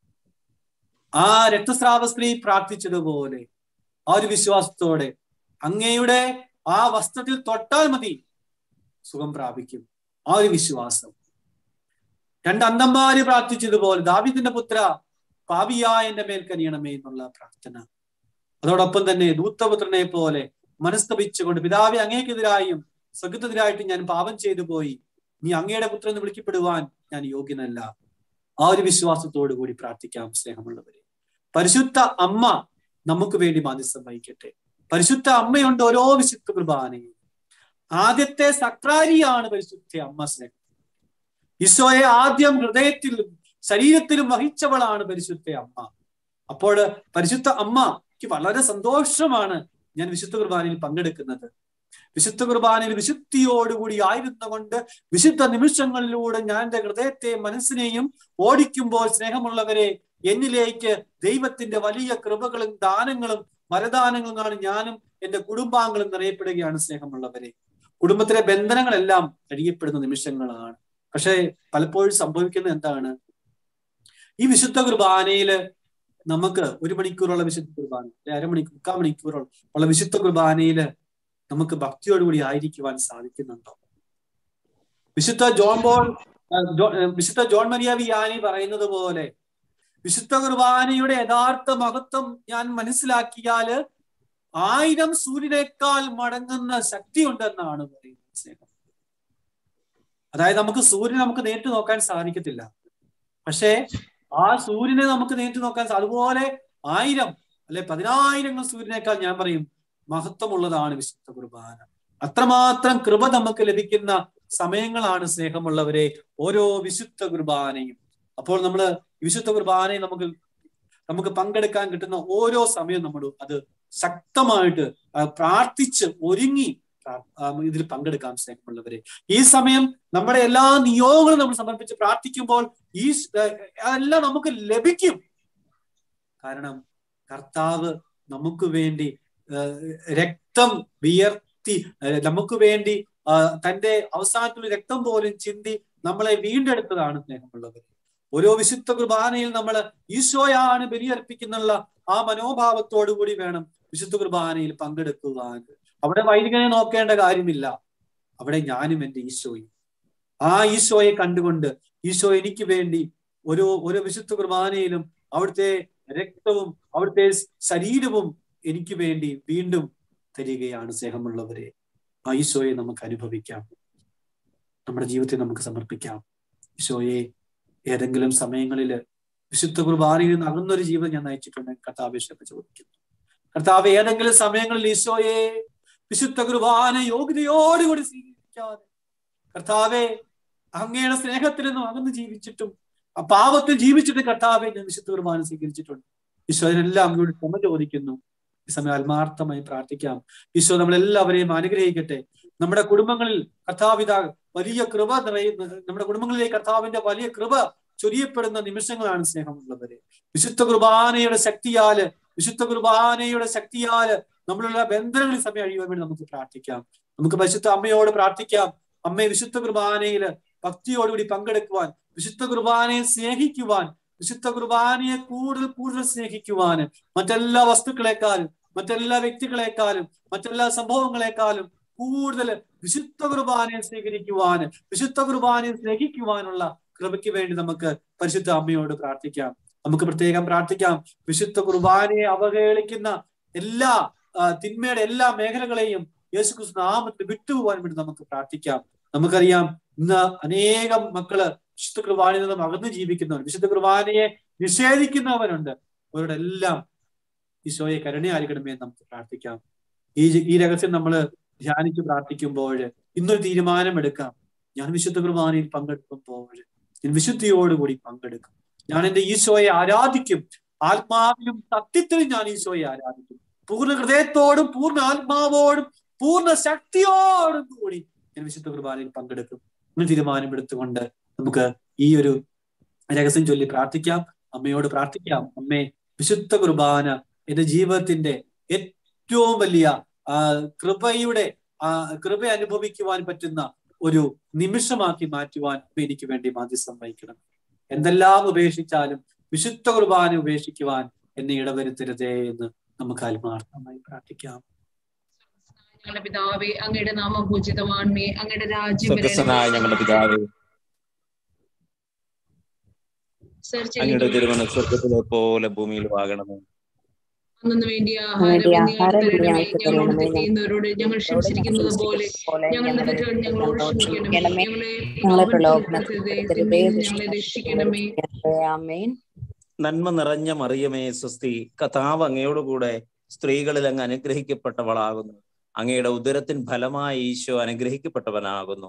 ആ രക്തസ്രാവ സ്ത്രീ പ്രാർത്ഥിച്ചതുപോലെ ആ ഒരു വിശ്വാസത്തോടെ അങ്ങയുടെ ആ വസ്ത്രത്തിൽ തൊട്ടാൽ മതി സുഖം പ്രാപിക്കും ആ ഒരു വിശ്വാസം രണ്ട് അന്തന്മാര് പ്രാർത്ഥിച്ചതുപോലെ ദാവിദിന്റെ പുത്ര പാപിയായ എന്റെ മേൽ കനിയണമേ എന്നുള്ള പ്രാർത്ഥന അതോടൊപ്പം തന്നെ ദൂത്തപുത്രനെ പോലെ മനസ്തപിച്ചുകൊണ്ട് പിതാവെ അങ്ങേക്കെതിരായും സ്വഗതത്തിനായിട്ട് ഞാൻ പാപം ചെയ്തു പോയി നീ അങ്ങയുടെ പുത്രൻ എന്ന് വിളിക്കപ്പെടുവാൻ ഞാൻ യോഗ്യനല്ല ആ ഒരു വിശ്വാസത്തോടു കൂടി പ്രാർത്ഥിക്കാം സ്നേഹമുള്ളവരെ പരിശുദ്ധ അമ്മ നമുക്ക് വേണ്ടി മാധ്യസ്ഥം വഹിക്കട്ടെ പരിശുദ്ധ അമ്മയുണ്ട് ഓരോ വിശുദ്ധ കുർബാനയും ആദ്യത്തെ സക്രാരിയാണ് പരിശുദ്ധ അമ്മ സ്നേഹം ഈശോയെ ആദ്യം ഹൃദയത്തിലും ശരീരത്തിലും വഹിച്ചവളാണ് പരിശുദ്ധ അമ്മ അപ്പോൾ പരിശുദ്ധ അമ്മയ്ക്ക് വളരെ സന്തോഷമാണ് ഞാൻ വിശുദ്ധ കുർബാനയിൽ പങ്കെടുക്കുന്നത് വിശുദ്ധ കുർബാനയിൽ വിശുദ്ധിയോടുകൂടി ആയിരുന്നുകൊണ്ട് വിശുദ്ധ നിമിഷങ്ങളിലൂടെ ഞാൻ എന്റെ ഹൃദയത്തെയും മനസ്സിനെയും ഓടിക്കുമ്പോൾ സ്നേഹമുള്ളവരെ എന്നിലേക്ക് ദൈവത്തിന്റെ വലിയ കൃപകളും ദാനങ്ങളും വരദാനങ്ങളുമാണ് ഞാനും എന്റെ കുടുംബാംഗങ്ങളും നിറയപ്പെടുകയാണ് സ്നേഹമുള്ളവരെ കുടുംബത്തിലെ ബന്ധനങ്ങളെല്ലാം കഴിയപ്പെടുന്ന നിമിഷങ്ങളാണ് പക്ഷെ പലപ്പോഴും സംഭവിക്കുന്നത് എന്താണ് ഈ വിശുദ്ധ കുർബാനയില് നമുക്ക് ഒരു മണിക്കൂറുള്ള വിശുദ്ധ കുർബാന അരമണിക്കൂർ മുക്കാൽ മണിക്കൂറുള്ള ഉള്ള വിശുദ്ധ കുർബാനയില് നമുക്ക് ഭക്തിയോടുകൂടി ആയിരിക്കുവാൻ സാധിക്കുന്നുണ്ടോ വിശുദ്ധ ജോൺ ബോൾ വിശുദ്ധ ജോൺ മരിയ വിയാനി പറയുന്നത് പോലെ വിശുദ്ധ കുർബാനയുടെ യഥാർത്ഥ മഹത്വം ഞാൻ മനസ്സിലാക്കിയാല് ആയിരം സൂര്യനേക്കാൾ മടങ്ങുന്ന ശക്തി ഉണ്ടെന്നാണ് പറയുന്നത് സ്നേഹം അതായത് നമുക്ക് സൂര്യനെ നമുക്ക് നേരിട്ട് നോക്കാൻ സാധിക്കത്തില്ല പക്ഷേ ആ സൂര്യനെ നമുക്ക് നേരിട്ട് നോക്കാൻ അതുപോലെ ആയിരം അല്ലെ പതിനായിരങ്ങൾ സൂര്യനേക്കാൾ ഞാൻ പറയും മഹത്വമുള്ളതാണ് വിശുദ്ധ കുർബാന അത്രമാത്രം കൃപ നമുക്ക് ലഭിക്കുന്ന സമയങ്ങളാണ് സ്നേഹമുള്ളവരെ ഓരോ വിശുദ്ധ കുർബാനയും അപ്പോൾ നമ്മൾ വിശുദ്ധ കുർബാനയെ നമുക്ക് നമുക്ക് പങ്കെടുക്കാൻ കിട്ടുന്ന ഓരോ സമയവും നമ്മൾ അത് ശക്തമായിട്ട് പ്രാർത്ഥിച്ച് ഒരുങ്ങി ഇതിൽ പങ്കെടുക്കാൻ സ്നേഹമുള്ളവരെ ഈ സമയം നമ്മുടെ എല്ലാ നിയോഗങ്ങളും നമ്മൾ സമർപ്പിച്ച് പ്രാർത്ഥിക്കുമ്പോൾ ഈ എല്ലാം നമുക്ക് ലഭിക്കും കാരണം കർത്താവ് നമുക്ക് വേണ്ടി രക്തം വിയർത്തി നമുക്ക് വേണ്ടി ആ, തന്റെ അവസാനത്തുള്ള രക്തം പോലും ചിന്തി നമ്മളെ വീണ്ടെടുത്തതാണ് സ്നേഹമുള്ളവർ ഓരോ വിശുദ്ധ കുർബാനയിൽ നമ്മൾ ഈശോയാണ് ബലിയർപ്പിക്കുന്നുള്ള ആ മനോഭാവത്തോടു കൂടി വേണം വിശുദ്ധ കുർബാനയിൽ പങ്കെടുക്കുവാൻ അവിടെ വൈദികനെ നോക്കേണ്ട കാര്യമില്ല അവിടെ ഞാനും എൻ്റെ ഈശോയും ആ ഈശോയെ കണ്ടുകൊണ്ട് ഈശോ എനിക്ക് വേണ്ടി ഒരു ഒരു വിശുദ്ധ കുർബാനയിലും അവിടുത്തെ രക്തവും അവിടുത്തെ ശരീരവും എനിക്ക് വേണ്ടി വീണ്ടും തരികയാണ് സ്നേഹമുള്ളവരെ ആ ഈശോയെ നമുക്ക് അനുഭവിക്കാം നമ്മുടെ ജീവിതത്തെ നമുക്ക് സമർപ്പിക്കാം ഈശോയെ ഏതെങ്കിലും സമയങ്ങളിൽ വിശുദ്ധ കുർബാനയിൽ നിന്ന് അകന്നൊരു ജീവിതം ഞാൻ നയിച്ചിട്ടുണ്ടെങ്കിൽ കർത്താവ് ക്ഷമ ചോദിക്കുന്നു കർത്താവ് ഏതെങ്കിലും സമയങ്ങളിൽ ഈശോയെ വിശുദ്ധ കുർബാന യോഗ്യതയോടുകൂടി സ്വീകരിക്കാതെ കർത്താവെ അങ്ങയുടെ സ്നേഹത്തിൽ നിന്നും അകന്ന് ജീവിച്ചിട്ടും ആ പാപത്തിൽ ജീവിച്ചിട്ട് കർത്താവെ ഞാൻ വിശുദ്ധ കുർബാന സ്വീകരിച്ചിട്ടുണ്ട് ഈശോ അതിനെല്ലാം അങ്ങോട്ട് ക്ഷമ ചോദിക്കുന്നു ഈ സമയം ആത്മാർത്ഥമായി പ്രാർത്ഥിക്കാം ഈശോ നമ്മളെല്ലാവരെയും അനുഗ്രഹിക്കട്ടെ നമ്മുടെ കുടുംബങ്ങളിൽ കർത്താവിത വലിയ കൃപ നിറയുന്ന നമ്മുടെ കുടുംബങ്ങളിലേക്ക് കർത്താവിന്റെ വലിയ കൃപ ചൊരിയപ്പെടുന്ന നിമിഷങ്ങളാണ് സ്നേഹമുള്ളവരെ വിശുദ്ധ കുർബാനയുടെ ശക്തിയാല് വിശുദ്ധ കുർബാനയുടെ ശക്തിയാല് നമ്മളുള്ള ബന്ധനങ്ങളിൽ സമയം അഴിയുവാൻ വേണ്ടി നമുക്ക് പ്രാർത്ഥിക്കാം നമുക്ക് പരിശുദ്ധ അമ്മയോട് പ്രാർത്ഥിക്കാം അമ്മയെ വിശുദ്ധ കുർബാനയിൽ ഭക്തിയോടുകൂടി പങ്കെടുക്കുവാൻ വിശുദ്ധ കുർബാനയെ സ്നേഹിക്കുവാൻ വിശുദ്ധ കുർബാനയെ കൂടുതൽ കൂടുതൽ സ്നേഹിക്കുവാൻ മറ്റെല്ലാ വസ്തുക്കളെക്കാളും മറ്റെല്ലാ വ്യക്തികളെക്കാളും മറ്റെല്ലാ സംഭവങ്ങളെക്കാളും കൂടുതൽ വിശുദ്ധ കുർബാനയെ സ്വീകരിക്കുവാൻ വിശുദ്ധ കുർബാനയെ സ്നേഹിക്കുവാനുള്ള കൃപയ്ക്ക് വേണ്ടി നമുക്ക് പരിശുദ്ധ അമ്മയോട് പ്രാർത്ഥിക്കാം നമുക്ക് പ്രത്യേകം പ്രാർത്ഥിക്കാം വിശുദ്ധ കുർബാനയെ അവഹേളിക്കുന്ന എല്ലാ ആ, തിന്മയുടെ എല്ലാ മേഖലകളെയും യേശു ക്രിസ്തു നാമത്തിൽ വിട്ടുപോകാൻ വേണ്ടി നമുക്ക് പ്രാർത്ഥിക്കാം നമുക്കറിയാം ഇന്ന് അനേകം മക്കള് വിശുദ്ധ കുർബാനയിൽ നിന്നും അകന്നു ജീവിക്കുന്നവർ വിശുദ്ധ കുർബാനയെ നിഷേധിക്കുന്നവരുണ്ട് അവരുടെ എല്ലാം ഈശോയെ കരുണയായിരിക്കണമേ എന്ന് നമുക്ക് പ്രാർത്ഥിക്കാം ഈ ഈ രഹസ്യം നമ്മൾ ധ്യാനിച്ച് പ്രാർത്ഥിക്കുമ്പോൾ ഇന്നൊരു തീരുമാനമെടുക്കാം ഞാൻ വിശുദ്ധ കുർബാനയിൽ പങ്കെടുക്കുമ്പോൾ ഞാൻ വിശുദ്ധിയോടുകൂടി പങ്കെടുക്കും ഞാൻ എന്റെ ഈശോയെ ആരാധിക്കും ആത്മാവിലും സത്യത്തിലും ഞാൻ ഈശോയെ ആരാധിക്കും പൂർണ്ണ ഹൃദയത്തോടും പൂർണ്ണ ആത്മാവോടും പൂർണ്ണ ശക്തിയോടും കൂടി ഞാൻ വിശുദ്ധ കുർബാനയിൽ പങ്കെടുക്കും എന്ന് തീരുമാനമെടുത്തുകൊണ്ട് നമുക്ക് ഈ ഒരു രഹസ്യം ചൊല്ലി പ്രാർത്ഥിക്കാം അമ്മയോട് പ്രാർത്ഥിക്കാം അമ്മേ വിശുദ്ധ കുർബാന എന്റെ ജീവിതത്തിന്റെ ഏറ്റവും വലിയ ആ കൃപയുടെ ആ കൃപ അനുഭവിക്കുവാൻ പറ്റുന്ന ഒരു നിമിഷമാക്കി മാറ്റുവാൻ അമ്മ എനിക്ക് വേണ്ടി മാധ്യസ്ഥം വഹിക്കണം എന്തെല്ലാം ഉപേക്ഷിച്ചാലും വിശുദ്ധ കുർബാന ഉപേക്ഷിക്കുവാൻ എന്നെ ഇടവരുത്തരുതേ എന്ന് നമുക്ക് ആത്മാർത്ഥമായി പ്രാർത്ഥിക്കാം ഞങ്ങളുടെ പിതാവേ അങ്ങയുടെ നാമം പൂജിതമാണമേ അങ്ങയുടെ രാജ്യം സ്വർഗസ്ഥനായ ഞങ്ങളുടെ പിതാവേ സെർച്ച് അങ്ങയുടെ തിരുമണ സ്വർഗത്തിലെ പോലെ ഭൂമിയിൽ ആകണമേ അന്നു വേണ്ടിയ വേണ്ടി ആഹാരം ആഹാരം ഇന്ന് ഞങ്ങൾക്ക് തരണമേ ഞങ്ങളോട് തരണമേ. ചെയ്യുന്നവരോട് ഞങ്ങൾ ക്ഷമിച്ചിരിക്കുന്നത് പോലെ ഞങ്ങളുടെ തെറ്റുകൾ ഞങ്ങളോട് ക്ഷമിക്കണമേ ഞങ്ങളെ ഞങ്ങളെ പ്രലോഭനത്തിൽ പ്രലോഭനത്തിൽ ഉൾപ്പെടുത്തരുതേ ഉൾപ്പെടുത്തരുതേ, തിന്മയിൽ നിന്ന് ഞങ്ങളെ രക്ഷിക്കണമേ ആമേൻ നന്മ നിറഞ്ഞ മറിയമേ സ്വസ്തി കഥാവ് അങ്ങയോടുകൂടെ സ്ത്രീകളിൽ അങ്ങ് അനുഗ്രഹിക്കപ്പെട്ടവളാകുന്നു അങ്ങയുടെ ഉദരത്തിൻ ഫലമായി ഈശോ അനുഗ്രഹിക്കപ്പെട്ടവനാകുന്നു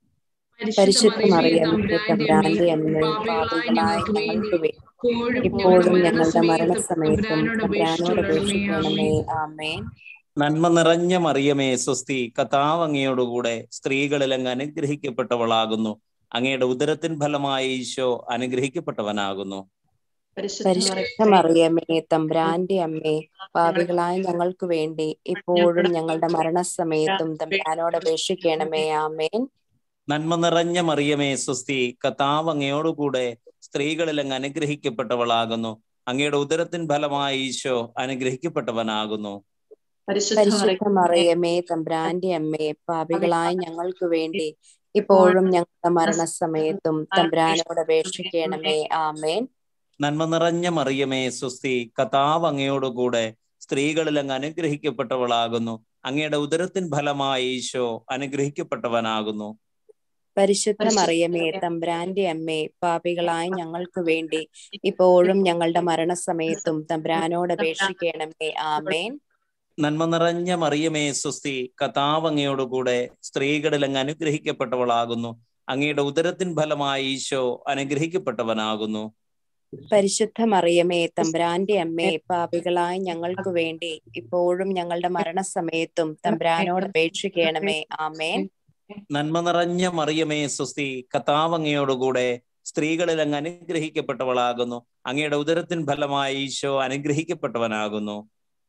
പരിശുദ്ധ മറിയമേ തമ്പുരാന്റെ അമ്മേ പാപികളായ ഞങ്ങൾക്ക് വേണ്ടി ഇപ്പോഴും ഞങ്ങളുടെ മരണസമയത്തും തമ്പുരാനോട് അപേക്ഷിക്കണമേ ആമേൻ നന്മ നിറഞ്ഞ മറിയമേ സ്വസ്തി കഥാവ് അങ്ങയോടുകൂടെ സ്ത്രീകളിൽ അങ്ങ് അനുഗ്രഹിക്കപ്പെട്ടവളാകുന്നു അങ്ങയുടെ ഉദരത്തിൻ ഫലമായി ഈശോ അനുഗ്രഹിക്കപ്പെട്ടവനാകുന്നു പരിശുദ്ധ മറിയമേ തമ്പുരാന്റെ അമ്മേ പാപികളായ ഞങ്ങൾക്ക് വേണ്ടി ഇപ്പോഴും ഞങ്ങളുടെ മരണസമയത്തും തമ്പുരാനോട് അപേക്ഷിക്കണമേ ആമേൻ നന്മ നിറഞ്ഞ മറിയമേ സ്വസ്തി കഥാവ് അങ്ങയോടുകൂടെ സ്ത്രീകളിൽ അങ്ങ് അനുഗ്രഹിക്കപ്പെട്ടവളാകുന്നു അങ്ങയുടെ ഉദരത്തിൻ ഫലമായി ഈശോ അനുഗ്രഹിക്കപ്പെട്ടവനാകുന്നു പരിശുദ്ധ മറിയമേ തമ്പുരാന്റെ അമ്മേ പാപികളായ ഞങ്ങൾക്ക് വേണ്ടി ഇപ്പോഴും ഞങ്ങളുടെ മരണസമയത്തും തമ്പുരാനോട് അപേക്ഷിക്കണമേ ആമേൻ നന്മ നിറഞ്ഞ മറിയമേ സ്വസ്തി കഥാവ് അങ്ങയോടുകൂടെ സ്ത്രീകളിൽ അങ്ങ് അനുഗ്രഹിക്കപ്പെട്ടവളാകുന്നു അങ്ങയുടെ ഉദരത്തിൻ ഫലമായി ഈശോ അനുഗ്രഹിക്കപ്പെട്ടവനാകുന്നു പരിശുദ്ധ മറിയമേ തമ്പുരാന്റെ അമ്മേ പാപികളായ ഞങ്ങൾക്ക് വേണ്ടി ഇപ്പോഴും ഞങ്ങളുടെ മരണസമയത്തും തമ്പുരാനോട് അപേക്ഷിക്കണമേ ആമേൻ നന്മ നിറഞ്ഞ മറിയമേ സ്വസ്തി കഥാവ് അങ്ങയോടുകൂടെ സ്ത്രീകളിൽ അങ്ങ് അനുഗ്രഹിക്കപ്പെട്ടവളാകുന്നു അങ്ങയുടെ ഉദരത്തിൻ ഫലമായി ഈശോ അനുഗ്രഹിക്കപ്പെട്ടവനാകുന്നു പരിശുദ്ധ മറിയമേ തമ്പുരാന്റെ അമ്മേ പാപികളായ ഞങ്ങൾക്ക് വേണ്ടി ഇപ്പോഴും ഞങ്ങളുടെ മരണസമയത്തും തമ്പുരാനോട് അപേക്ഷിക്കണമേ ആമേൻ നന്മ നിറഞ്ഞ മറിയമേ സ്വസ്തി കഥാവ് അങ്ങയോടുകൂടെ സ്ത്രീകളിൽ അങ്ങ് അനുഗ്രഹിക്കപ്പെട്ടവളാകുന്നു അങ്ങയുടെ ഉദരത്തിൻ ഫലമായി ഈശോ അനുഗ്രഹിക്കപ്പെട്ടവനാകുന്നു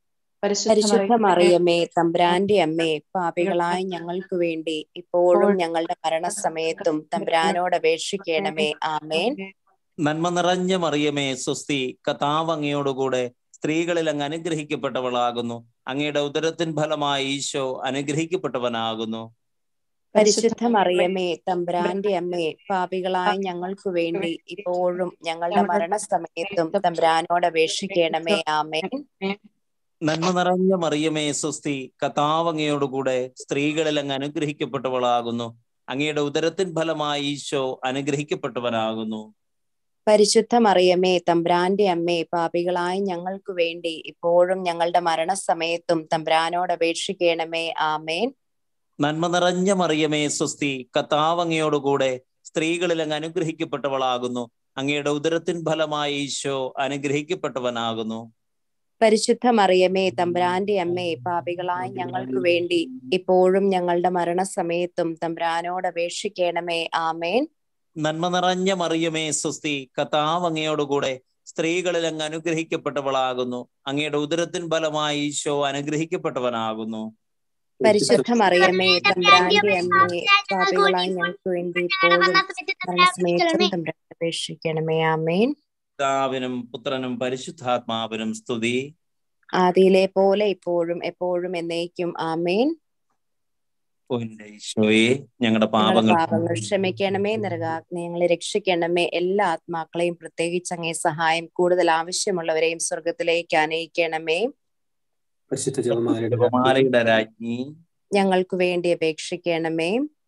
പരിശുദ്ധ മറിയമേ തമ്പ്രാന്റെ അമ്മേ പാപികളായ ഞങ്ങൾക്ക് വേണ്ടി ഇപ്പോഴും ഞങ്ങളുടെ മരണസമയത്തും തമ്പ്രാനോട് അപേക്ഷിക്കണമേ ആമേൻ നന്മ നിറഞ്ഞ മറിയമേ സ്വസ്തി കഥാവ് അങ്ങയോടുകൂടെ സ്ത്രീകളിൽ അങ്ങ് അനുഗ്രഹിക്കപ്പെട്ടവളാകുന്നു അങ്ങയുടെ ഉദരത്തിൻ ഫലമായി ഈശോ അനുഗ്രഹിക്കപ്പെട്ടവനാകുന്നു പരിശുദ്ധ മറിയമേ തമ്പ്രാന്റെ അമ്മേ പാപികളായ ഞങ്ങൾക്ക് വേണ്ടി ഇപ്പോഴും ഞങ്ങളുടെ മരണസമയത്തും തമ്പ്രാനോട് അപേക്ഷിക്കണമേ ആമേൻ നന്മ നിറഞ്ഞ മറിയമേ സ്വസ്തി കഥാവ് അങ്ങയോടുകൂടെ സ്ത്രീകളിൽ അങ്ങ് അനുഗ്രഹിക്കപ്പെട്ടവളാകുന്നു അങ്ങയുടെ ഉദരത്തിൻ ഫലമായി ഈശോ അനുഗ്രഹിക്കപ്പെട്ടവനാകുന്നു പരിശുദ്ധ മറിയമേ തമ്പ്രാന്റെ അമ്മേ പാപികളായ ഞങ്ങൾക്ക് വേണ്ടി ഇപ്പോഴും ഞങ്ങളുടെ മരണസമയത്തും തമ്പ്രാനോട് അപേക്ഷിക്കണമേ ആമേൻ നന്മ നിറഞ്ഞ മറിയമേ സ്വസ്തി കഥാവ് അങ്ങയോടുകൂടെ സ്ത്രീകളിൽ അങ്ങ് അനുഗ്രഹിക്കപ്പെട്ടവളാകുന്നു അങ്ങയുടെ ഉദരത്തിൻ ഫലമായി ഈശോ അനുഗ്രഹിക്കപ്പെട്ടവനാകുന്നു പരിശുദ്ധ മറിയമേ തമ്പ്രാന്റെ അമ്മേ പാപികളായ ഞങ്ങൾക്ക് വേണ്ടി ഇപ്പോഴും ഞങ്ങളുടെ മരണസമയത്തും തമ്പ്രാനോട് അപേക്ഷിക്കണമേ ആമേൻ നന്മ നിറഞ്ഞ മറിയമേ സ്വസ്തി കഥാവ് അങ്ങയോടുകൂടെ സ്ത്രീകളിൽ അങ്ങ് അനുഗ്രഹിക്കപ്പെട്ടവളാകുന്നു അങ്ങയുടെ ഉദരത്തിൻ ഫലമായി ഈശോ അനുഗ്രഹിക്കപ്പെട്ടവനാകുന്നു പരിശുദ്ധ മറിയമേ തമ്പ്രാന്റെ അമ്മേ പാപികളായ ഞങ്ങൾക്ക് വേണ്ടി ഇപ്പോഴും മരണസമയത്തും തമ്പ്രാൻ അപേക്ഷിക്കണമേ ആമേൻ പിതാവിനും പുത്രനും പരിശുദ്ധാത്മാവിനും സ്തുതി ആദിയിലെ പോലെ ഇപ്പോഴും എപ്പോഴും എന്നേക്കും ആമേൻ ഓ എന്റെ ഈശോയെ ഞങ്ങളുടെ ഞങ്ങളുടെ പാപങ്ങൾ പാപങ്ങൾ ക്ഷമിക്കണമേ നരകാഗ്നി ഞങ്ങളെ രക്ഷിക്കണമേ എല്ലാ ആത്മാക്കളെയും പ്രത്യേകിച്ച് അങ്ങേ സഹായം കൂടുതൽ ആവശ്യമുള്ളവരെയും സ്വർഗത്തിലേക്ക് അനയിക്കണമേ പരിശുദ്ധ ജപമാലയുടെ ജപമാലയുടെ രാജ്ഞി ഞങ്ങൾക്ക് വേണ്ടി അപേക്ഷിക്കണമേ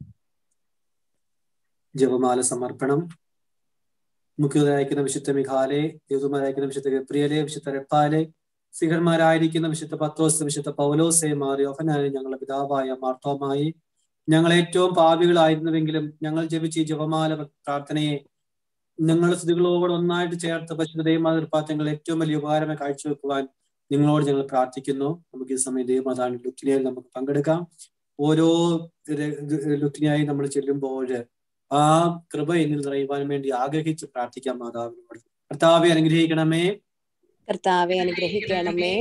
ജപമാല സമർപ്പണം മുഖ്യരായിരിക്കുന്ന വിശുദ്ധ മിഖാലെ ദേവമാരായിരിക്കുന്ന വിശുദ്ധ ഗപ്രിയലെ വിശുദ്ധ റെപ്പാലെ സിഹർമാരായിരിക്കുന്ന വിശുദ്ധ പത്രോസ് വിശുദ്ധ പൗലോസെ മാറിയോഹനായ ഞങ്ങളുടെ പിതാവായ മാർത്തോമായി ഞങ്ങൾ ഏറ്റവും പാപികളായിരുന്നുവെങ്കിലും ഞങ്ങൾ ജപിച്ച ഈ ജപമാല പ്രാർത്ഥനയെ ഞങ്ങളുടെ സ്ഥിതികളോട് ഒന്നായിട്ട് ചേർത്ത് പരിശുദ്ധ ദൈവമാതൃപാത്രങ്ങൾ ഏറ്റവും വലിയ ഉപകാരമായി കാഴ്ചവെക്കുവാൻ നിങ്ങളോട് ഞങ്ങൾ പ്രാർത്ഥിക്കുന്നു നമുക്ക് ഈ സമയം ദൈവമാതാണ് ലുക്കിനിയിൽ നമുക്ക് പങ്കെടുക്കാം ഓരോ ലുക്കിനിയായി നമ്മൾ ചെല്ലുമ്പോൾ ആ കൃപ എന്നിൽ നിറയുവാൻ വേണ്ടി ആഗ്രഹിച്ച് പ്രാർത്ഥിക്കാം മാതാവിനോട് കർത്താവെ അനുഗ്രഹിക്കണമേ കർത്താവെ അനുഗ്രഹിക്കണമേ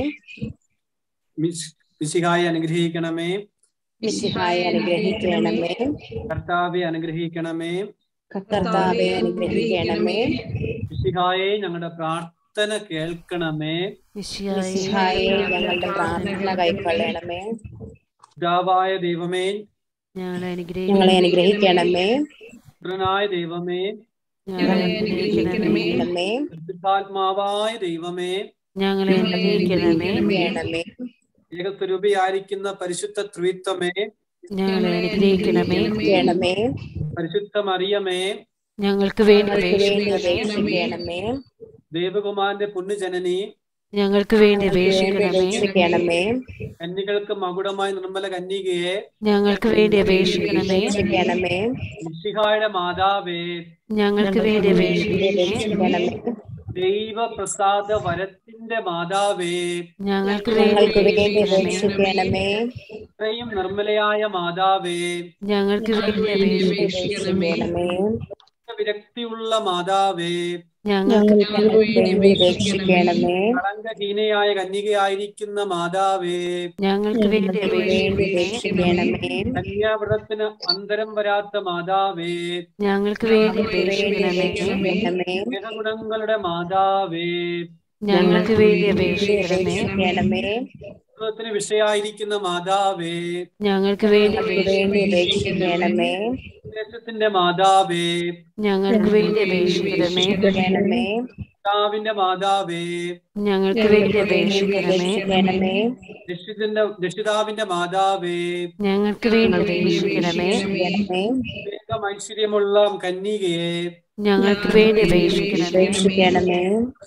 മിശിഹായി അനുഗ്രഹിക്കണമേ മിശിഹായി അനുഗ്രഹിക്കണമേ കർത്താവെ അനുഗ്രഹിക്കണമേ കർത്താവെ അനുഗ്രഹിക്കണമേ മിശിഹായെ ഞങ്ങളുടെ പ്രാർത്ഥന കേൾക്കണമേ മിശിഹായെ ഞങ്ങളുടെ പ്രാർത്ഥന കൈക്കൊള്ളണമേ പിതാവായ ദൈവമേ ഞങ്ങളെ അനുഗ്രഹിക്കണമേ പുത്രനായ ദൈവമേ ഞങ്ങളെ അനുഗ്രഹിക്കണമേ പരിശുദ്ധാത്മാവായ ദൈവമേ ഞങ്ങളെ അനുഗ്രഹിക്കണമേ ഏകസ്വരൂപിയായിരിക്കുന്ന പരിശുദ്ധ ത്രിത്വമേ ഞങ്ങളെ അനുഗ്രഹിക്കണമേ ചെയ്യണമേ പരിശുദ്ധ മറിയമേ ഞങ്ങൾക്ക് വേണ്ടി അപേക്ഷിക്കണമേ ദേവകുമാരന്റെ പുണ്യജനനി ഞങ്ങൾക്ക് വേണ്ടി അപേക്ഷിക്കണമേ കന്യകൾക്ക് മകുടമായ നിർമ്മല കന്യകയെ ഞങ്ങൾക്ക് വേണ്ടി അപേക്ഷിക്കണമേ മിശിഹായുടെ മാതാവേ ഞങ്ങൾക്ക് വേണ്ടി അപേക്ഷിക്കണമേ ദൈവപ്രസാദ വരത്തിന്റെ മാതാവേ ഞങ്ങൾക്ക് വേണ്ടി അപേക്ഷിക്കണമേ ഇത്രയും നിർമ്മലയായ മാതാവേ ഞങ്ങൾക്ക് വേണ്ടി അപേക്ഷിക്കണമേ വിരക്തിയുള്ള മാതാവേ ഞങ്ങൾക്ക് വേണ്ടി അപേക്ഷിക്കണമേ കളങ്കഹീനയായ കന്യകയായിരിക്കുന്ന മാതാവേ ഞങ്ങൾക്ക് വേണ്ടി അപേക്ഷിക്കണമേ കന്യാവ്രതത്തിന് അന്തരം വരാത്ത മാതാവേ ഞങ്ങൾക്ക് വേണ്ടി അപേക്ഷിക്കണമേ ഗുണങ്ങളുടെ മാതാവേ ഞങ്ങൾക്ക് വേണ്ടി അപേക്ഷിക്കണമേ ത്തിന് വിഷയായിരിക്കുന്ന മാതാവേ ഞങ്ങൾക്ക് വേണ്ടി അപേക്ഷിക്കണമേ ദേശത്തിന്റെ മാതാവേ ഞങ്ങൾക്ക് വേണ്ടി അപേക്ഷിക്കണമേ പിതാവിന്റെ മാതാവേ ഞങ്ങൾക്ക് വേണ്ടി അപേക്ഷിക്കണമേ രക്ഷിതന്റെ രക്ഷിതാവിന്റെ മാതാവേ ഞങ്ങൾക്ക് വേണ്ടി അപേക്ഷിക്കണമേ വേഗം ഐശ്വര്യമുള്ള കന്യകയെ ഞങ്ങൾക്ക് വേണ്ടി അപേക്ഷിക്കണമേ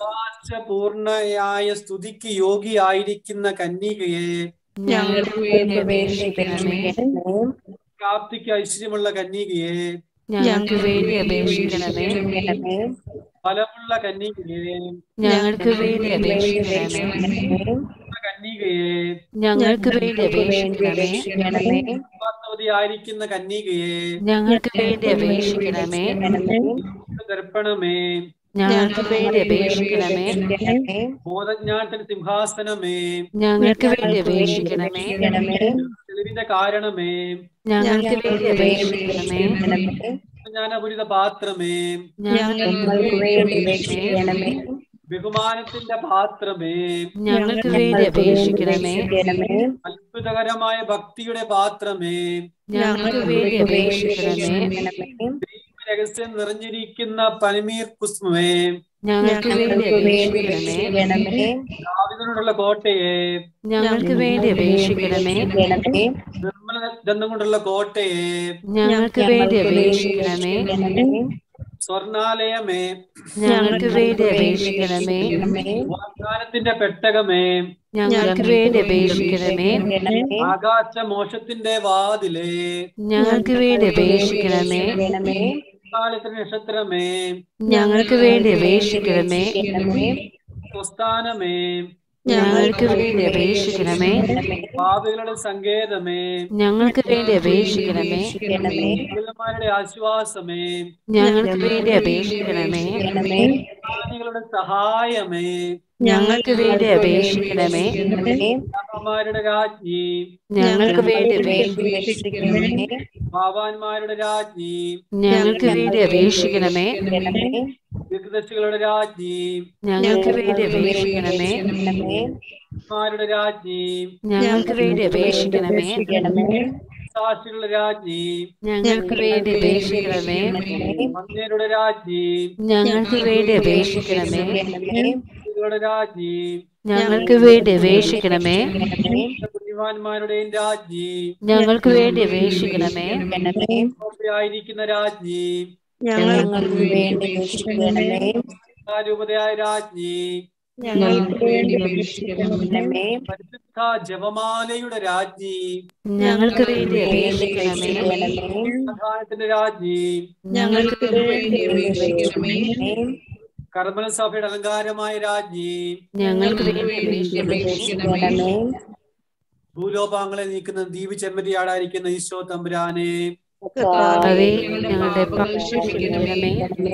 പൂർണ്ണയായ സ്തുതിക്ക് യോഗിയായിരിക്കുന്ന കന്യകയെ ഞങ്ങൾക്ക് വേണ്ടി അപേക്ഷിക്കണമേ പ്രാപ്തിക്ക് ഐശ്വര്യമുള്ള കന്യകയെ ഞങ്ങൾക്ക് വേണ്ടി അപേക്ഷിക്കണമേ ഫലമുള്ള കന്യകയെ ഞങ്ങൾക്ക് വേണ്ടി അപേക്ഷിക്കണമേ കന്യകയെ ഞങ്ങൾക്ക് വേണ്ടി അപേക്ഷിക്കണമേ ആയിരിക്കുന്ന കന്യകയെ ഞങ്ങൾക്ക് വേണ്ടി അപേക്ഷിക്കണമേ ദർപ്പണമേ ഞങ്ങൾക്ക് വേണ്ടി അപേക്ഷിക്കണമേ ബോധജ്ഞാനത്തിന്റെ സിംഹാസനമേ ഞങ്ങൾക്ക് വേണ്ടി അപേക്ഷിക്കണമേ തെളിവിന്റെ കാരണമേ ഞങ്ങൾക്ക് വേണ്ടി അപേക്ഷിക്കണമേ ജ്ഞാനപുരിത പാത്രമേ ഞങ്ങൾക്ക് വേണ്ടി അപേക്ഷിക്കണമേ ബഹുമാനത്തിന്റെ പാത്രമേ ഞങ്ങൾക്ക് വേണ്ടി അപേക്ഷിക്കണമേ അത്ഭുതകരമായ ഭക്തിയുടെ പാത്രമേ ഞങ്ങൾക്ക് വേണ്ടി അപേക്ഷിക്കണമേ രഹസ്യം നിറഞ്ഞിരിക്കുന്ന പനിമീർ പുഷ്പമേ ഞങ്ങൾക്ക് വേണ്ടി അപേക്ഷിക്കണമേ ദാവിദിനോടുള്ള കോട്ടയെ ഞങ്ങൾക്ക് വേണ്ടി അപേക്ഷിക്കണമേ നിർമ്മല ദന്തം കൊണ്ടുള്ള കോട്ടയെ ഞങ്ങൾക്ക് വേണ്ടി അപേക്ഷിക്കണമേ സ്വർണാലയമേ ഞങ്ങൾക്ക് വേണ്ടി അപേക്ഷിക്കണമേ വാഗ്ദാനത്തിന്റെ പെട്ടകമേ ഞങ്ങൾക്ക് വേണ്ടി അപേക്ഷിക്കണമേ ആകാശ മോക്ഷത്തിന്റെ വാതിലേ ഞങ്ങൾക്ക് വേണ്ടി അപേക്ഷിക്കണമേ കാലത്തിന്റെ നക്ഷത്രമേ ഞങ്ങൾക്ക് വേണ്ടി അപേക്ഷിക്കണമേ സ്വസ്ഥാനമേ ഞങ്ങൾക്ക് വേണ്ടി അപേക്ഷിക്കണമേ പാപികളുടെ സങ്കേതമേ ഞങ്ങൾക്ക് വേണ്ടി അപേക്ഷിക്കണമേ ദുർബലന്മാരുടെ ആശ്വാസമേ ഞങ്ങൾക്ക് വേണ്ടി അപേക്ഷിക്കണമേ ജ്ഞാനികളുടെ സഹായമേ ഞങ്ങൾക്ക് വേണ്ടി അപേക്ഷിക്കണമേ രാമന്മാരുടെ രാജ്ഞി ഞങ്ങൾക്ക് വേണ്ടി അപേക്ഷിക്കണമേ പാവാന്മാരുടെ രാജ്ഞി ഞങ്ങൾക്ക് വേണ്ടി അപേക്ഷിക്കണമേ ദീർഘദർശികളുടെ രാജ്ഞി ഞങ്ങൾക്ക് വേണ്ടി അപേക്ഷിക്കണമേ മാരുടെ രാജ്ഞി ഞങ്ങൾക്ക് വേണ്ടി അപേക്ഷിക്കണമേ സാക്ഷികളുടെ രാജ്ഞി ഞങ്ങൾക്ക് വേണ്ടി അപേക്ഷിക്കണമേ മന്ദിരുടെ രാജ്ഞി ഞങ്ങൾക്ക് വേണ്ടി അപേക്ഷിക്കണമേ യുടെ രാജ്ഞി ഞങ്ങൾക്ക് വേണ്ടി അപേക്ഷിക്കണമേ ബുദ്ധിമാന്മാരുടെയും രാജ്ഞി ഞങ്ങൾക്ക് വേണ്ടി അപേക്ഷിക്കണമേ ആയിരിക്കുന്ന രാജ്ഞി ഞങ്ങൾക്ക് വേണ്ടി അപേക്ഷിക്കണമേ രൂപതയായ രാജ്ഞി ഞങ്ങൾക്ക് വേണ്ടി അപേക്ഷിക്കണമേ പരിശുദ്ധ ജപമാലയുടെ രാജ്ഞി ഞങ്ങൾക്ക് വേണ്ടി അപേക്ഷിക്കണമേ സമാധാനത്തിന്റെ രാജ്ഞി ഞങ്ങൾക്ക് വേണ്ടി അപേക്ഷിക്കണമേ കർമ്മല സഭയുടെ അലങ്കാരമായ രാജ്ഞി ഞങ്ങൾക്ക് വേണ്ടി അപേക്ഷിക്കണമേ ഭൂലോപാങ്ങളെ നീക്കുന്ന ദീപ് ചെമ്മരിയാടായിരിക്കുന്ന ഈശോ തമ്പുരാനെ കർത്താവേ ഞങ്ങളുടെ പാപങ്ങൾ ക്ഷമിക്കണമേ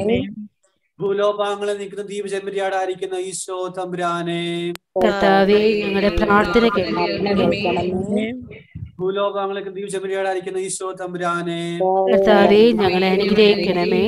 ഭൂലോപാങ്ങളെ നീക്കുന്ന ദീപ് ചെമ്മരിയാടായിരിക്കുന്ന ഈശോ തമ്പുരാനെ കർത്താവേ ഞങ്ങളുടെ പ്രാർത്ഥന കേൾക്കണമേ ഭൂലോപാങ്ങളെ ദീപ് ചെമ്മരിയാടായിരിക്കുന്ന ഈശോ തമ്പുരാനെ കർത്താവേ ഞങ്ങളെ അനുഗ്രഹിക്കണമേ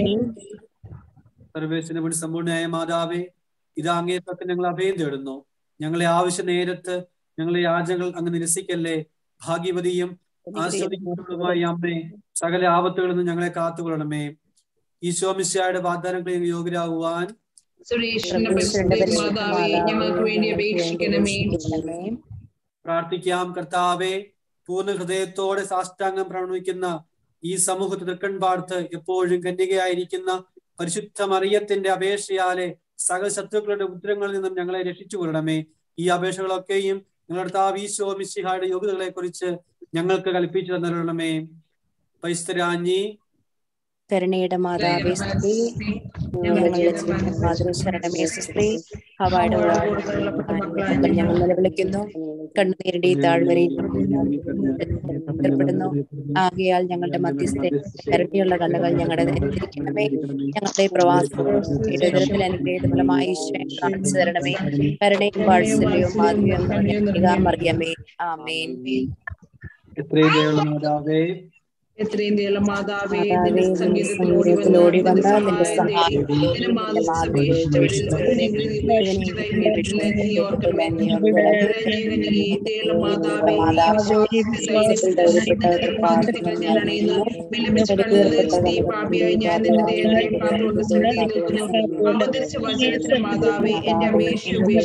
സർവേശ്വരന്റെ മുൻ സമ്പൂർണ്ണയായ മാതാവേ ഇതാ അങ്ങേ പക്കൽ ഞങ്ങൾ അഭയം തേടുന്നു ഞങ്ങളെ ആവശ്യ നേരത്ത് ഞങ്ങളെ യാചനകൾ അങ്ങ് നിരസിക്കല്ലേ ഭാഗ്യവതിയും ആസ്വദിക്കുന്നതുമായ അമ്മേ സകല ആപത്തുകളിൽ നിന്ന് ഞങ്ങളെ കാത്തുകൊള്ളണമേ ഈശോ മിശിയായുടെ വാഗ്ദാനങ്ങളിൽ യോഗ്യരാകുവാൻ സുരേഷിന്റെ പരിശുദ്ധ മാതാവേ ഞങ്ങൾക്ക് വേണ്ടി അപേക്ഷിക്കണമേ പ്രാർത്ഥിക്കാം കർത്താവെ പൂർണ്ണ ഹൃദയത്തോടെ സാഷ്ടാംഗം പ്രണമിക്കുന്ന ഈ സമൂഹത്തിൽ തൃക്കൺ പാർത്ത് എപ്പോഴും കന്യകയായിരിക്കുന്ന പരിശുദ്ധ മറിയത്തിന്റെ അപേക്ഷയാലെ സകല ശത്രുക്കളുടെ ഉത്തരങ്ങളിൽ നിന്നും ഞങ്ങളെ രക്ഷിച്ചു കൊള്ളണമേ ഈ അപേക്ഷകളൊക്കെയും ഞങ്ങളുടെ താവീശോ മിശിഹായുടെ യോഗ്യതകളെ കുറിച്ച് ഞങ്ങൾക്ക് കൽപ്പിച്ചു തന്നിരണമേ പൈസ്തരാഞ്ഞി കരുണയുടെ മാതാവേ സ്ത്രീ ഞങ്ങളുടെ മാതൃ ശരണമേ സ്ത്രീ ഹവായുടെ ഉള്ളപ്പോൾ ഞങ്ങൾ നിലവിളിക്കുന്നു കണ്ണുനീരുടെ ഈ താഴ്വരയിൽ പ്പെടുന്നു ആകയാൽ ഞങ്ങളുടെ മധ്യസ്ഥ കരുണയുള്ള കണ്ണുകൾ ഞങ്ങളുടെ തിരിക്കണമേ ഞങ്ങളുടെ പ്രവാസത്തിൽ അനുഗ്രഹീതഫലമായ ഈശ്വരൻ കാണിച്ചു തരണമേ കരുണയും വാത്സല്യവും മാധുര്യം മറിയമേ ആമേൻ എത്രയും ദയുള്ള മാതാവേ എത്രയും ദയുള്ള മാതാവേ നിന്റെ സംഗീതത്തിലോടി വന്ന നിന്റെ സഹായം നിന്റെ മാതൃസഭയെ ഞാൻ മാതാവേ എന്റെ അപേക്ഷ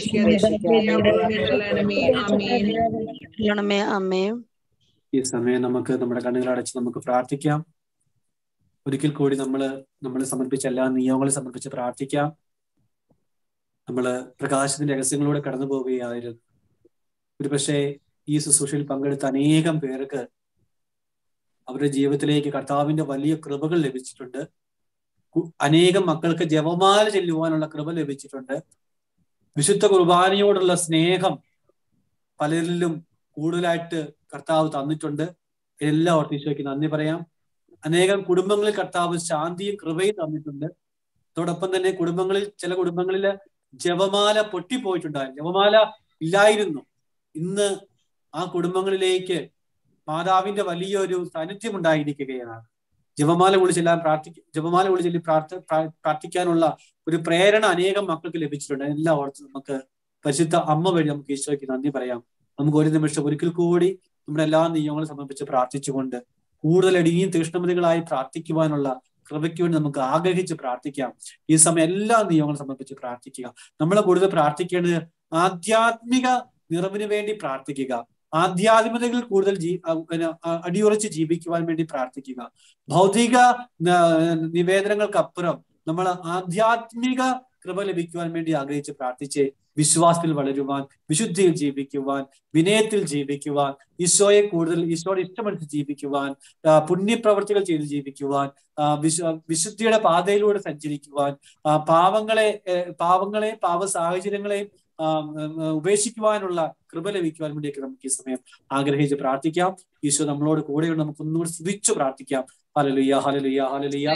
ഉപേക്ഷിക്കാതെ അമ്മേ ഈ സമയം നമുക്ക് നമ്മുടെ കണ്ണുകൾ അടച്ച് നമുക്ക് പ്രാർത്ഥിക്കാം ഒരിക്കൽ കൂടി നമ്മൾ നമ്മളെ സമർപ്പിച്ച എല്ലാ നിയമങ്ങളെ സമർപ്പിച്ച് പ്രാർത്ഥിക്കാം നമ്മൾ പ്രകാശത്തിന്റെ രഹസ്യങ്ങളിലൂടെ കടന്നു പോവുകയായിരുന്നു ഒരുപക്ഷെ ഈ ശുശ്രൂഷയിൽ പങ്കെടുത്ത അനേകം പേർക്ക് അവരുടെ ജീവിതത്തിലേക്ക് കർത്താവിന്റെ വലിയ കൃപകൾ ലഭിച്ചിട്ടുണ്ട് അനേകം മക്കൾക്ക് ജപമാല ചെല്ലുവാനുള്ള കൃപ ലഭിച്ചിട്ടുണ്ട് വിശുദ്ധ കുർബാനയോടുള്ള സ്നേഹം പലരിലും കൂടുതലായിട്ട് കർത്താവ് തന്നിട്ടുണ്ട് എല്ലാവർക്കും ഈശോയ്ക്ക് നന്ദി പറയാം അനേകം കുടുംബങ്ങളിൽ കർത്താവ് ശാന്തിയും കൃപയും തന്നിട്ടുണ്ട് അതോടൊപ്പം തന്നെ കുടുംബങ്ങളിൽ ചില കുടുംബങ്ങളിൽ ജപമാല പൊട്ടിപ്പോയിട്ടുണ്ടായിരുന്നു ജപമാല ഇല്ലായിരുന്നു ഇന്ന് ആ കുടുംബങ്ങളിലേക്ക് മാതാവിന്റെ വലിയൊരു സാന്നിധ്യം ഉണ്ടായിരിക്കുകയാണ് ജപമാല വിളിച്ചെല്ലാം പ്രാർത്ഥിക്ക ജപമാല വിളിച്ചെല്ലി പ്രാർത്ഥ പ്രാ- പ്രാർത്ഥിക്കാനുള്ള ഒരു പ്രേരണ അനേകം മക്കൾക്ക് ലഭിച്ചിട്ടുണ്ട് എല്ലാം ഓർത്ത് നമുക്ക് പരിശുദ്ധ അമ്മ വഴി നമുക്ക് ഈശോയ്ക്ക് നന്ദി പറയാം നമുക്ക് ഒരു നിമിഷം ഒരിക്കൽ കൂടി നമ്മുടെ എല്ലാ നിയമങ്ങളും സമർപ്പിച്ച് പ്രാർത്ഥിച്ചുകൊണ്ട് കൂടുതൽ ഇനിയും തീഷ്ണമതികളായി പ്രാർത്ഥിക്കുവാനുള്ള കൃപയ്ക്ക് വേണ്ടി നമുക്ക് ആഗ്രഹിച്ച് പ്രാർത്ഥിക്കാം ഈ സമയം എല്ലാ നിയമങ്ങളും സമർപ്പിച്ച് പ്രാർത്ഥിക്കുക നമ്മൾ കൂടുതൽ പ്രാർത്ഥിക്കേണ്ടത് ആധ്യാത്മിക നിറവിന് വേണ്ടി പ്രാർത്ഥിക്കുക ആധ്യാത്മികതകൾ കൂടുതൽ ജീ അ- പിന്നെ അ- അടിയുറച്ച് ജീവിക്കുവാൻ വേണ്ടി പ്രാർത്ഥിക്കുക ഭൗതിക ന- നിവേദനങ്ങൾക്കപ്പുറം നമ്മൾ ആധ്യാത്മിക കൃപ ലഭിക്കുവാൻ വേണ്ടി ആഗ്രഹിച്ച് പ്രാർത്ഥിച്ച് വിശ്വാസത്തിൽ വളരുവാൻ വിശുദ്ധിയിൽ ജീവിക്കുവാൻ വിനയത്തിൽ ജീവിക്കുവാൻ ഈശോയെ കൂടുതൽ ഈശോയുടെ ഇഷ്ടമെടുത്ത് ജീവിക്കുവാൻ ആ, പുണ്യപ്രവർത്തികൾ ചെയ്ത് ജീവിക്കുവാൻ ആ, വിശു വിശുദ്ധിയുടെ പാതയിലൂടെ സഞ്ചരിക്കുവാൻ ആ, പാവങ്ങളെ ഏ, പാവങ്ങളെ പാവ സാഹചര്യങ്ങളെയും ആ, ഉം, ഉം, ഉപേക്ഷിക്കുവാനുള്ള കൃപ ലഭിക്കുവാൻ വേണ്ടിയൊക്കെ നമുക്ക് ഈ സമയം ആഗ്രഹിച്ച് പ്രാർത്ഥിക്കാം ഈശോ നമ്മളോട് കൂടെയുണ്ട് നമുക്ക് ഒന്നുകൂടി സ്തുതിച്ചു പ്രാർത്ഥിക്കാം ഹലലുയ്യ ഹലലുയ്യ ഹലലുയ്യ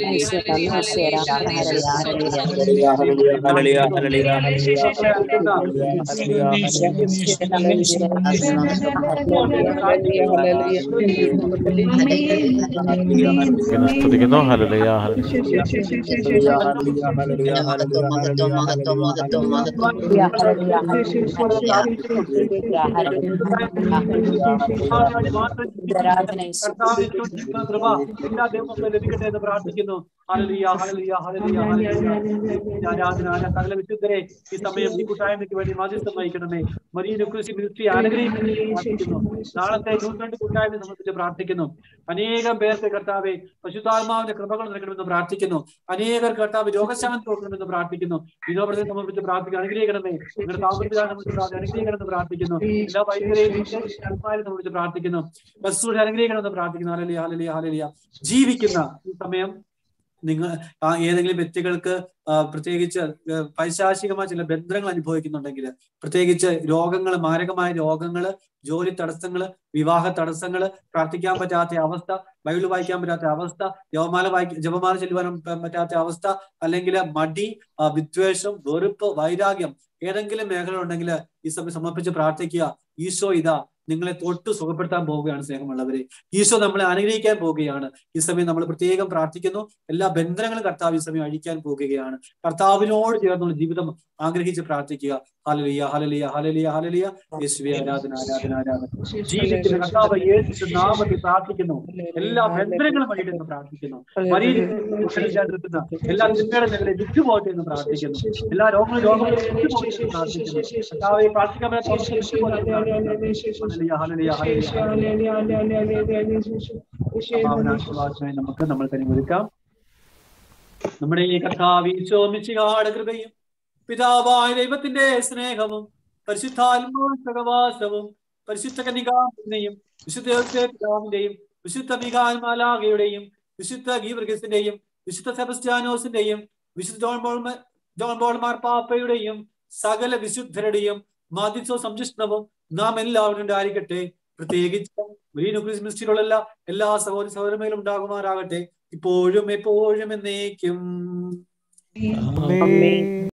സ്തുതിക്കുന്നു ഹല്ലേലൂയ ഹല്ലേലൂയ കൃപ എല്ലാ ദൈവമക്കളും ലഭിക്കട്ടെ എന്ന് പ്രാർത്ഥിക്കുന്നു ഹല്ലേലൂയ ഹല്ലേലൂയ ഹല്ലേലൂയ ഹല്ലേലൂയ ആരാധന ആരാ- സകല വിശുദ്ധരെ ഈ സമയം ഈ കൂട്ടായ്മയ്ക്ക് വേണ്ടി മാധ്യസ്ഥം വഹിക്കണമേ മരീന കൃഷി മിനിസ്ട്രി അനുഗ്രഹിക്കണമേ എന്ന് പ്രാർത്ഥിക്കുന്നു നാളത്തെ നൂറ്റാണ്ട് കൂട്ടായ്മ സംബന്ധിച്ച് പ്രാർത്ഥിക്കുന്നു അനേകം പേർക്ക് കർത്താവെ പശുതാത്മാവിന്റെ കൃപകൾ നൽകണമെന്ന് പ്രാർത്ഥിക്കുന്നു അനേകർ കർത്താവ് രോഗശാന്തി കൊടുക്കണമെന്ന് പ്രാർത്ഥിക്കുന്നു വിനോദത്തെ സംബന്ധിച്ച് പ്രാർത്ഥിക്കുന്നു അനുഗ്രഹിക്കണമേ നിങ്ങളുടെ സാമ്പത്തിക സംബന്ധിച്ച് പ്രാർത്ഥി- അനുഗ്രഹിക്കണമെന്ന് പ്രാർത്ഥിക്കുന്നു എല്ലാ വൈദ്യരെയും ആത്മാവിനെ സംബന്ധിച്ച് പ്രാർത്ഥിക്കുന്നു ബസ്സൂടെ അനുഗ്രഹിക്കണമെന്ന് പ്രാർത്ഥിക്കുന്നു ഹാലലിയ ഹാലലിയ ഹാലലിയ ജീവിക്കുന്ന ഈ സമയം നിങ്ങൾ ആ ഏതെങ്കിലും വ്യക്തികൾക്ക് ആ, പ്രത്യേകിച്ച് ആ, പൈശാചികമായ ചില ബന്ധങ്ങൾ അനുഭവിക്കുന്നുണ്ടെങ്കിൽ പ്രത്യേകിച്ച് രോഗങ്ങൾ മാരകമായ രോഗങ്ങള് ജോലി തടസ്സങ്ങള് വിവാഹ തടസ്സങ്ങള് പ്രാർത്ഥിക്കാൻ പറ്റാത്ത അവസ്ഥ ബൈബിൾ വായിക്കാൻ പറ്റാത്ത അവസ്ഥ ജപമാല വായിക്ക ജപമാല ചെല്ലുവാൻ പ- പറ്റാത്ത അവസ്ഥ അല്ലെങ്കിൽ മടി ആ, വിദ്വേഷം വെറുപ്പ് വൈരാഗ്യം ഏതെങ്കിലും മേഖല ഉണ്ടെങ്കിൽ ഈ സമയം സമർപ്പിച്ച് പ്രാർത്ഥിക്കുക ഈശോ ഇതാ നിങ്ങളെ തൊട്ട് സുഖപ്പെടുത്താൻ പോവുകയാണ് സ്നേഹമുള്ളവരെ ഈശോ നമ്മളെ അനുഗ്രഹിക്കാൻ പോവുകയാണ് ഈ സമയം നമ്മൾ പ്രത്യേകം പ്രാർത്ഥിക്കുന്നു എല്ലാ ബന്ധനങ്ങളും കർത്താവ് ഈ സമയം അഴിക്കാൻ പോകുകയാണ് കർത്താവിനോട് ചേർന്നുള്ള ജീവിതം ആഗ്രഹിച്ച് പ്രാർത്ഥിക്കുക ഹലലിയ ഹലലിയ ഹലലിയ ഹലലിയ യേശുവെ ആരാധന ആരാധന ആരാധന ജീവിക്കുന്ന കർത്താവ് യേശു നാമത്തിൽ പ്രാർത്ഥിക്കുന്നു എല്ലാ ബന്ധനങ്ങളും വഴിയിട്ട് പ്രാർത്ഥിക്കുന്നു മരീചിക്കുന്ന എല്ലാ തിന്മയുടെ ഞങ്ങളെ വിട്ടുപോകട്ടെ എന്ന് പ്രാർത്ഥിക്കുന്നു എല്ലാ രോഗങ്ങളും രോഗങ്ങളും വിട്ടുപോകട്ടെ എന്ന് പ്രാർത്ഥിക്കുന്നു കർത്താവെ പ്രാർത്ഥിക്കാൻ പറ്റാത്ത വിട്ടുപോകട്ടെ എന്ന് പ്രാർത്ഥിക്കുന്നു. ഹല്ലേലൂയ, ഹല്ലേലൂയ, ഹല്ലേലൂയ, ഹല്ലേലൂയ. ഭാവനാശീർവാദത്തിനായി നമുക്ക് നമ്മൾ തന്നെ ഒരുക്കാം നമ്മുടെ ഈ കർത്താവ് ഈശോമിശിഹാട് കൃപയും പിതാവായ ദൈവത്തിന്റെ സ്നേഹവും പരിശുദ്ധാത്മാവിന്റെ സഹവാസവും പരിശുദ്ധ കന്യകാമനെയും വിശുദ്ധ യോസേഫ് പിതാവിന്റെയും വിശുദ്ധ മികാൽമാലാകയുടെയും വിശുദ്ധ ഗീവർഗസിന്റെയും വിശുദ്ധ സെബസ്ത്യാനോസിന്റെയും വിശുദ്ധ ജോൺ ബോൾ ജോൺ ബോൾമാർ പാപ്പയുടെയും സകല വിശുദ്ധരുടെയും മാധ്യസ്ഥ സംരക്ഷണവും നാം എല്ലാവരും ഉണ്ടായിരിക്കട്ടെ പ്രത്യേകിച്ച് ഗ്രീൻ ക്രിസ്മസിലുള്ള എല്ലാ എല്ലാ സഹോദര സഹോദരമേലും ഉണ്ടാകുമാറാകട്ടെ ഇപ്പോഴും എപ്പോഴും എന്നേക്കും